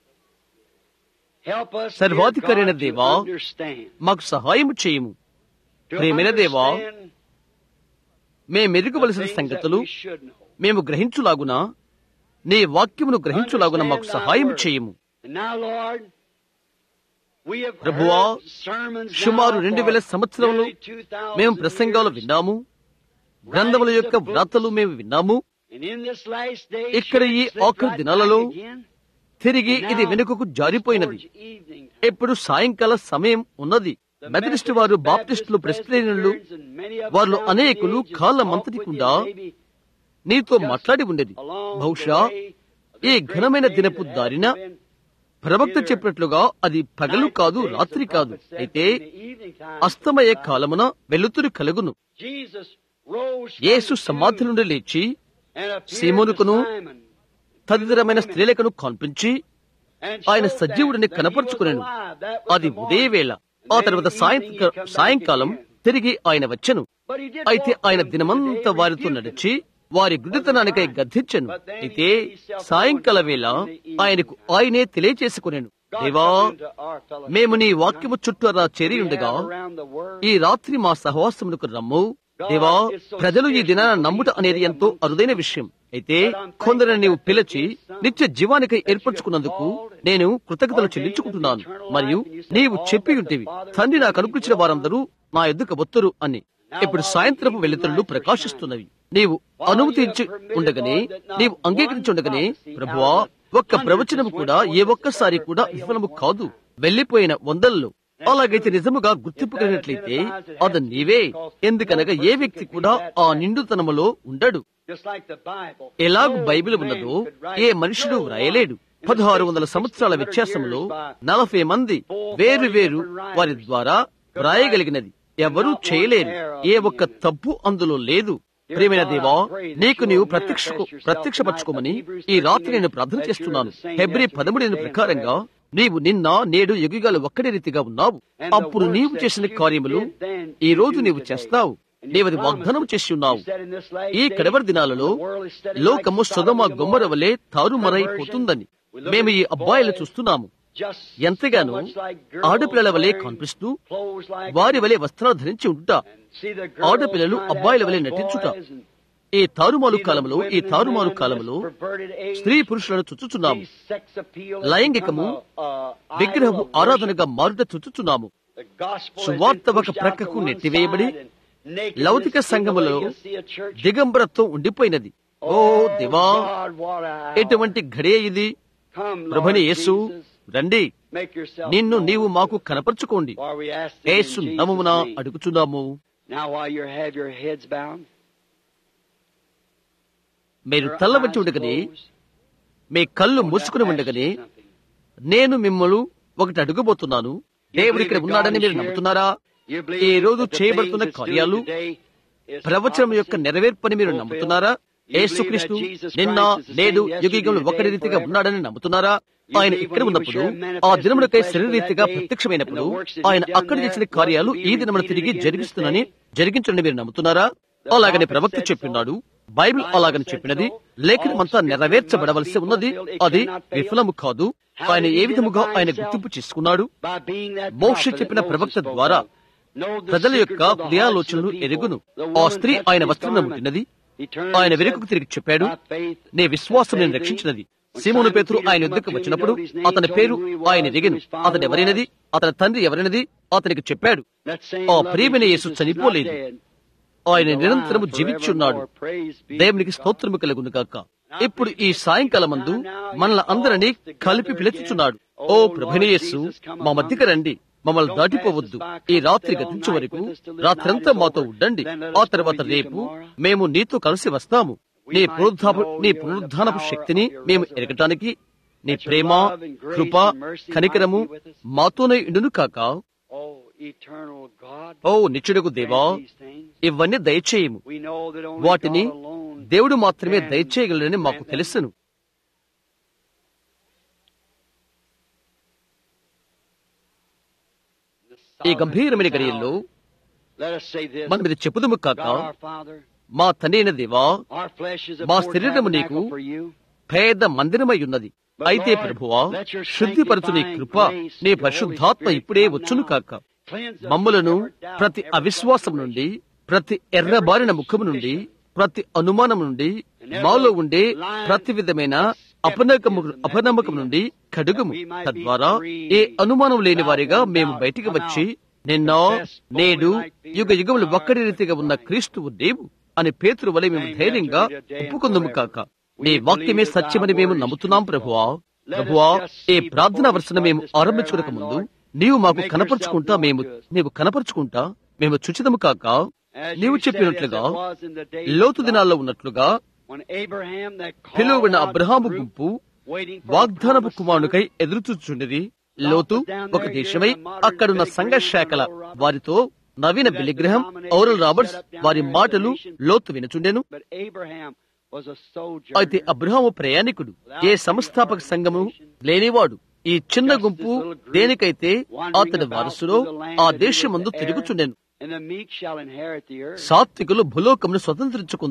Help us, dear సర్వాధికారైన God, to దేవా, understand. మాకు సహాయం చేయము To ప్రియమైన దేవా, understand మేము the మెరుగువలసిన things సంగతులు that we should know. మేము గ్రహించులాగున నీ వాక్యమును గ్రహించులాగున మాకు Understand thy సహాయం word. చేయము And now, Lord, we have ప్రభువా, heard sermons now సుమారు రెండు వేల for సంవత్సరాలు nearly 2,000 మేము ప్రసంగాలు years. విన్నాము గ్రంథముల యొక్క వ్రాతలు మేము విన్నాము And in this last day, ఇక్కడ ఈ should it slip ఆఖరి right దినాలలో back again? తిరిగి Now, ఇది వెనుకకు జారిపోయినది towards evening time. ఎప్పుడు సాయంకాల సమయం ఉన్నది The మెథడిస్ట్ వారు Methodists, బాప్టిస్టులు Baptists, ప్రెస్టేరియన్లు Presbyterians, and many of them వారిలో down the అనేకులు ages కాళ్ళ talked మంతటి with గుండా you, maybe నీతో just మాట్లాడి ఉండేది along the బహుశా way of ఈ this great ఘనమైన day దినపు that దారిన has been ప్రవక్త either చెప్పినట్లుగా అది పగలు night కాదు days, రాత్రి the కాదు prophet said, అయితే in the evening time, అస్తమయ uh, కాలమున వెలుతురు కలుగును Jesus rose from Yesu the సమాధి tomb నుండి లేచి and appeared సీమోనుకును, to Simon, తదితరమైన స్త్రీలకును కనిపించి and ఆయన showed సజీవుడిని them that he was కనపరుచుకునేను alive. That was అది the morning. ఉదయవేళ ఆ తర్వాత సాయంత్ర సాయంకాలం తిరిగి ఆయన వచ్చెను But he did అయితే walk ఆయన them దినమంతా today, వారితో rebuking నడిచి వారి గుడితనానికై గద్దించెను అయితే సాయంకాల వేళ ఆయనకు ఆయనే తెలియచేసుకునేను దేవా మేము నీ వాక్యము చుట్టూరా చేరి ఉండగా ఈ రాత్రి మా సహవాసమునకు రమ్ము దేవా ప్రజలు ఈ దినాన నమ్ముట అనేది ఎంతో అరుదైన విషయం అయితే కొందరిని నీవు పిలిచి నిత్య జీవానికై ఏర్పరచుకున్నందుకు నేను కృతజ్ఞతలు చెల్లించుకుంటున్నాను మరియు నీవు చెప్పి ఉంటేవి తండ్రి నాకు అనుకరించిన వారందరూ నా ఎద్దుకు వత్తురు అని ఇప్పుడు సాయంత్రపు వెలుతురులు ప్రకాశిస్తున్నవి నీవు అనుమతి ఇచ్చి ఉండగానే నీవు అంగీకరించి ఉండగానే ప్రభువా ఒక్క ప్రవచనం కూడా ఏ ఒక్కసారి కూడా విఫలము కాదు వెళ్లిపోయిన వందల్లో అలాగైతే నిజముగా గుర్తింపు కలిగినట్లయితే అది నీవే ఎందుకనగా ఏ వ్యక్తి కూడా ఆ నిండుతనములో ఉండడు ఎలాగు బైబిల్ ఉన్నదో ఏ మనుషుడు వ్రాయలేడు పదహారు వందల సంవత్సరాల వ్యత్యాసంలో నలభై మంది వేరు వేరు వారి ద్వారా వ్రాయగలిగినది ఎవరూ చేయలేరు ఏ ఒక్క తప్పు అందులో లేదు ప్రేమైన దేవా నీకు నీవు ప్రత్యక్ష ప్రత్యక్షపరచుకోమని ఈ రాత్రి నేను ప్రార్థన చేస్తున్నాను ఫిబ్రవరి పదమూడు ప్రకారంగా నీవు నిన్న నేడు యుగిగాలు ఒక్కడే రీతిగా ఉన్నావు అప్పుడు నీవు చేసిన కార్యములు ఈ రోజు నీవు చేస్తావు నీవది వాగ్దానం చేసి ఉన్నావు ఈ కడవరి దినాలలో లోకము సుధమ గొమ్మర వలె తారుమరైపోతుందని మేము ఈ అబ్బాయిలు చూస్తున్నాము ఎంతగానో ఆడపిల్లల వలె కనిపిస్తూ వారి వలె వస్త్రాలు ధరించి ఉంట ఆడపిల్లలు అబ్బాయిల వలె నటించుట ఈ తారుమారు కాలంలో ఈ తారుమారు కాలంలో స్త్రీ పురుషులను చుచ్చుచున్నాము లైంగికము విగ్రహము ఆరాధనగా మారుట చుచ్చుచున్నాము సువార్త ఒక ప్రక్కకు నెట్టివేయబడి లౌకిక సంఘములో దిగంబరత్వం ఉండిపోయినది ఓ దివా ఎటువంటి ఘడే ఇది ప్రభుని యేసు రండి నిన్ను నీవు మాకు కనపరుచుకోండి యేసు నమమున అడుగుచున్నాము మీరు తల్లవచ్చి ఉండగని మీ కళ్ళు మూసుకుని ఉండగని నేను మిమ్మల్ని ఒకటి అడుగుబోతున్నాను దేవుడు ఇక్కడ ఉన్నాడని మీరు నమ్ముతున్నారా ఈ రోజు చేయబడుతున్న కార్యాలు ప్రవచనం యొక్క నెరవేర్పని మీరు నమ్ముతున్నారా యేసుక్రీస్తు నిన్న నేడు యుగంలో ఒకటి రీతిగా ఉన్నాడని నమ్ముతున్నారా ఆయన ఇక్కడ ఉన్నప్పుడు ఆ దినములకై శరీరీతిగా ప్రత్యక్షమైనప్పుడు ఆయన అక్కడ చేసిన కార్యాలు ఈ దినమున తిరిగి జరిగిస్తున్నని జరిగించని మీరు నమ్ముతున్నారా అలాగని ప్రవక్త చెప్పినాడు బైబిల్ అలాగని చెప్పినది లేఖనమంతా నెరవేర్చబడవలసి ఉన్నది అది విఫలము కాదు ఆయన ఏ విధముగా ఆయన గుర్తింపు చేసుకున్నాడు మోక్ష చెప్పిన ప్రవక్త ద్వారా ప్రజల యొక్క హృదయాలోచనలు ఎరుగును ఆ స్త్రీ ఆయన వస్త్రం ముట్టినది ఆయన వెనుకకు తిరిగి చెప్పాడు నీ విశ్వాసం నేను రక్షించినది సీమోను పేతురు ఆయన యుద్ధకు వచ్చినప్పుడు అతని పేరు ఆయన ఎరిగిను అతని ఎవరైనది అతని తండ్రి ఎవరైనది అతనికి చెప్పాడు ఆ ప్రియమైన యేసు చనిపోలేదు ఆయన నిరంతరము జీవించున్నాడు దేవునికి స్తోత్రము కలుగును కాక ఇప్పుడు ఈ సాయంకాలం మందు మనల్ని అందరినీ కలిపి పిలుచుచున్నాడు ఓ ప్రభునేయస్సు మా మధ్యకి రండి మమ్మల్ని దాటిపోవద్దు ఈ రాత్రి గతించే వరకు రాత్రంతా మాతో ఉండండి ఆ తర్వాత రేపు మేము నీతో కలిసి వస్తాము నీ పునరుద్ధాపు నీ పునరుద్ధానపు శక్తిని మేము ఎరగటానికి నీ ప్రేమ కృప కనికరము మాతోనే ఇండును కాక ఓ నిచ్చుడుకు దేవా ఇవన్నీ దయచేయము వాటిని దేవుడు మాత్రమే దయచేయగలడని మాకు తెలుసును ఈ గంభీరమైన గడియల్లో మనం ఇది చెప్పుదము కాక మా తండ్రి దేవా మా శరీరము నీకు పేద మందిరమై ఉన్నది అయితే ప్రభువా శుద్ధిపరచు నీ కృప నీ పరిశుద్ధాత్మ ఇప్పుడే వచ్చును కాక మమ్ములను ప్రతి అవిశ్వాసం నుండి ప్రతి ఎర్రబారిన ముఖము నుండి ప్రతి అనుమానం నుండి మాలో ఉండే ప్రతి విధమైన అపనమ్మకము అపనమ్మకం నుండి కడుగుము తద్వారా ఏ అనుమానం లేని వారిగా మేము బయటికి వచ్చి నిన్న నేడు యుగ యుగములు ఒక్కడి రీతిగా ఉన్న క్రీస్తువు దేవు అని పేతురు వలె మేము ధైర్యంగా ఒప్పుకుందుము కాక నీ వాక్యమే సత్యమని మేము నమ్ముతున్నాం ప్రభువా ప్రభువా ఈ ప్రార్థన వర్షన మేము ఆరంభించుకునక ముందు నీవు మాకు కనపరుచుకుంటా మేము నీవు కనపరుచుకుంటా మేము చుచితము కాక నీవు చెప్పినట్లుగా లోతు దినాల్లో ఉన్నట్లుగా పిలువబడిన అబ్రహాము గుంపు వాగ్దానపు కుమారునికై ఎదురుచూచుండేది లోతు ఒక దేశమై అక్కడున్న సంఘ శాఖల వారితో నవీన బిలిగ్రహం ఔరల్ రాబర్ట్స్ వారి మాటలు లోతు వినుచుండెను అయితే అబ్రహాము ప్రయాణికుడు ఏ సంస్థాపక సంఘము లేనివాడు ఈ చిన్న గుంపు దేనికైతే అతని వారసులో ఆ దేశమందు తిరుగుచుండెను సాత్వికులు భూలోకమును స్వతంత్రించుకుందరు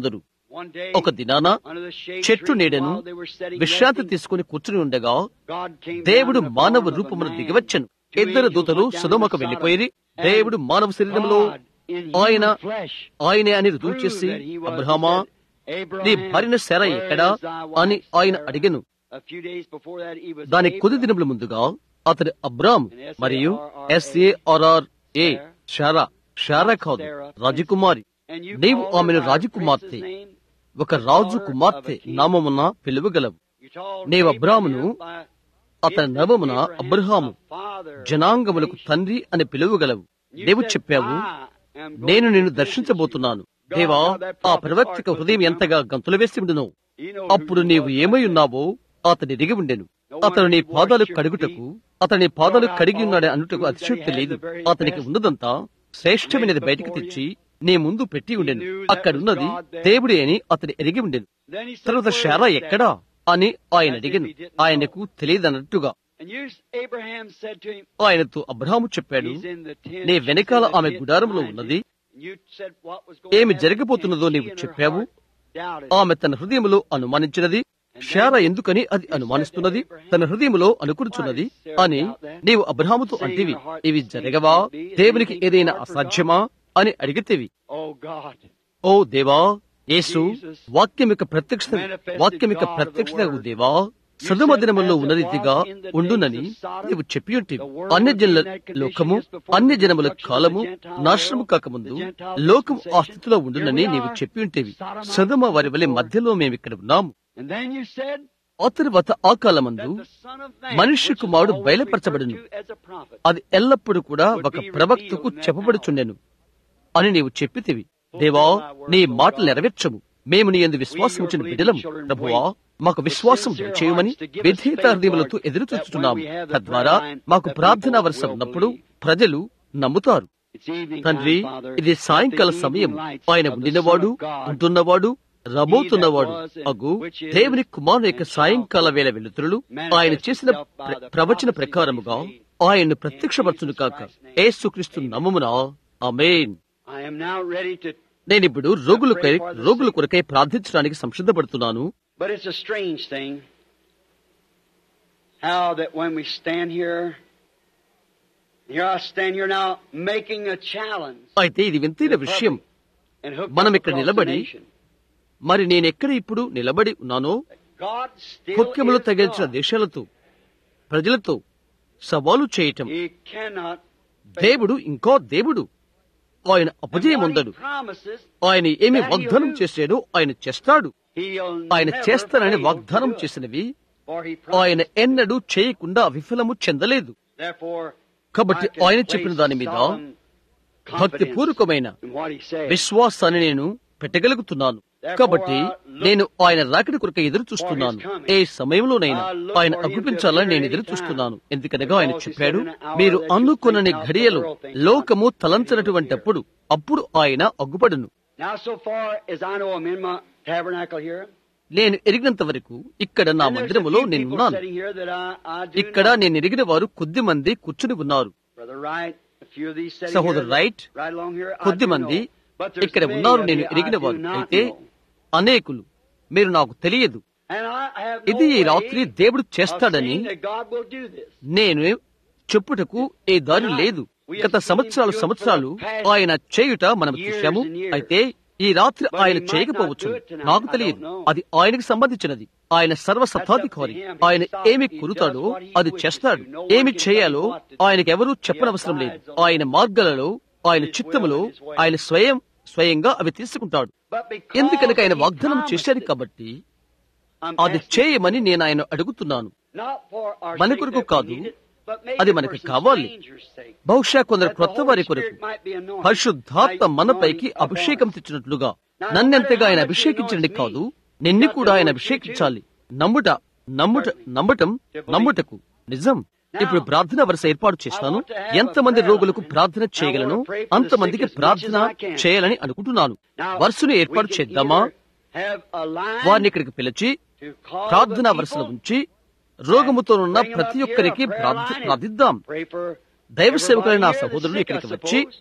One day, ఒక దినాన under the shade చెట్టు tree, నీడను while they were setting విశ్రాంతి resting, తీసుకుని కూర్చుని ఉండగా God came దేవుడు down in the మానవ form of a రూపమును man. దిగివచ్చను Two ఇద్దరు angels దూతలు went down సుధమకు to వెళ్లిపోయి Sodom. దేవుడు మానవ శరీరంలో God, in ఆయన human flesh, ఆయనే అని రుజువు proved చేసి that he was- అబ్రహామా he said, "Abraham, నీ భార్యను సెర where ఎక్కడా is thy అని wife ఆయన Sarah?" అడిగెను A few days before that, he was దాని కొద్ది Abraham. దినముల ముందుగా అతడు అబ్రామ్ మరియు ఎస్ఏఆర్ఆర్ ఏ షారా షారా కాదు రాజకుమారి And you నీవు called her ఆమెను by her రాజకుమార్తె prince's name. ఒక రాజు కుమార్తె నామమున పిలువగలవు You told నీవు అబ్రామును Abraham by అతని నవమున Abraham, Abraham a father of జనాంగములకు nations. తండ్రి అని పిలువగలవు You నీవు said, చెప్పావు "I am going నేను to నిన్ను visit దర్శించబోతున్నాను you." దేవా God, that ఆ prophet's ప్రవక్తిక heart was హృదయం in ఎంతగా గంతులు వేసి ఉండును You know అప్పుడు who నీవు you ఏమై was. ఉన్నావో అతని ఎరిగి ఉండెను అతను నీ పాదాలు కడుగుటకు అతని పాదాలు కడిగి ఉన్నాడే అనుటకు అతిశక్తి లేదు అతనికి ఉన్నదంతా శ్రేష్టమైనది బయటికి తెచ్చి నీ ముందు పెట్టి ఉండెను అక్కడున్నది దేవుడే అని అతని ఎరిగి ఉండెను Then he said, తర్వాత "Where షారా is that?" ఎక్కడా అని ఆయన అడిగాను ఆయనకు తెలియదన్నట్టుగా And you, Abraham said to him, ఆయనతో అబ్రహాము చెప్పాడు "He's in the tent, నీ she's వెనకాల in the ఆమె tent గుడారంలో behind ఉన్నది it." And you said what was going ఏమి on, జరగబోతున్నదో and నీవు she in her చెప్పావు heart doubted. ఆమె తన హృదయములో అనుమానించినది షారా ఎందుకని అది అనుమానిస్తున్నది తన హృదయములో అనుకురుచున్నది అని నీవు అబ్రహాముతో అంటివి ఇవి జరగవా దేవునికి ఏదైనా అసాధ్యమా అని అడిగితేవి Oh God, ఓ దేవా యేసు వాక్యం యొక్క ప్రత్యక్షత వాక్యం యొక్క ప్రత్యక్షత దేవా సదుమ దినములో ఉన్న రీతిగా ఉండునని నీవు చెప్పి ఉంటివి అన్య జనుల లోకము అన్య జనముల కాలము నాశనము కాకముందు లోకం ఆ స్థితిలో ఉండునని నీవు చెప్పి ఉంటేవి సదుమ వారి వలె మధ్యలో మేము ఇక్కడ ఉన్నాము and then you said ఆ తరువాత ఆ కాలమందు that the Son of Man, మనుష్య which is కుమారుడు always బయలుపరచబడును. referred to as a prophet, అది ఎల్లప్పుడూ కూడా ఒక ప్రవక్తకు చెప్పబడుచుండెను అని నీవు చెప్పితివి దేవా నీ మాటలు నెరవేర్చము మేము నీ ఎందు విశ్వాసం ఉంచిన బిడ్డలము ప్రభువా మాకు విశ్వాసం చేయమని విధేయత హృదయములతో ఎదురు చూస్తున్నాము తద్వారా మాకు ప్రార్థన వరుస ఉన్నప్పుడు ప్రజలు నమ్ముతారు It's evening తండ్రి time, Father. ఇది సాయంకాల Let the సమయం evening lights ఆయన of the ఉండినవాడు Son of God ఉంటున్నవాడు రాబోతున్నవాడు అగు దేవుని కుమారుని యొక్క సాయంకాల వేళ వెలుతురులు ఆయన చేసిన ప్ర- ప్రవచన ప్రకారముగా ఆయన్ను ప్రత్యక్షపరచును కాక ఏసుక్రీస్తు నమ్మమున ఆమేన్ I am now ready to, నేనిప్పుడు రోగుల రోగుల కొరకై ప్రార్థించడానికి సంసిద్ధపడుతున్నాను but it's a strange thing how that when we stand here, here I stand here now making a challenge అయితే ఇది వింతైన విషయం and hooked మనం up ఇక్కడ across the నిలబడి nation. మరి నేనెక్కడ ఇప్పుడు నిలబడి ఉన్నానో God still హుక్యములు is తగిలించిన God. దేశాలతో ప్రజలతో సవాలు చేయటం He cannot దేవుడు ఇంకో దేవుడు ఆయన అపజయం And what ఉండడు he promises, ఆయన ఏమి వాగ్దానం చేశాడో ఆయన చేస్తాడు he'll ఆయన never చేస్తానని fail వాగ్దానం to do it. చేసినవి For he ఆయన promised. ఎన్నడూ చేయకుండా విఫలము చెందలేదు Therefore, కాబట్టి I can ఆయన place చెప్పిన దాని మీద solemn confidence భక్తిపూర్వకమైన in what he said. విశ్వాసాన్ని నేను పెట్టగలుగుతున్నాను కాబట్టి నేను ఆయన రాకడి కొరకు ఎదురు చూస్తున్నాను ఏ సమయంలోనైనా ఆయన అగుపించాలని నేను ఎదురు చూస్తున్నాను ఎందుకనగా ఆయన చెప్పాడు మీరు అనుకునని ఘడియలో లోకము తలంచనటువంటప్పుడు అప్పుడు ఆయన అగ్గుపడును Now, so far as I know, I'm in my tabernacle here. నేను ఎరిగినంత వరకు ఇక్కడ నా And there's a మందిరములో few నేను people ఉన్నాను sitting here that I, I do ఇక్కడ know. నేను ఎరిగిన వారు కొద్ది మంది కూర్చుని ఉన్నారు Brother Wright, a few of these sitting సహోదరు here that- right right along here, I కొద్ది do మంది know. But there's ఇక్కడ many ఉన్నారు of నేను you I ఎరిగిన do వారు not అయితే know. అనేకులు మీరు నాకు తెలియదు And I have ఇది no ఈ way రాత్రి దేవుడు of చేస్తాడని saying that God will do this. నేను చెప్పుటకు ఏ దారి లేదు గత సంవత్సరాలు సంవత్సరాలు ఆయన చేయుట మనం చూశాము అయితే ఈ రాత్రి ఆయన చేయకపోవచ్చు నాకు తెలియదు అది ఆయనకు సంబంధించినది ఆయన సర్వసత్తాధికారి ఆయన ఏమి కురుతాడో అది చేస్తాడు ఏమి చేయాలో ఆయనకు ఎవరూ చెప్పనవసరం లేదు ఆయన మార్గాలలో ఆయన చిత్తములో ఆయన స్వయం స్వయంగా అవి తీసుకుంటాడు But because ఎందుకనక ఆయన he వాగ్దానం promised చేశాడు it, కాబట్టి I'm అది asking చేయమని నేను ఆయన అడుగుతున్నాను not for our మన sake కొరకు that we కాదు, need it, but maybe అది for మనకి some కావాలి. strangers' sake. బహుశా కొందరు That the క్రొత్త Holy వారి కొరకు Spirit might be anointed. పరిశుద్ధాత్మ Like మనపైకి anointing అభిషేకం upon us. తెచ్చినట్లుగా నన్నెంతగా ఆయన అభిషేకించండి కాదు నిన్ను కూడా ఆయన అభిషేకించాలి నమ్ముట నమ్ముట నమ్మటం నమ్ముటకు నిజం ఇప్పుడు ప్రార్థన వరుస ఏర్పాటు చేస్తాను ఎంతమంది రోగులకు ప్రార్థన చేయగలను అంతమందికి ప్రార్థన చేయాలని అనుకుంటున్నాను వరుసను ఏర్పాటు చేద్దామా Have a line వారిని ఇక్కడికి పిలిచి to call ప్రార్థనా the వరుసలో people, ఉంచి రోగముతోనున్న bring them ప్రతి up ఒక్కరికి here, a prayer ప్రార్థ line, ప్రార్థిద్దాం pray for దైవ సేవకులైన ఆ everybody here సహోదరులు that's sick, ఇక్కడికి I వచ్చి suppose.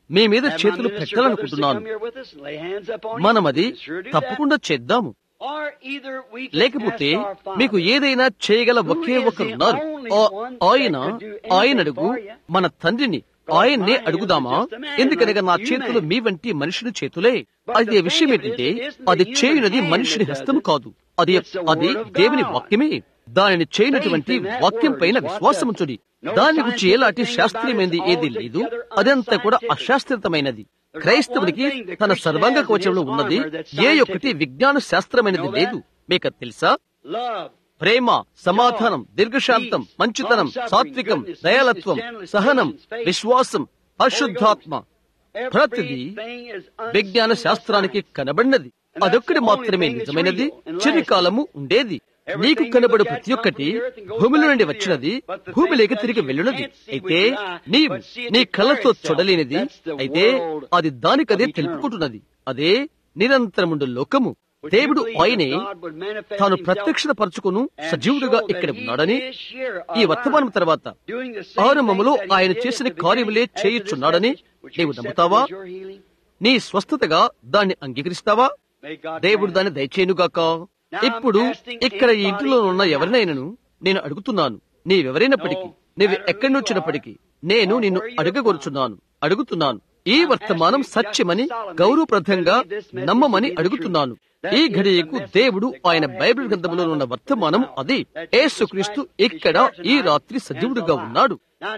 మీ మీద Have my చేతులు minister brothers to పెట్టాలనుకుంటున్నాను come here with us and lay hands upon you? మనం అది Sure do that. తప్పకుండా చేద్దాము Or either we can లేకపోతే ask our Father, మీకు ఏదైనా చేయగల Who ఒకే is ఒకరు the ఉన్నారు only ఆ- one ఆయన that could do anything ఆయన అడుగు for you? మన తండ్రిని ఆయన్నే అడుగుదామా ఎందుకనగా నా చేతులు మీ వంటి మనుషుని చేతులే అది విషయం ఏంటంటే అది చేయునది మనుషుని హస్తం కాదు అది అది దేవుని వాక్యమే దానిని చేయనటువంటి వాక్యం పైన విశ్వాసముంచుడి దాని గురించి ఎలాంటి శాస్త్రీయమైనది ఏది లేదు అదంతా కూడా అశాస్త్రితమైనది క్రైస్తవునికి తన సర్వాంగ కవచంలో ఉన్నది ఏ ఒక్కటి విజ్ఞాన శాస్త్రమైనది లేదు మీకు అది తెలుసా love, ప్రేమ సమాధానం దీర్ఘశాంతం మంచితనం సాత్వికం దయాలత్వం సహనం విశ్వాసం పరిశుద్ధాత్మ ప్రతిదీ everything is విజ్ఞాన unseen శాస్త్రానికి by sight. కనబడినది అదొక్కటి మాత్రమే నిజమైనది చిరకాలము ఉండేది నీకు కనబడు ప్రతి ఒక్కటి భూమిలో నుండి వచ్చినది భూమిలోకి తిరిగి వెళ్ళున్నది అయితే నీవు నీ కళ్ళతో చూడలేనిది అయితే అది దానికదే తెలుపుకుంటున్నది అదే నిరంతరముండు లోకము దేవుడు ఆయనే తాను ప్రత్యక్షత పరచుకును సజీవుడుగా ఇక్కడ ఉన్నాడని ఈ వర్తమానం తర్వాత ఆరంభములో ఆయన చేసిన కార్యములే చేయుచున్నాడని నీవు నమ్ముతావా నీ స్వస్థతగా దాన్ని అంగీకరిస్తావా దేవుడు దాన్ని దయచేయునుగాక ఇప్పుడు ఇక్కడ ఈ ఇంటిలో ఉన్న ఎవరినైనాను నేను అడుగుతున్నాను నీవెవరైనప్పటికీ నీవు ఎక్కడి నుంచినప్పటికీ నేను నిన్ను అడగగోరుచున్నాను అడుగుతున్నాను ఈ వర్తమానం సత్యమని గౌరవప్రదంగా నమ్మమని అడుగుతున్నాను ఈ ఘడియకు దేవుడు ఆయన బైబిల్ గ్రంథంలో ఉన్న వర్తమానం అది యేసుక్రీస్తు ఇక్కడ ఈ రాత్రి సజీవుడుగా ఉన్నాడు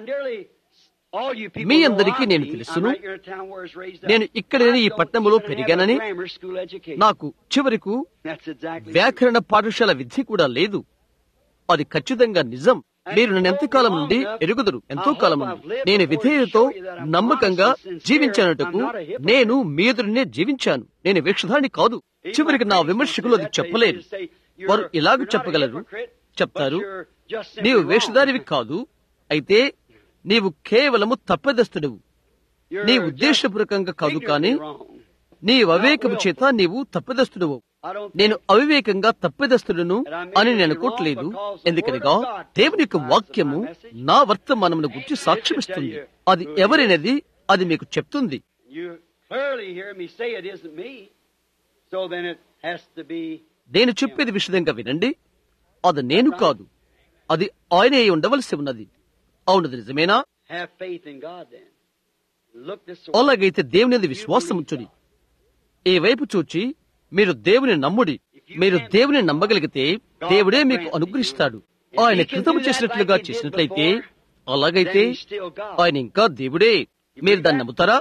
మీ అందరికీ నేను తెలుసును నేను ఇక్కడనే ఈ పట్టణంలో పెరిగానని నాకు చివరకు వ్యాకరణ పాఠశాల విద్య కూడా లేదు అది ఖచ్చితంగా నిజం మీరు నన్ను ఎంతకాలం నుండి ఎరుగుదురు ఎంతో కాలం నుండి నేను విధేయతతో నమ్మకంగా జీవించానటకు నేను మీ ఎదురునే జీవించాను నేను వేషధాని కాదు చివరికి నా విమర్శకులు అది చెప్పలేరు వారు ఇలాగ చెప్పగలరు చెప్తారు నీవు వేషధారివి కాదు అయితే నీవు కేవలము తప్పెదస్తుడువు నీ ఉద్దేశపూర్వకంగా కాదు కాని నీ అవివేకము చేత నీవు తప్పెదస్తుడువు నేను అవివేకంగా తప్పెదస్తుడును అని నేను అనుకోవట్లేదు ఎందుకనగా దేవుని యొక్క వాక్యము నా వర్తమానమును గురించి సాక్ష్యమిస్తుంది అది ఎవరైనది అది మీకు చెప్తుంది నేను చెప్పేది విషదంగా వినండి అది నేను కాదు అది ఆయనే ఉండవలసి ఉన్నది అవునది నిజమేనా అలాగైతే దేవుని విశ్వాసం ఉంచుడి ఈ వైపు చూచి మీరు దేవుని నమ్ముడి మీరు దేవుని నమ్మగలిగితే దేవుడే మీకు అనుగ్రహిస్తాడు ఆయన కృతము చేసినట్లుగా చేసినట్లయితే అలాగైతే ఆయన ఇంకా దేవుడే మీరు దాన్ని నమ్ముతారా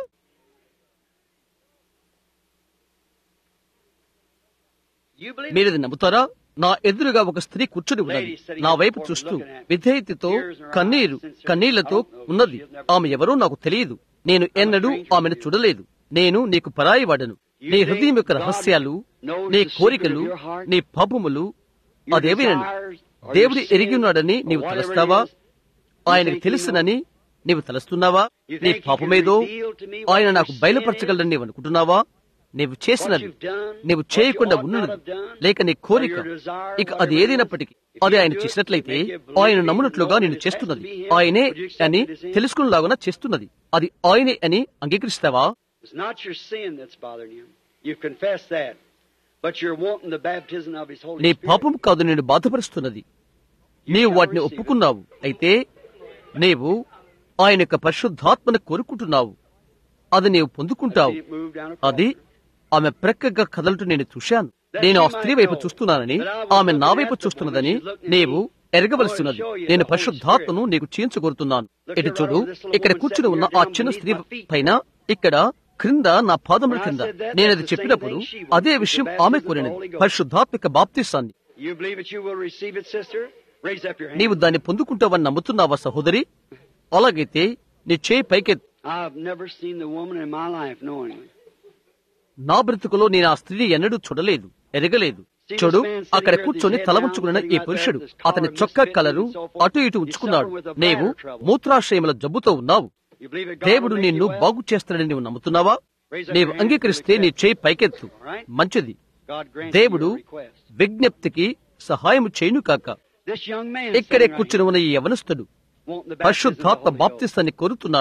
మీరు ఇది నమ్ముతారా నా ఎదురుగా ఒక స్త్రీ కూర్చుని ఉన్నది నా వైపు చూస్తూ విధేయతతో కన్నీరు కన్నీళ్లతో ఉన్నది ఆమె ఎవరో నాకు తెలియదు నేను ఎన్నడూ ఆమెను చూడలేదు నేను నీకు పరాయి వాడను నీ హృదయం యొక్క రహస్యాలు నీ కోరికలు నీ పాపములు అదేవినను దేవుడు ఎరిగి ఉన్నాడని నీవు తలస్తావా ఆయనకు తెలుసునని నీవు తలస్తున్నావా నీ పాపమేదో ఆయన నాకు బయలుపరచగలడని నీవు అనుకుంటున్నావా నీవు చేసినది నీవు చేయకుండా ఉన్నది లేక నీ కోరిక ఇక అది ఏదైనప్పటికీ అది ఆయన చేసినట్లయితే ఆయన నమ్మునట్లుగా నేను చేస్తున్నది ఆయనే అని తెలుసుకునేలాగా చేస్తున్నది అది ఆయనే అని అంగీకరిస్తావా It's not your sin that's bothering you. You confess that. But you're wanting the baptism of His Holy నీ Spirit. పాపం కాదు నేను బాధపరుస్తున్నది నీవు వాటిని ఒప్పుకున్నావు అయితే నీవు ఆయన యొక్క పరిశుద్ధాత్మను కోరుకుంటున్నావు అది నీవు పొందుకుంటావు See it move down across. అది ఆమె ప్రక్కగా కదలటం నేను చూశాను నేను ఆ స్త్రీ వైపు చూస్తున్నానని ఆమె నా వైపు చూస్తున్నదని నీవు ఎరగవలసినది నేను పరిశుద్ధాత్మను నీకు చీల్చుకోరుతున్నాను ఇటు చూడు ఇక్కడ కూర్చుని ఉన్న ఆ చిన్న స్త్రీ పైన ఇక్కడ క్రింద నా పాదముల కింద నేనది చెప్పినప్పుడు అదే విషయం ఆమె కోరినది పరిశుద్ధాత్మిక బాప్తిస్తాన్ని You believe it, you will receive it, sister? Raise up your hand. నీవు దాన్ని పొందుకుంటావని నమ్ముతున్నావా సహోదరి అలాగైతే నీ చేయి పైకెత్తు I've never seen the woman in my life knowingly. నా బ్రతుకులో నేను ఆ స్త్రీని ఎన్నడూ చూడలేదు ఎరగలేదు చూడు అక్కడ కూర్చొని తల ఉంచుకున్న ఈ పురుషుడు అతని చొక్కా కలరు అటు ఇటు ఉంచుకున్నాడు నీవు మూత్రాశయముల జబ్బుతో ఉన్నావు You believe it, God దేవుడు will make నిన్ను you well? బాగు చేస్తాడని నీవు నమ్ముతున్నావా నీవు అంగీకరిస్తే నీ చేయి పైకెత్తు మంచిది God grant you దేవుడు your request. విజ్ఞప్తికి సహాయం చేయును కాక This young man ఇక్కడే sitting right కూర్చుని ఉన్న ఈ యవనస్తుడు here, wanting the baptism of the పరిశుద్ధాత్మ Holy Ghost. బాప్తిస్తాన్ని కోరుతున్నాడు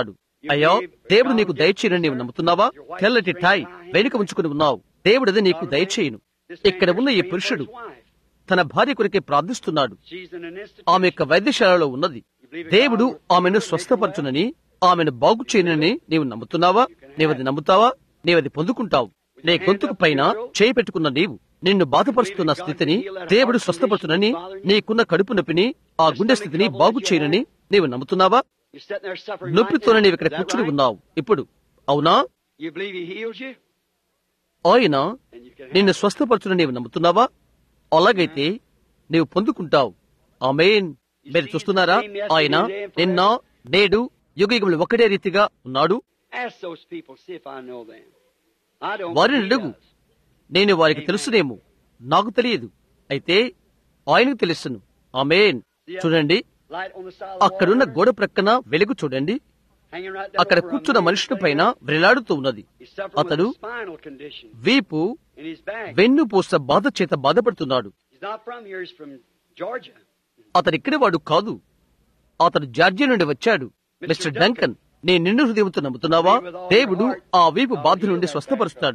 అయ్యో దేవుడు నీకు దయచేయనని నీవు నమ్ముతున్నావా తెల్లటి టాయ్ వెనుక ఉంచుకుని ఉన్నావు దేవుడది నీకు దయచేయను ఇక్కడ ఉన్న ఈ పురుషుడు తన భార్య కొరకే ప్రార్థిస్తున్నాడు ఆమె యొక్క వైద్యశాలలో ఉన్నది దేవుడు ఆమెను స్వస్థపరచునని ఆమెను బాగు చేయనని నీవు నమ్ముతున్నావా నీవది నమ్ముతావా నీవది పొందుకుంటావు నీ గొంతుకు పైన చేయి పెట్టుకున్న నీవు నిన్ను బాధపరుస్తున్న స్థితిని దేవుడు స్వస్థపరచునని నీకున్న కడుపు నొప్పిని ఆ గుండె స్థితిని బాగు చేయనని నీవు నమ్ముతున్నావా నొప్పితోనే నీవు ఇక్కడ కూర్చుని ఉన్నావు ఇప్పుడు అవునా ఆయన నిన్ను స్వస్థపరచునని నీవు నమ్ముతున్నావా అలాగైతే నీవు పొందుకుంటావు ఆమెన్ మీరు చూస్తున్నారా ఆయన నిన్న నేడు యుగయుగములు ఒకటే రీతిగా ఉన్నాడు వారిని అడుగు నేను వారికి తెలుసునేమో నాకు తెలియదు అయితే ఆయనకు తెలుసును ఆమెన్ చూడండి అక్కడున్న గోడ ప్రక్కన వెలుగు చూడండి అక్కడ కూర్చున్న మనుషుని పైన వ్రేలాడుతూ ఉన్నది అతడు వీపు వెన్నుపూస బాధ చేత బాధపడుతున్నాడు అతడు ఇక్కడి వాడు కాదు అతడు జార్జియా నుండి వచ్చాడు మిస్టర్ డంకన్ నీ నిన్ను హృదయంతో నమ్ముతున్నావా దేవుడు ఆ వీపు బాధ నుండి స్వస్థపరుస్తాడు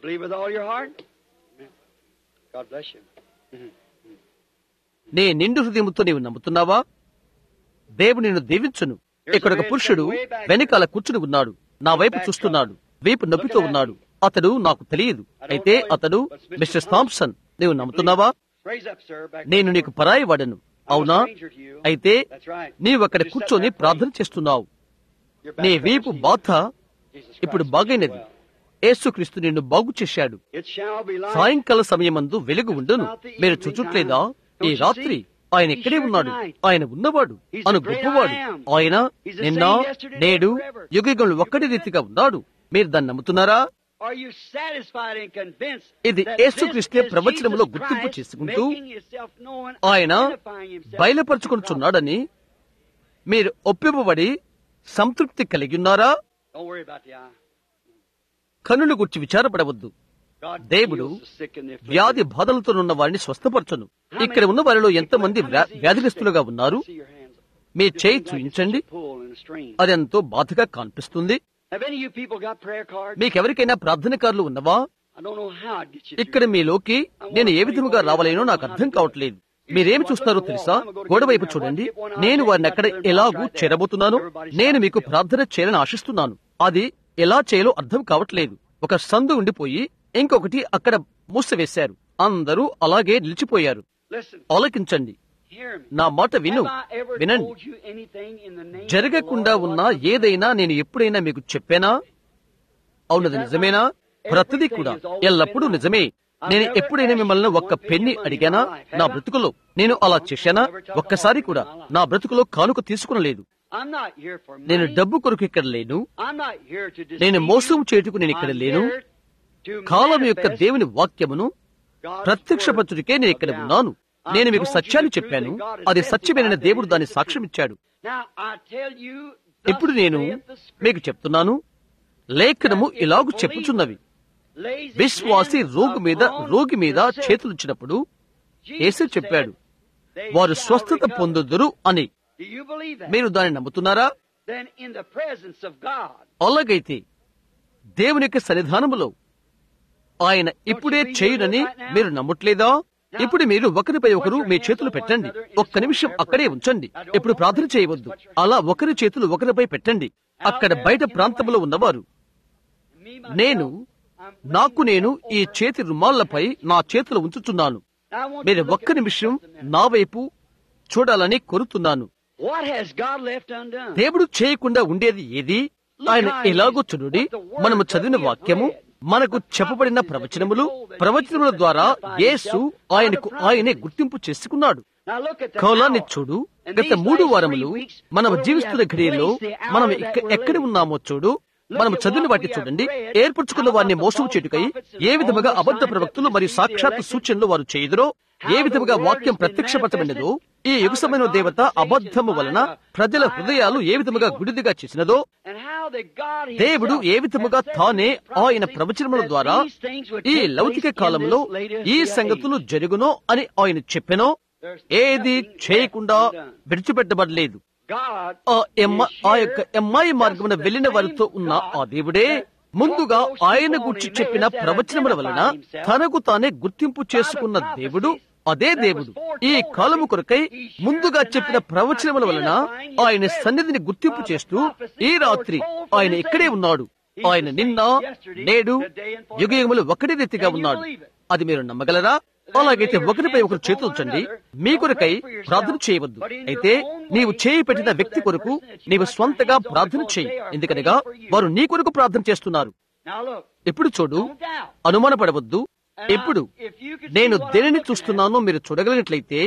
నీ నిండు హృదయంతో నీవు నమ్ముతున్నావా దేవుడు నిన్ను దీవించును ఇక్కడ ఒక పురుషుడు వెనకాల కూర్చుని ఉన్నాడు నా వైపు చూస్తున్నాడు వీపు నొప్పితో ఉన్నాడు అతడు నాకు తెలియదు అయితే అతడు మిస్టర్ థాంప్సన్ నీవు నమ్ముతున్నావా నేను నీకు పరాయి వాడను అవునా అయితే నీవు అక్కడ కూర్చొని ప్రార్థన చేస్తున్నావు నీ వీపు బాధ ఇప్పుడు బాగైనది యేసుక్రీస్తు నిన్ను బాగు చేశాడు సాయంకాల సమయమందు వెలుగు ఉండును మీరు చూచుట్లేదా ఈ రాత్రి ఆయన ఇక్కడే ఉన్నాడు ఆయన ఉన్నవాడు అను గొప్పవాడు ఆయన నిన్న నేడు యుగయుగంలో ఒక్కడి రీతిగా ఉన్నాడు మీరు దాన్ని నమ్ముతున్నారా ఇది యేసుక్రీస్తే ప్రవచనంలో గుర్తింపు చేసుకుంటూ ఆయన బయలుపరుచుకుంటున్నాడని మీరు ఒప్పివ్వబడి సంతృప్తి కలిగి ఉన్నారా కన్నులు గుర్చి విచారపడవద్దు దేవుడు వ్యాధి బాధలతో ఉన్న వారిని స్వస్థపరచను ఇక్కడ ఉన్న వారిలో ఎంతమంది వ్యాధిగ్రస్తులుగా ఉన్నారు మీ చేయి చూయించండి అదెంతో బాధగా కనిపిస్తుంది మీకెవరికైనా ప్రార్థన కార్లు ఉన్నవా ఇక్కడ మీలోకి నేను ఏ విధముగా రావాలేనో నాకు అర్థం కావట్లేదు మీరేమి చూస్తారో తెలుసా గోడ వైపు చూడండి నేను వారిని అక్కడ ఎలాగూ చేరబోతున్నాను నేను మీకు ప్రార్థన చేయాలని ఆశిస్తున్నాను అది ఎలా చేయాలో అర్థం కావట్లేదు ఒక సందు ఉండిపోయి ఇంకొకటి అక్కడ మూసివేశారు అందరూ అలాగే నిలిచిపోయారు ఆలోకించండి నా మాట విను వినండి జరగకుండా ఉన్న ఏదైనా నేను ఎప్పుడైనా మీకు చెప్పానా అవునది నిజమేనా ప్రతిదీ కూడా ఎల్లప్పుడూ నిజమే నేను ఎప్పుడైనా మిమ్మల్ని ఒక్క పెన్ని అడిగానా నా బ్రతుకులో నేను అలా చేశానా ఒక్కసారి కూడా నా బ్రతుకులో కానుక తీసుకునలేదు నేను డబ్బు కొరకు ఇక్కడ లేను నేను మోసం చేటుకు నేను ఇక్కడ లేను కాలం యొక్క దేవుని వాక్యమును ప్రత్యక్షపరచుడికే నేను ఇక్కడ ఉన్నాను నేను మీకు సత్యాన్ని చెప్పాను అది సత్యమైన దేవుడు దాన్ని సాక్ష్యమిచ్చాడు ఇప్పుడు నేను మీకు చెప్తున్నాను లేఖనము ఇలాగు చెప్పుచున్నవి విశ్వాసి రోగి మీద రోగి మీద చేతులుచ్చినప్పుడు యేసు చెప్పాడు వారు స్వస్థత పొందుదురు అని మీరు దాన్ని నమ్ముతున్నారా అలాగైతే దేవుని యొక్క సన్నిధానములో ఆయన ఇప్పుడే చేయునని మీరు నమ్మట్లేదా ఇప్పుడు మీరు ఒకరిపై ఒకరు మీ చేతులు పెట్టండి ఒక్క నిమిషం అక్కడే ఉంచండి ఇప్పుడు ప్రార్థన చేయవద్దు అలా ఒకరి చేతులు ఒకరిపై పెట్టండి అక్కడ బయట ప్రాంతంలో ఉన్నవారు నేను నాకు నేను ఈ చేతి రుమాళ్లపై నా చేతులు ఉంచుతున్నాను మీరు ఒక్క నిమిషం నా వైపు చూడాలని కోరుతున్నాను దేవుడు చేయకుండా ఉండేది ఏది ఆయన ఎలాగో చూడుడి మనము చదివిన వాక్యము మనకు చెప్పబడిన ప్రవచనములు ప్రవచనముల ద్వారా యేసు ఆయనకు ఆయనే గుర్తింపు చేసుకున్నాడు కౌలాన్ని చూడు గత మూడు వారములు మనం జీవిస్తున్న ఘడియలో మనం ఎక్కడ ఉన్నామో చూడు మనం చదివిన వాటిని చూడండి ఏర్పరచుకున్న వారిని మోసం చేటుకై ఏ విధముగా అబద్ధ ప్రవక్తులు మరియు సాక్షాత్ సూచనలు వారు చేయుదురో ఏ విధముగా వాక్యం ప్రత్యక్షపరచబడినదో ఈ యుగసమైన దేవత అబద్ధము వలన ప్రజల హృదయాలు ఏ విధముగా గుడిదిగా చేసినదో దేవుడు ఏ విధముగా తానే ఆయన ప్రవచనముల ద్వారా ఈ లౌకిక కాలంలో ఈ సంగతులు జరుగునో అని ఆయన చెప్పెనో ఏది చేయకుండా విడిచిపెట్టబడలేదు God ఆ ఎమ్మ ఆ యొక్క ఎమ్మాయి మార్గమున వెళ్లిన వారితో ఉన్న ఆ దేవుడే ముందుగా ఆయన గురించి చెప్పిన ప్రవచనముల వలన తనకు తానే గుర్తింపు చేసుకున్న దేవుడు అదే దేవుడు ఈ కాలము కొరకై ముందుగా చెప్పిన ప్రవచనముల వలన ఆయన సన్నిధిని గుర్తింపు చేస్తూ ఈ రాత్రి ఆయన ఇక్కడే ఉన్నాడు ఆయన నిన్న నేడు యుగయుగములు ఒకటి రీతిగా ఉన్నాడు అది మీరు నమ్మగలరా అలాగైతే ఒకరిపై ఒకరు చేతుంచండి మీ కొరకై ప్రార్థన చేయవద్దు అయితే నీవు చేయి పెట్టిన వ్యక్తి కొరకు నీవు స్వంతగా ప్రార్థన చేయి ఎందుకనగా వారు నీ కొరకు ప్రార్థన చేస్తున్నారు Now look, ఎప్పుడు చూడు don't doubt. అనుమానపడవద్దు ఎప్పుడు నేను దేనిని చూస్తున్నానో మీరు చూడగలిగినట్లయితే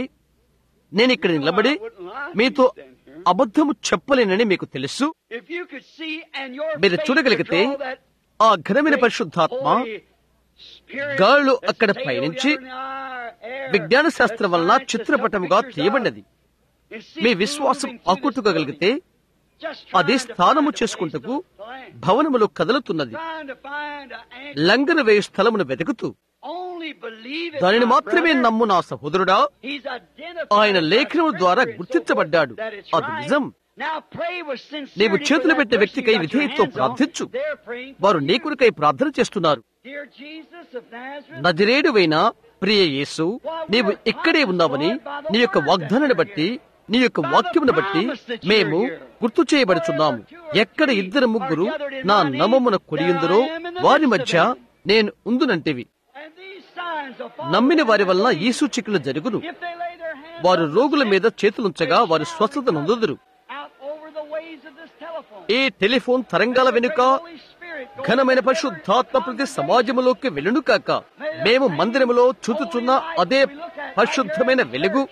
నేను ఇక్కడ నిలబడి మీతో అబద్ధము చెప్పలేనని మీకు తెలుసు If you could see and your మీరు faith చూడగలిగితే could draw that ఆ ఘనమైన పరిశుద్ధాత్మ Holy Spirit గాళ్ళు that అక్కడ sailed పయనించి down in our air, విజ్ఞాన శాస్త్రం వలన that scientists చిత్రపటముగా took pictures తీయబడినది of, and see me moving విశ్వాసం through this ఆకుట్టుకోగలిగితే building, just అది trying to స్థానము find a place చేసుకుంటకు to land, భవనములో కదులుతున్నది trying to find a anchor. లంఘన వేయు స్థలమును వెతుకుతూ Only believe it, దానిని my మాత్రమే brother. నమ్ము నా సహోదరుడా He's identified ఆయన by లేఖనము ద్వారా Scripture and so గుర్తించబడ్డాడు forth that it's అది right. నిజం Now pray with sincerity నీవు for చేతులు that పెట్టే person వ్యక్తికై you got your విధేయతతో hands on. ప్రార్థించు They're praying for వారు నీ you. కొరకై ప్రార్థన చేస్తున్నారు Dear Jesus of Nazareth, నజరేడువైన ప్రియ యేసు నీవు ఇక్కడే ఉన్నావని నీ యొక్క వాగ్దానాన్ని బట్టి నీ యొక్క వాక్యమును బట్టి మేము గుర్తు చేయబడుచున్నాము ఎక్కడ ఇద్దరు ముగ్గురు నా నమమున కొడియుందరో వారి మధ్య నేను ఉందునంటివి and these signs will follow నమ్మిన వారి them వలన that ఈ సూచికలు జరుగును believe. If they lay their hands వారు on రోగుల the మీద sick, చేతులుంచగా they వారు shall స్వస్థత recover. నొందుదురు Out over the ways of this telephone. ఈ టెలిఫోన్ తరంగాల వెనుక Holy Spirit goes ఘనమైన to పరిశుద్ధాత్మ every ప్రతి సమాజములోకి వెళ్ళును కాక మేము మందిరములో చూచుచున్న అదే పరిశుద్ధమైన వెలుగు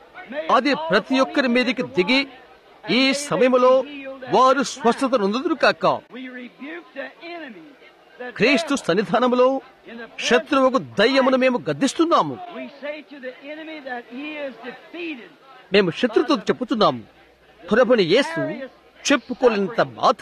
అది ప్రతి ఒక్కరి మీదకి దిగి ఈ సమయములో వారు స్వస్థత నొందుదురు కాక We rebuke the enemy. the క్రీస్తు devil. సన్నిధానములో In the presence శత్రువుకు దయ్యమును మేము గద్దిస్తున్నాము We say to the enemy that he is defeated. మేము శత్రుతో చెప్పుతున్నాము పురపని యేసు చెప్పుకోలేనంత బాధ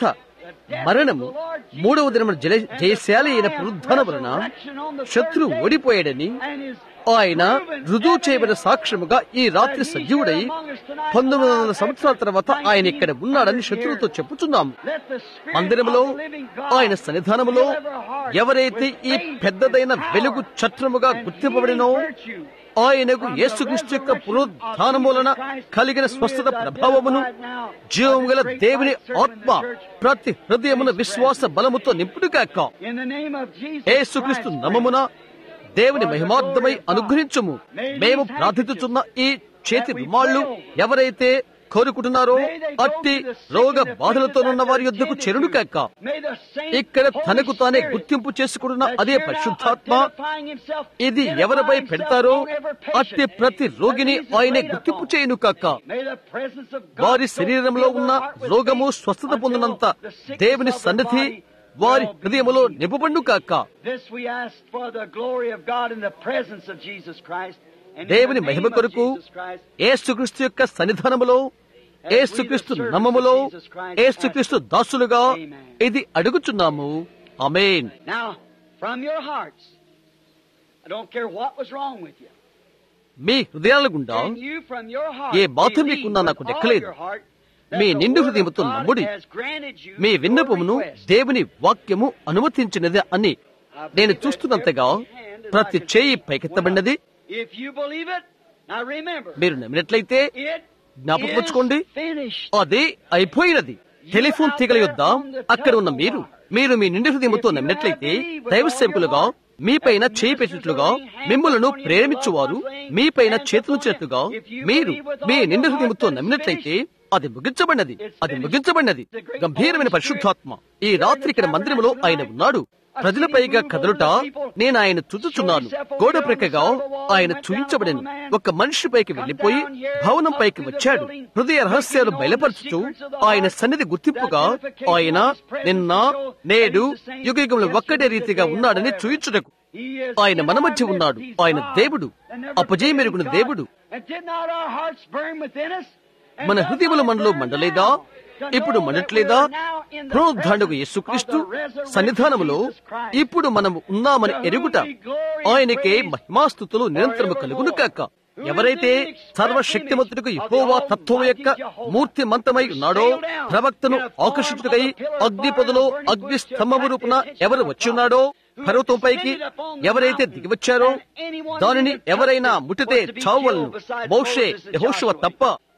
మరణము మూడవ దినమున జల జయశాలి అయిన పునరుద్ధాన వలన శత్రు ఓడిపోయాడని And is ఆయన రుజువు చేయబడిన సాక్ష్యముగా ఈ రాత్రి సజీవుడై పంతొమ్మిది వందల సంవత్సరాల తర్వాత ఆయన ఇక్కడ ఉన్నాడని శత్రువుతో చెప్పుచున్నాము let the spirit మందిరములో of the living God ఆయన సన్నిధానములో fill every heart ఎవరైతే ఈ with faith పెద్దదైన and వెలుగు power చట్రముగా and గుర్తింపబడినో healing virtue ఆయనకు యేసుక్రీస్తు యొక్క పునరుద్ధానములన కలిగిన స్వస్థత ప్రభావమును జీవము గల దేవుని ఆత్మ ప్రతి హృదయమున విశ్వాస బలముతో నింపుడు కాక In the name of Jesus యేసుక్రీస్తు Christ, నమమున దేవుని మహిమార్థమై అనుగ్రహించుము మేము ప్రార్థించుచున్న ఈ చేతి రుమాళ్ళు ఎవరైతే కోరుకుంటున్నారో అట్టి రోగ బాధలతోనున్న వారి యొద్దకు చెరుడు కాక may the same ఇక్కడ Holy తనకు తానే Spirit గుర్తింపు చేసుకున్న that అదే here now పరిశుద్ధాత్మ identifying himself, ఇది identifying ఎవరిపై himself పెడతారో on every patient, అట్టి ప్రతి రోగిని that he's ఆయనే laid గుర్తింపు upon. చేయను కాక May the presence of God వారి so శరీరంలో fill their ఉన్న heart with రోగము faith స్వస్థత until పొందినంత the sickness దేవుని of the సన్నిధి body వారి will be హృదయములో healed. నింపబడును కాక This we ask for the glory of God in the presence of Jesus Christ. And in దేవుని the మహిమ name of కొరకు Jesus Christ, ఏసుక్రీస్తు యొక్క సన్నిధానములో ఏసుక్రీస్తు నమములో ఏసుక్రీస్తు దాసులుగా ఇది అడుగుచున్నాము అమేన్ Now, from your hearts, I don't care what was wrong with you. మీ హృదయాల గుండా And you from your heart, ఏ బాధ believe మీకున్నా with నాకు all లెక్కలేదు. your heart that me the నిండు word of హృదయముతో God నమ్ముడి. has granted you me your విన్నపమును request. దేవుని వాక్యము అనుమతించినది అని నేను చూస్తున్నంతగా ప్రతి చేయి పైకెత్తబడినది If you believe it, now remember, మీరు నమ్మినట్లయితే it జ్ఞాపకపరచుకోండి is finished. అది అయిపోయినది టెలిఫోన్ తీగల యొద్ద అక్కడ ఉన్న మీరు మీరు మీ నిండు హృదయముతో నమ్మినట్లయితే దైవ సేవకులుగా మీపైన చేయి పెట్టినట్లుగా మిమ్మలను ప్రేమించువారు మీపైన చేతులుచినట్లుగా మీరు మీ నిండు హృదయముతో నమ్మినట్లయితే అది ముగించబడినది అది ముగించబడినది గంభీరమైన పరిశుద్ధాత్మ ఈ రాత్రి ఇక్కడ మందిరములో ఆయన ఉన్నాడు ప్రజలపైగా కదలుట నేను ఆయన చూచుచున్నాను గోడ ప్రక్కగా ఆయన చూపించబడిను ఒక మనిషి పైకి వెళ్లిపోయి భవనం పైకి వచ్చాడు హృదయ రహస్యాలు బయలుపరచుచు ఆయన సన్నిధి గుర్తింపుగా ఆయన నిన్న నేడు యుగ యుగంలో ఒక్కటే రీతిగా ఉన్నాడని చూయించుటకు He is ఆయన మన in మధ్య our ఉన్నాడు midst. He's ఆయన God. దేవుడు And never అపజయ మెరుగున forgetting దేవుడు God. And did not our hearts burn within us? And మన does హృదయముల not మనలో burn మండలేదా now to ఇప్పుడు know that మండట్లేదా we are now in the పునరుద్ధాండకు presence యేసుక్రీస్తు of the resurrected సన్నిధానములో Jesus Christ. ఇప్పుడు మనము ఉన్నామని To whom ఎరుగుట be glory and ఆయనకే praise మహిమాస్థుతులు నిరంతరము forevermore. కలుగును కాక ఎవరైతే సర్వశక్తిమంతుడికి యెహోవా తత్వం యొక్క మూర్తి మంతమై ఉన్నాడో ప్రవక్తను ఆకర్షితుడికై అగ్ని పొదలో అగ్ని స్తంభము రూపున ఎవరు వచ్చి ఉన్నాడో పర్వతం పైకి ఎవరైతే దిగివచ్చారో దానిని ఎవరైనా ముట్టితే చావులను మోషే యహోషువ తప్ప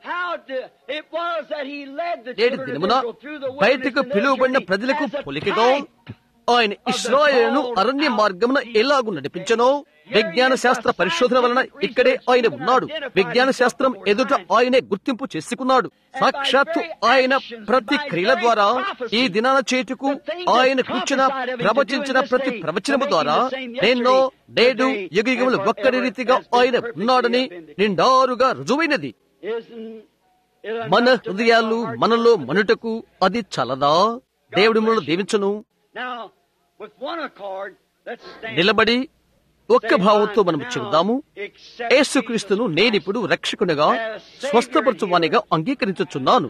నేటి దినమున బయటకు పిలువబడిన ప్రజలకు పొలికగా ఆయన ఇస్రాయేలును అరణ్య మార్గమున ఎలాగు నడిపించనో విజ్ఞాన శాస్త్ర పరిశోధన వలన ఇక్కడే ఆయన ఉన్నాడు విజ్ఞాన శాస్త్రం ఎదుట ఆయనే గుర్తింపు చేసుకున్నాడు సాక్షాత్తు ఆయన ప్రతి క్రియల ద్వారా ఈ దినాన చేటుకు ఆయన కూర్చున్న ప్రవచించిన ప్రతి ప్రవచనము ద్వారా ఎన్నో నేడు యుగయుగములు ఒక్కడి రీతిగా ఆయన ఉన్నాడని నిండారుగా రుజువైనది మన హృదయాలు మనలో మనుటకు అది చలదా దేవుడి మనలో దీవించను నిలబడి ఒక్క భావంతో మనం చెబుదాము యేసుక్రీస్తును నేనిప్పుడు రక్షకునిగా స్వస్థపరచువానిగా అంగీకరించుచున్నాను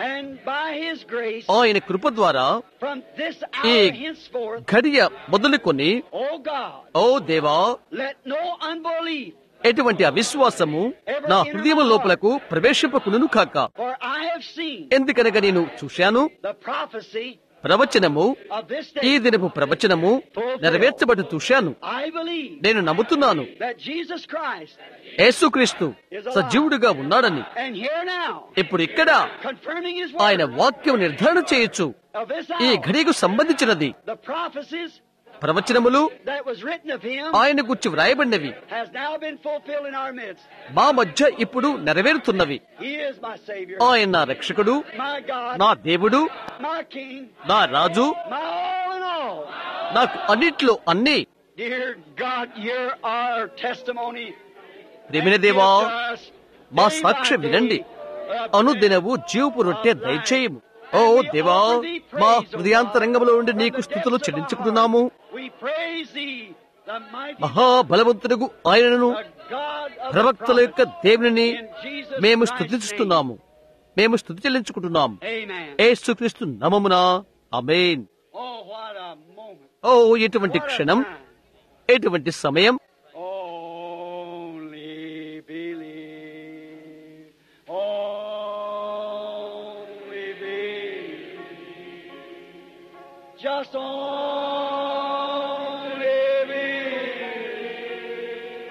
ఆయన కృప ద్వారా ఈ ఘడియ మొదలుకొని ఓ దేవా ఎటువంటి అవిశ్వాసము నా హృదయం లోపలకు ప్రవేశింపకును కాక ఎందుకనగా నేను చూశాను ప్రవచనము ఈ దినపు ప్రవచనము నెరవేర్చబడి చూశాను నేను నమ్ముతున్నాను యేసుక్రీస్తు సజీవుడిగా ఉన్నాడని ఇప్పుడు ఇక్కడ ఆయన వాక్యం నిర్ధారణ చేయొచ్చు ఈ ఘడియకు సంబంధించినది ప్రవచనములు ఆయన గుర్చి వ్రాయబడినవి మా మధ్య ఇప్పుడు నెరవేరుతున్నవి ఆయన నా రక్షకుడు నా దేవుడు నా రాజు నాకు అన్నిట్లో అన్ని ప్రేమిన దేవా మా సాక్ష్యం వినండి అనుదినవు జీవపు రొట్టె దయచేయము ఓ దేవా మా హృదయాంతరంగంలో ఉండి నీకు స్థుతులు చెల్లించుకుంటున్నాము మహాబలవంతుడుగు ఆయనను ప్రవక్తల యొక్క దేవుని మేము స్థుతిస్తున్నాము మేము స్థుతి చెల్లించుకుంటున్నాము ఏసుక్రీస్తు నమమున అమేన్ ఓ ఎటువంటి క్షణం ఎటువంటి సమయం Just only believe.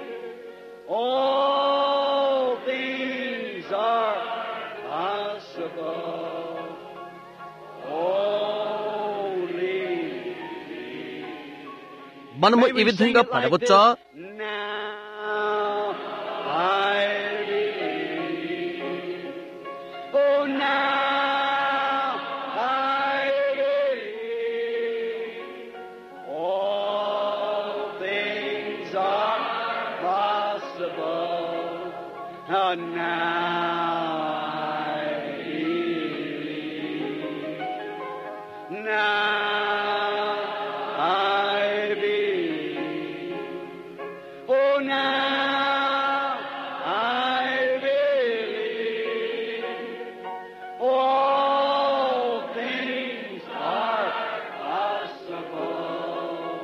All things are possible. Only మనము ఈ విధంగా పడవచ్చా Now I believe. Oh, now I believe. All things are possible. Oh, now I believe. Now I believe. Oh, now I believe. All things are possible.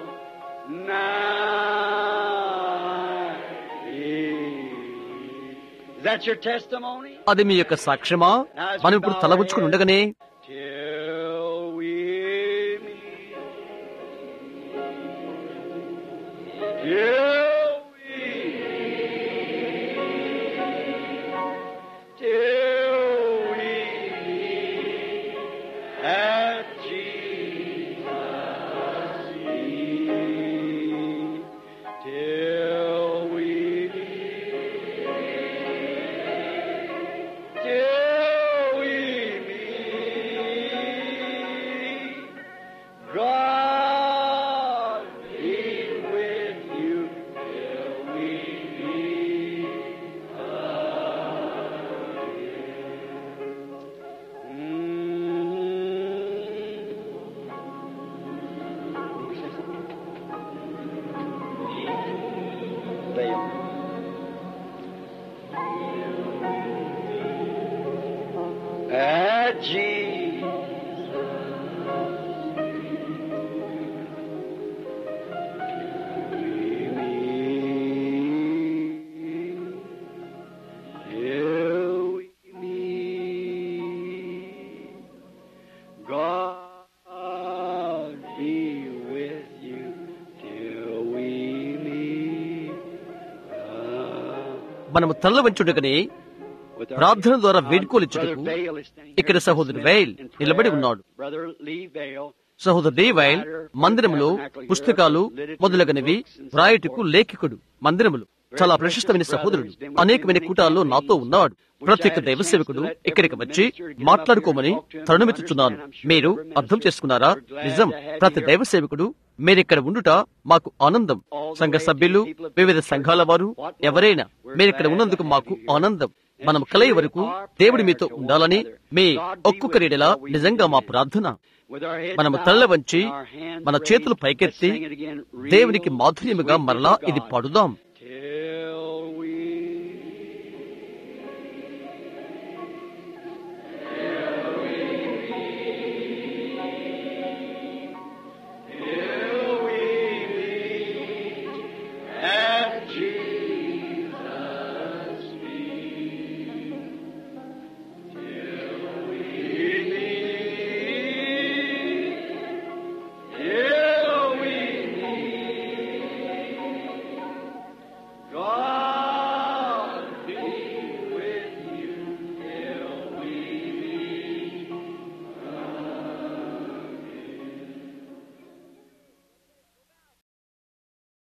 Now I believe. Is that your testimony? అది మీ యొక్క సాక్ష్యమా మనం ఇప్పుడు తలబుచ్చుకుని ఉండగానే Till we meet. Till we Till we meet at Jesus' feet. Till we till we meet. God be with you till we meet. again. At Jesus. we meet. మనము తల్ల వంచుటకనే ప్రార్థన ద్వారా వేడుకోలిచ్చుటకు ఇక్కడ సహోదరు వైల్ నిలబడి ఉన్నాడు సహోదరు డి వైల్ మందిరములో పుస్తకాలు మొదలగనవి వ్రాయటకు లేఖకుడు మందిరములు చాలా ప్రశస్తమైన సహోదరుడు అనేకమైన కూటాల్లో నాతో ఉన్నాడు ప్రత్యేక దైవ సేవకుడు ఇక్కడికి వచ్చి మాట్లాడుకోమని తరుణమిచ్చుచున్నాను మీరు అర్థం చేసుకున్నారా నిజం ప్రతి దైవ సేవకుడు మీరిక్కడ ఉండుట మాకు ఆనందం సంఘ సభ్యులు వివిధ సంఘాల వారు ఎవరైనా మీరిక్కడ ఉన్నందుకు మాకు ఆనందం మనం కలయి వరకు దేవుడి మీతో ఉండాలని మీ ఒక్కొక్కరిడలా నిజంగా మా ప్రార్థన మనము తల్ల వంచి మన చేతులు పైకెత్తి దేవునికి మాధుర్యముగా మరలా ఇది పాడుదాం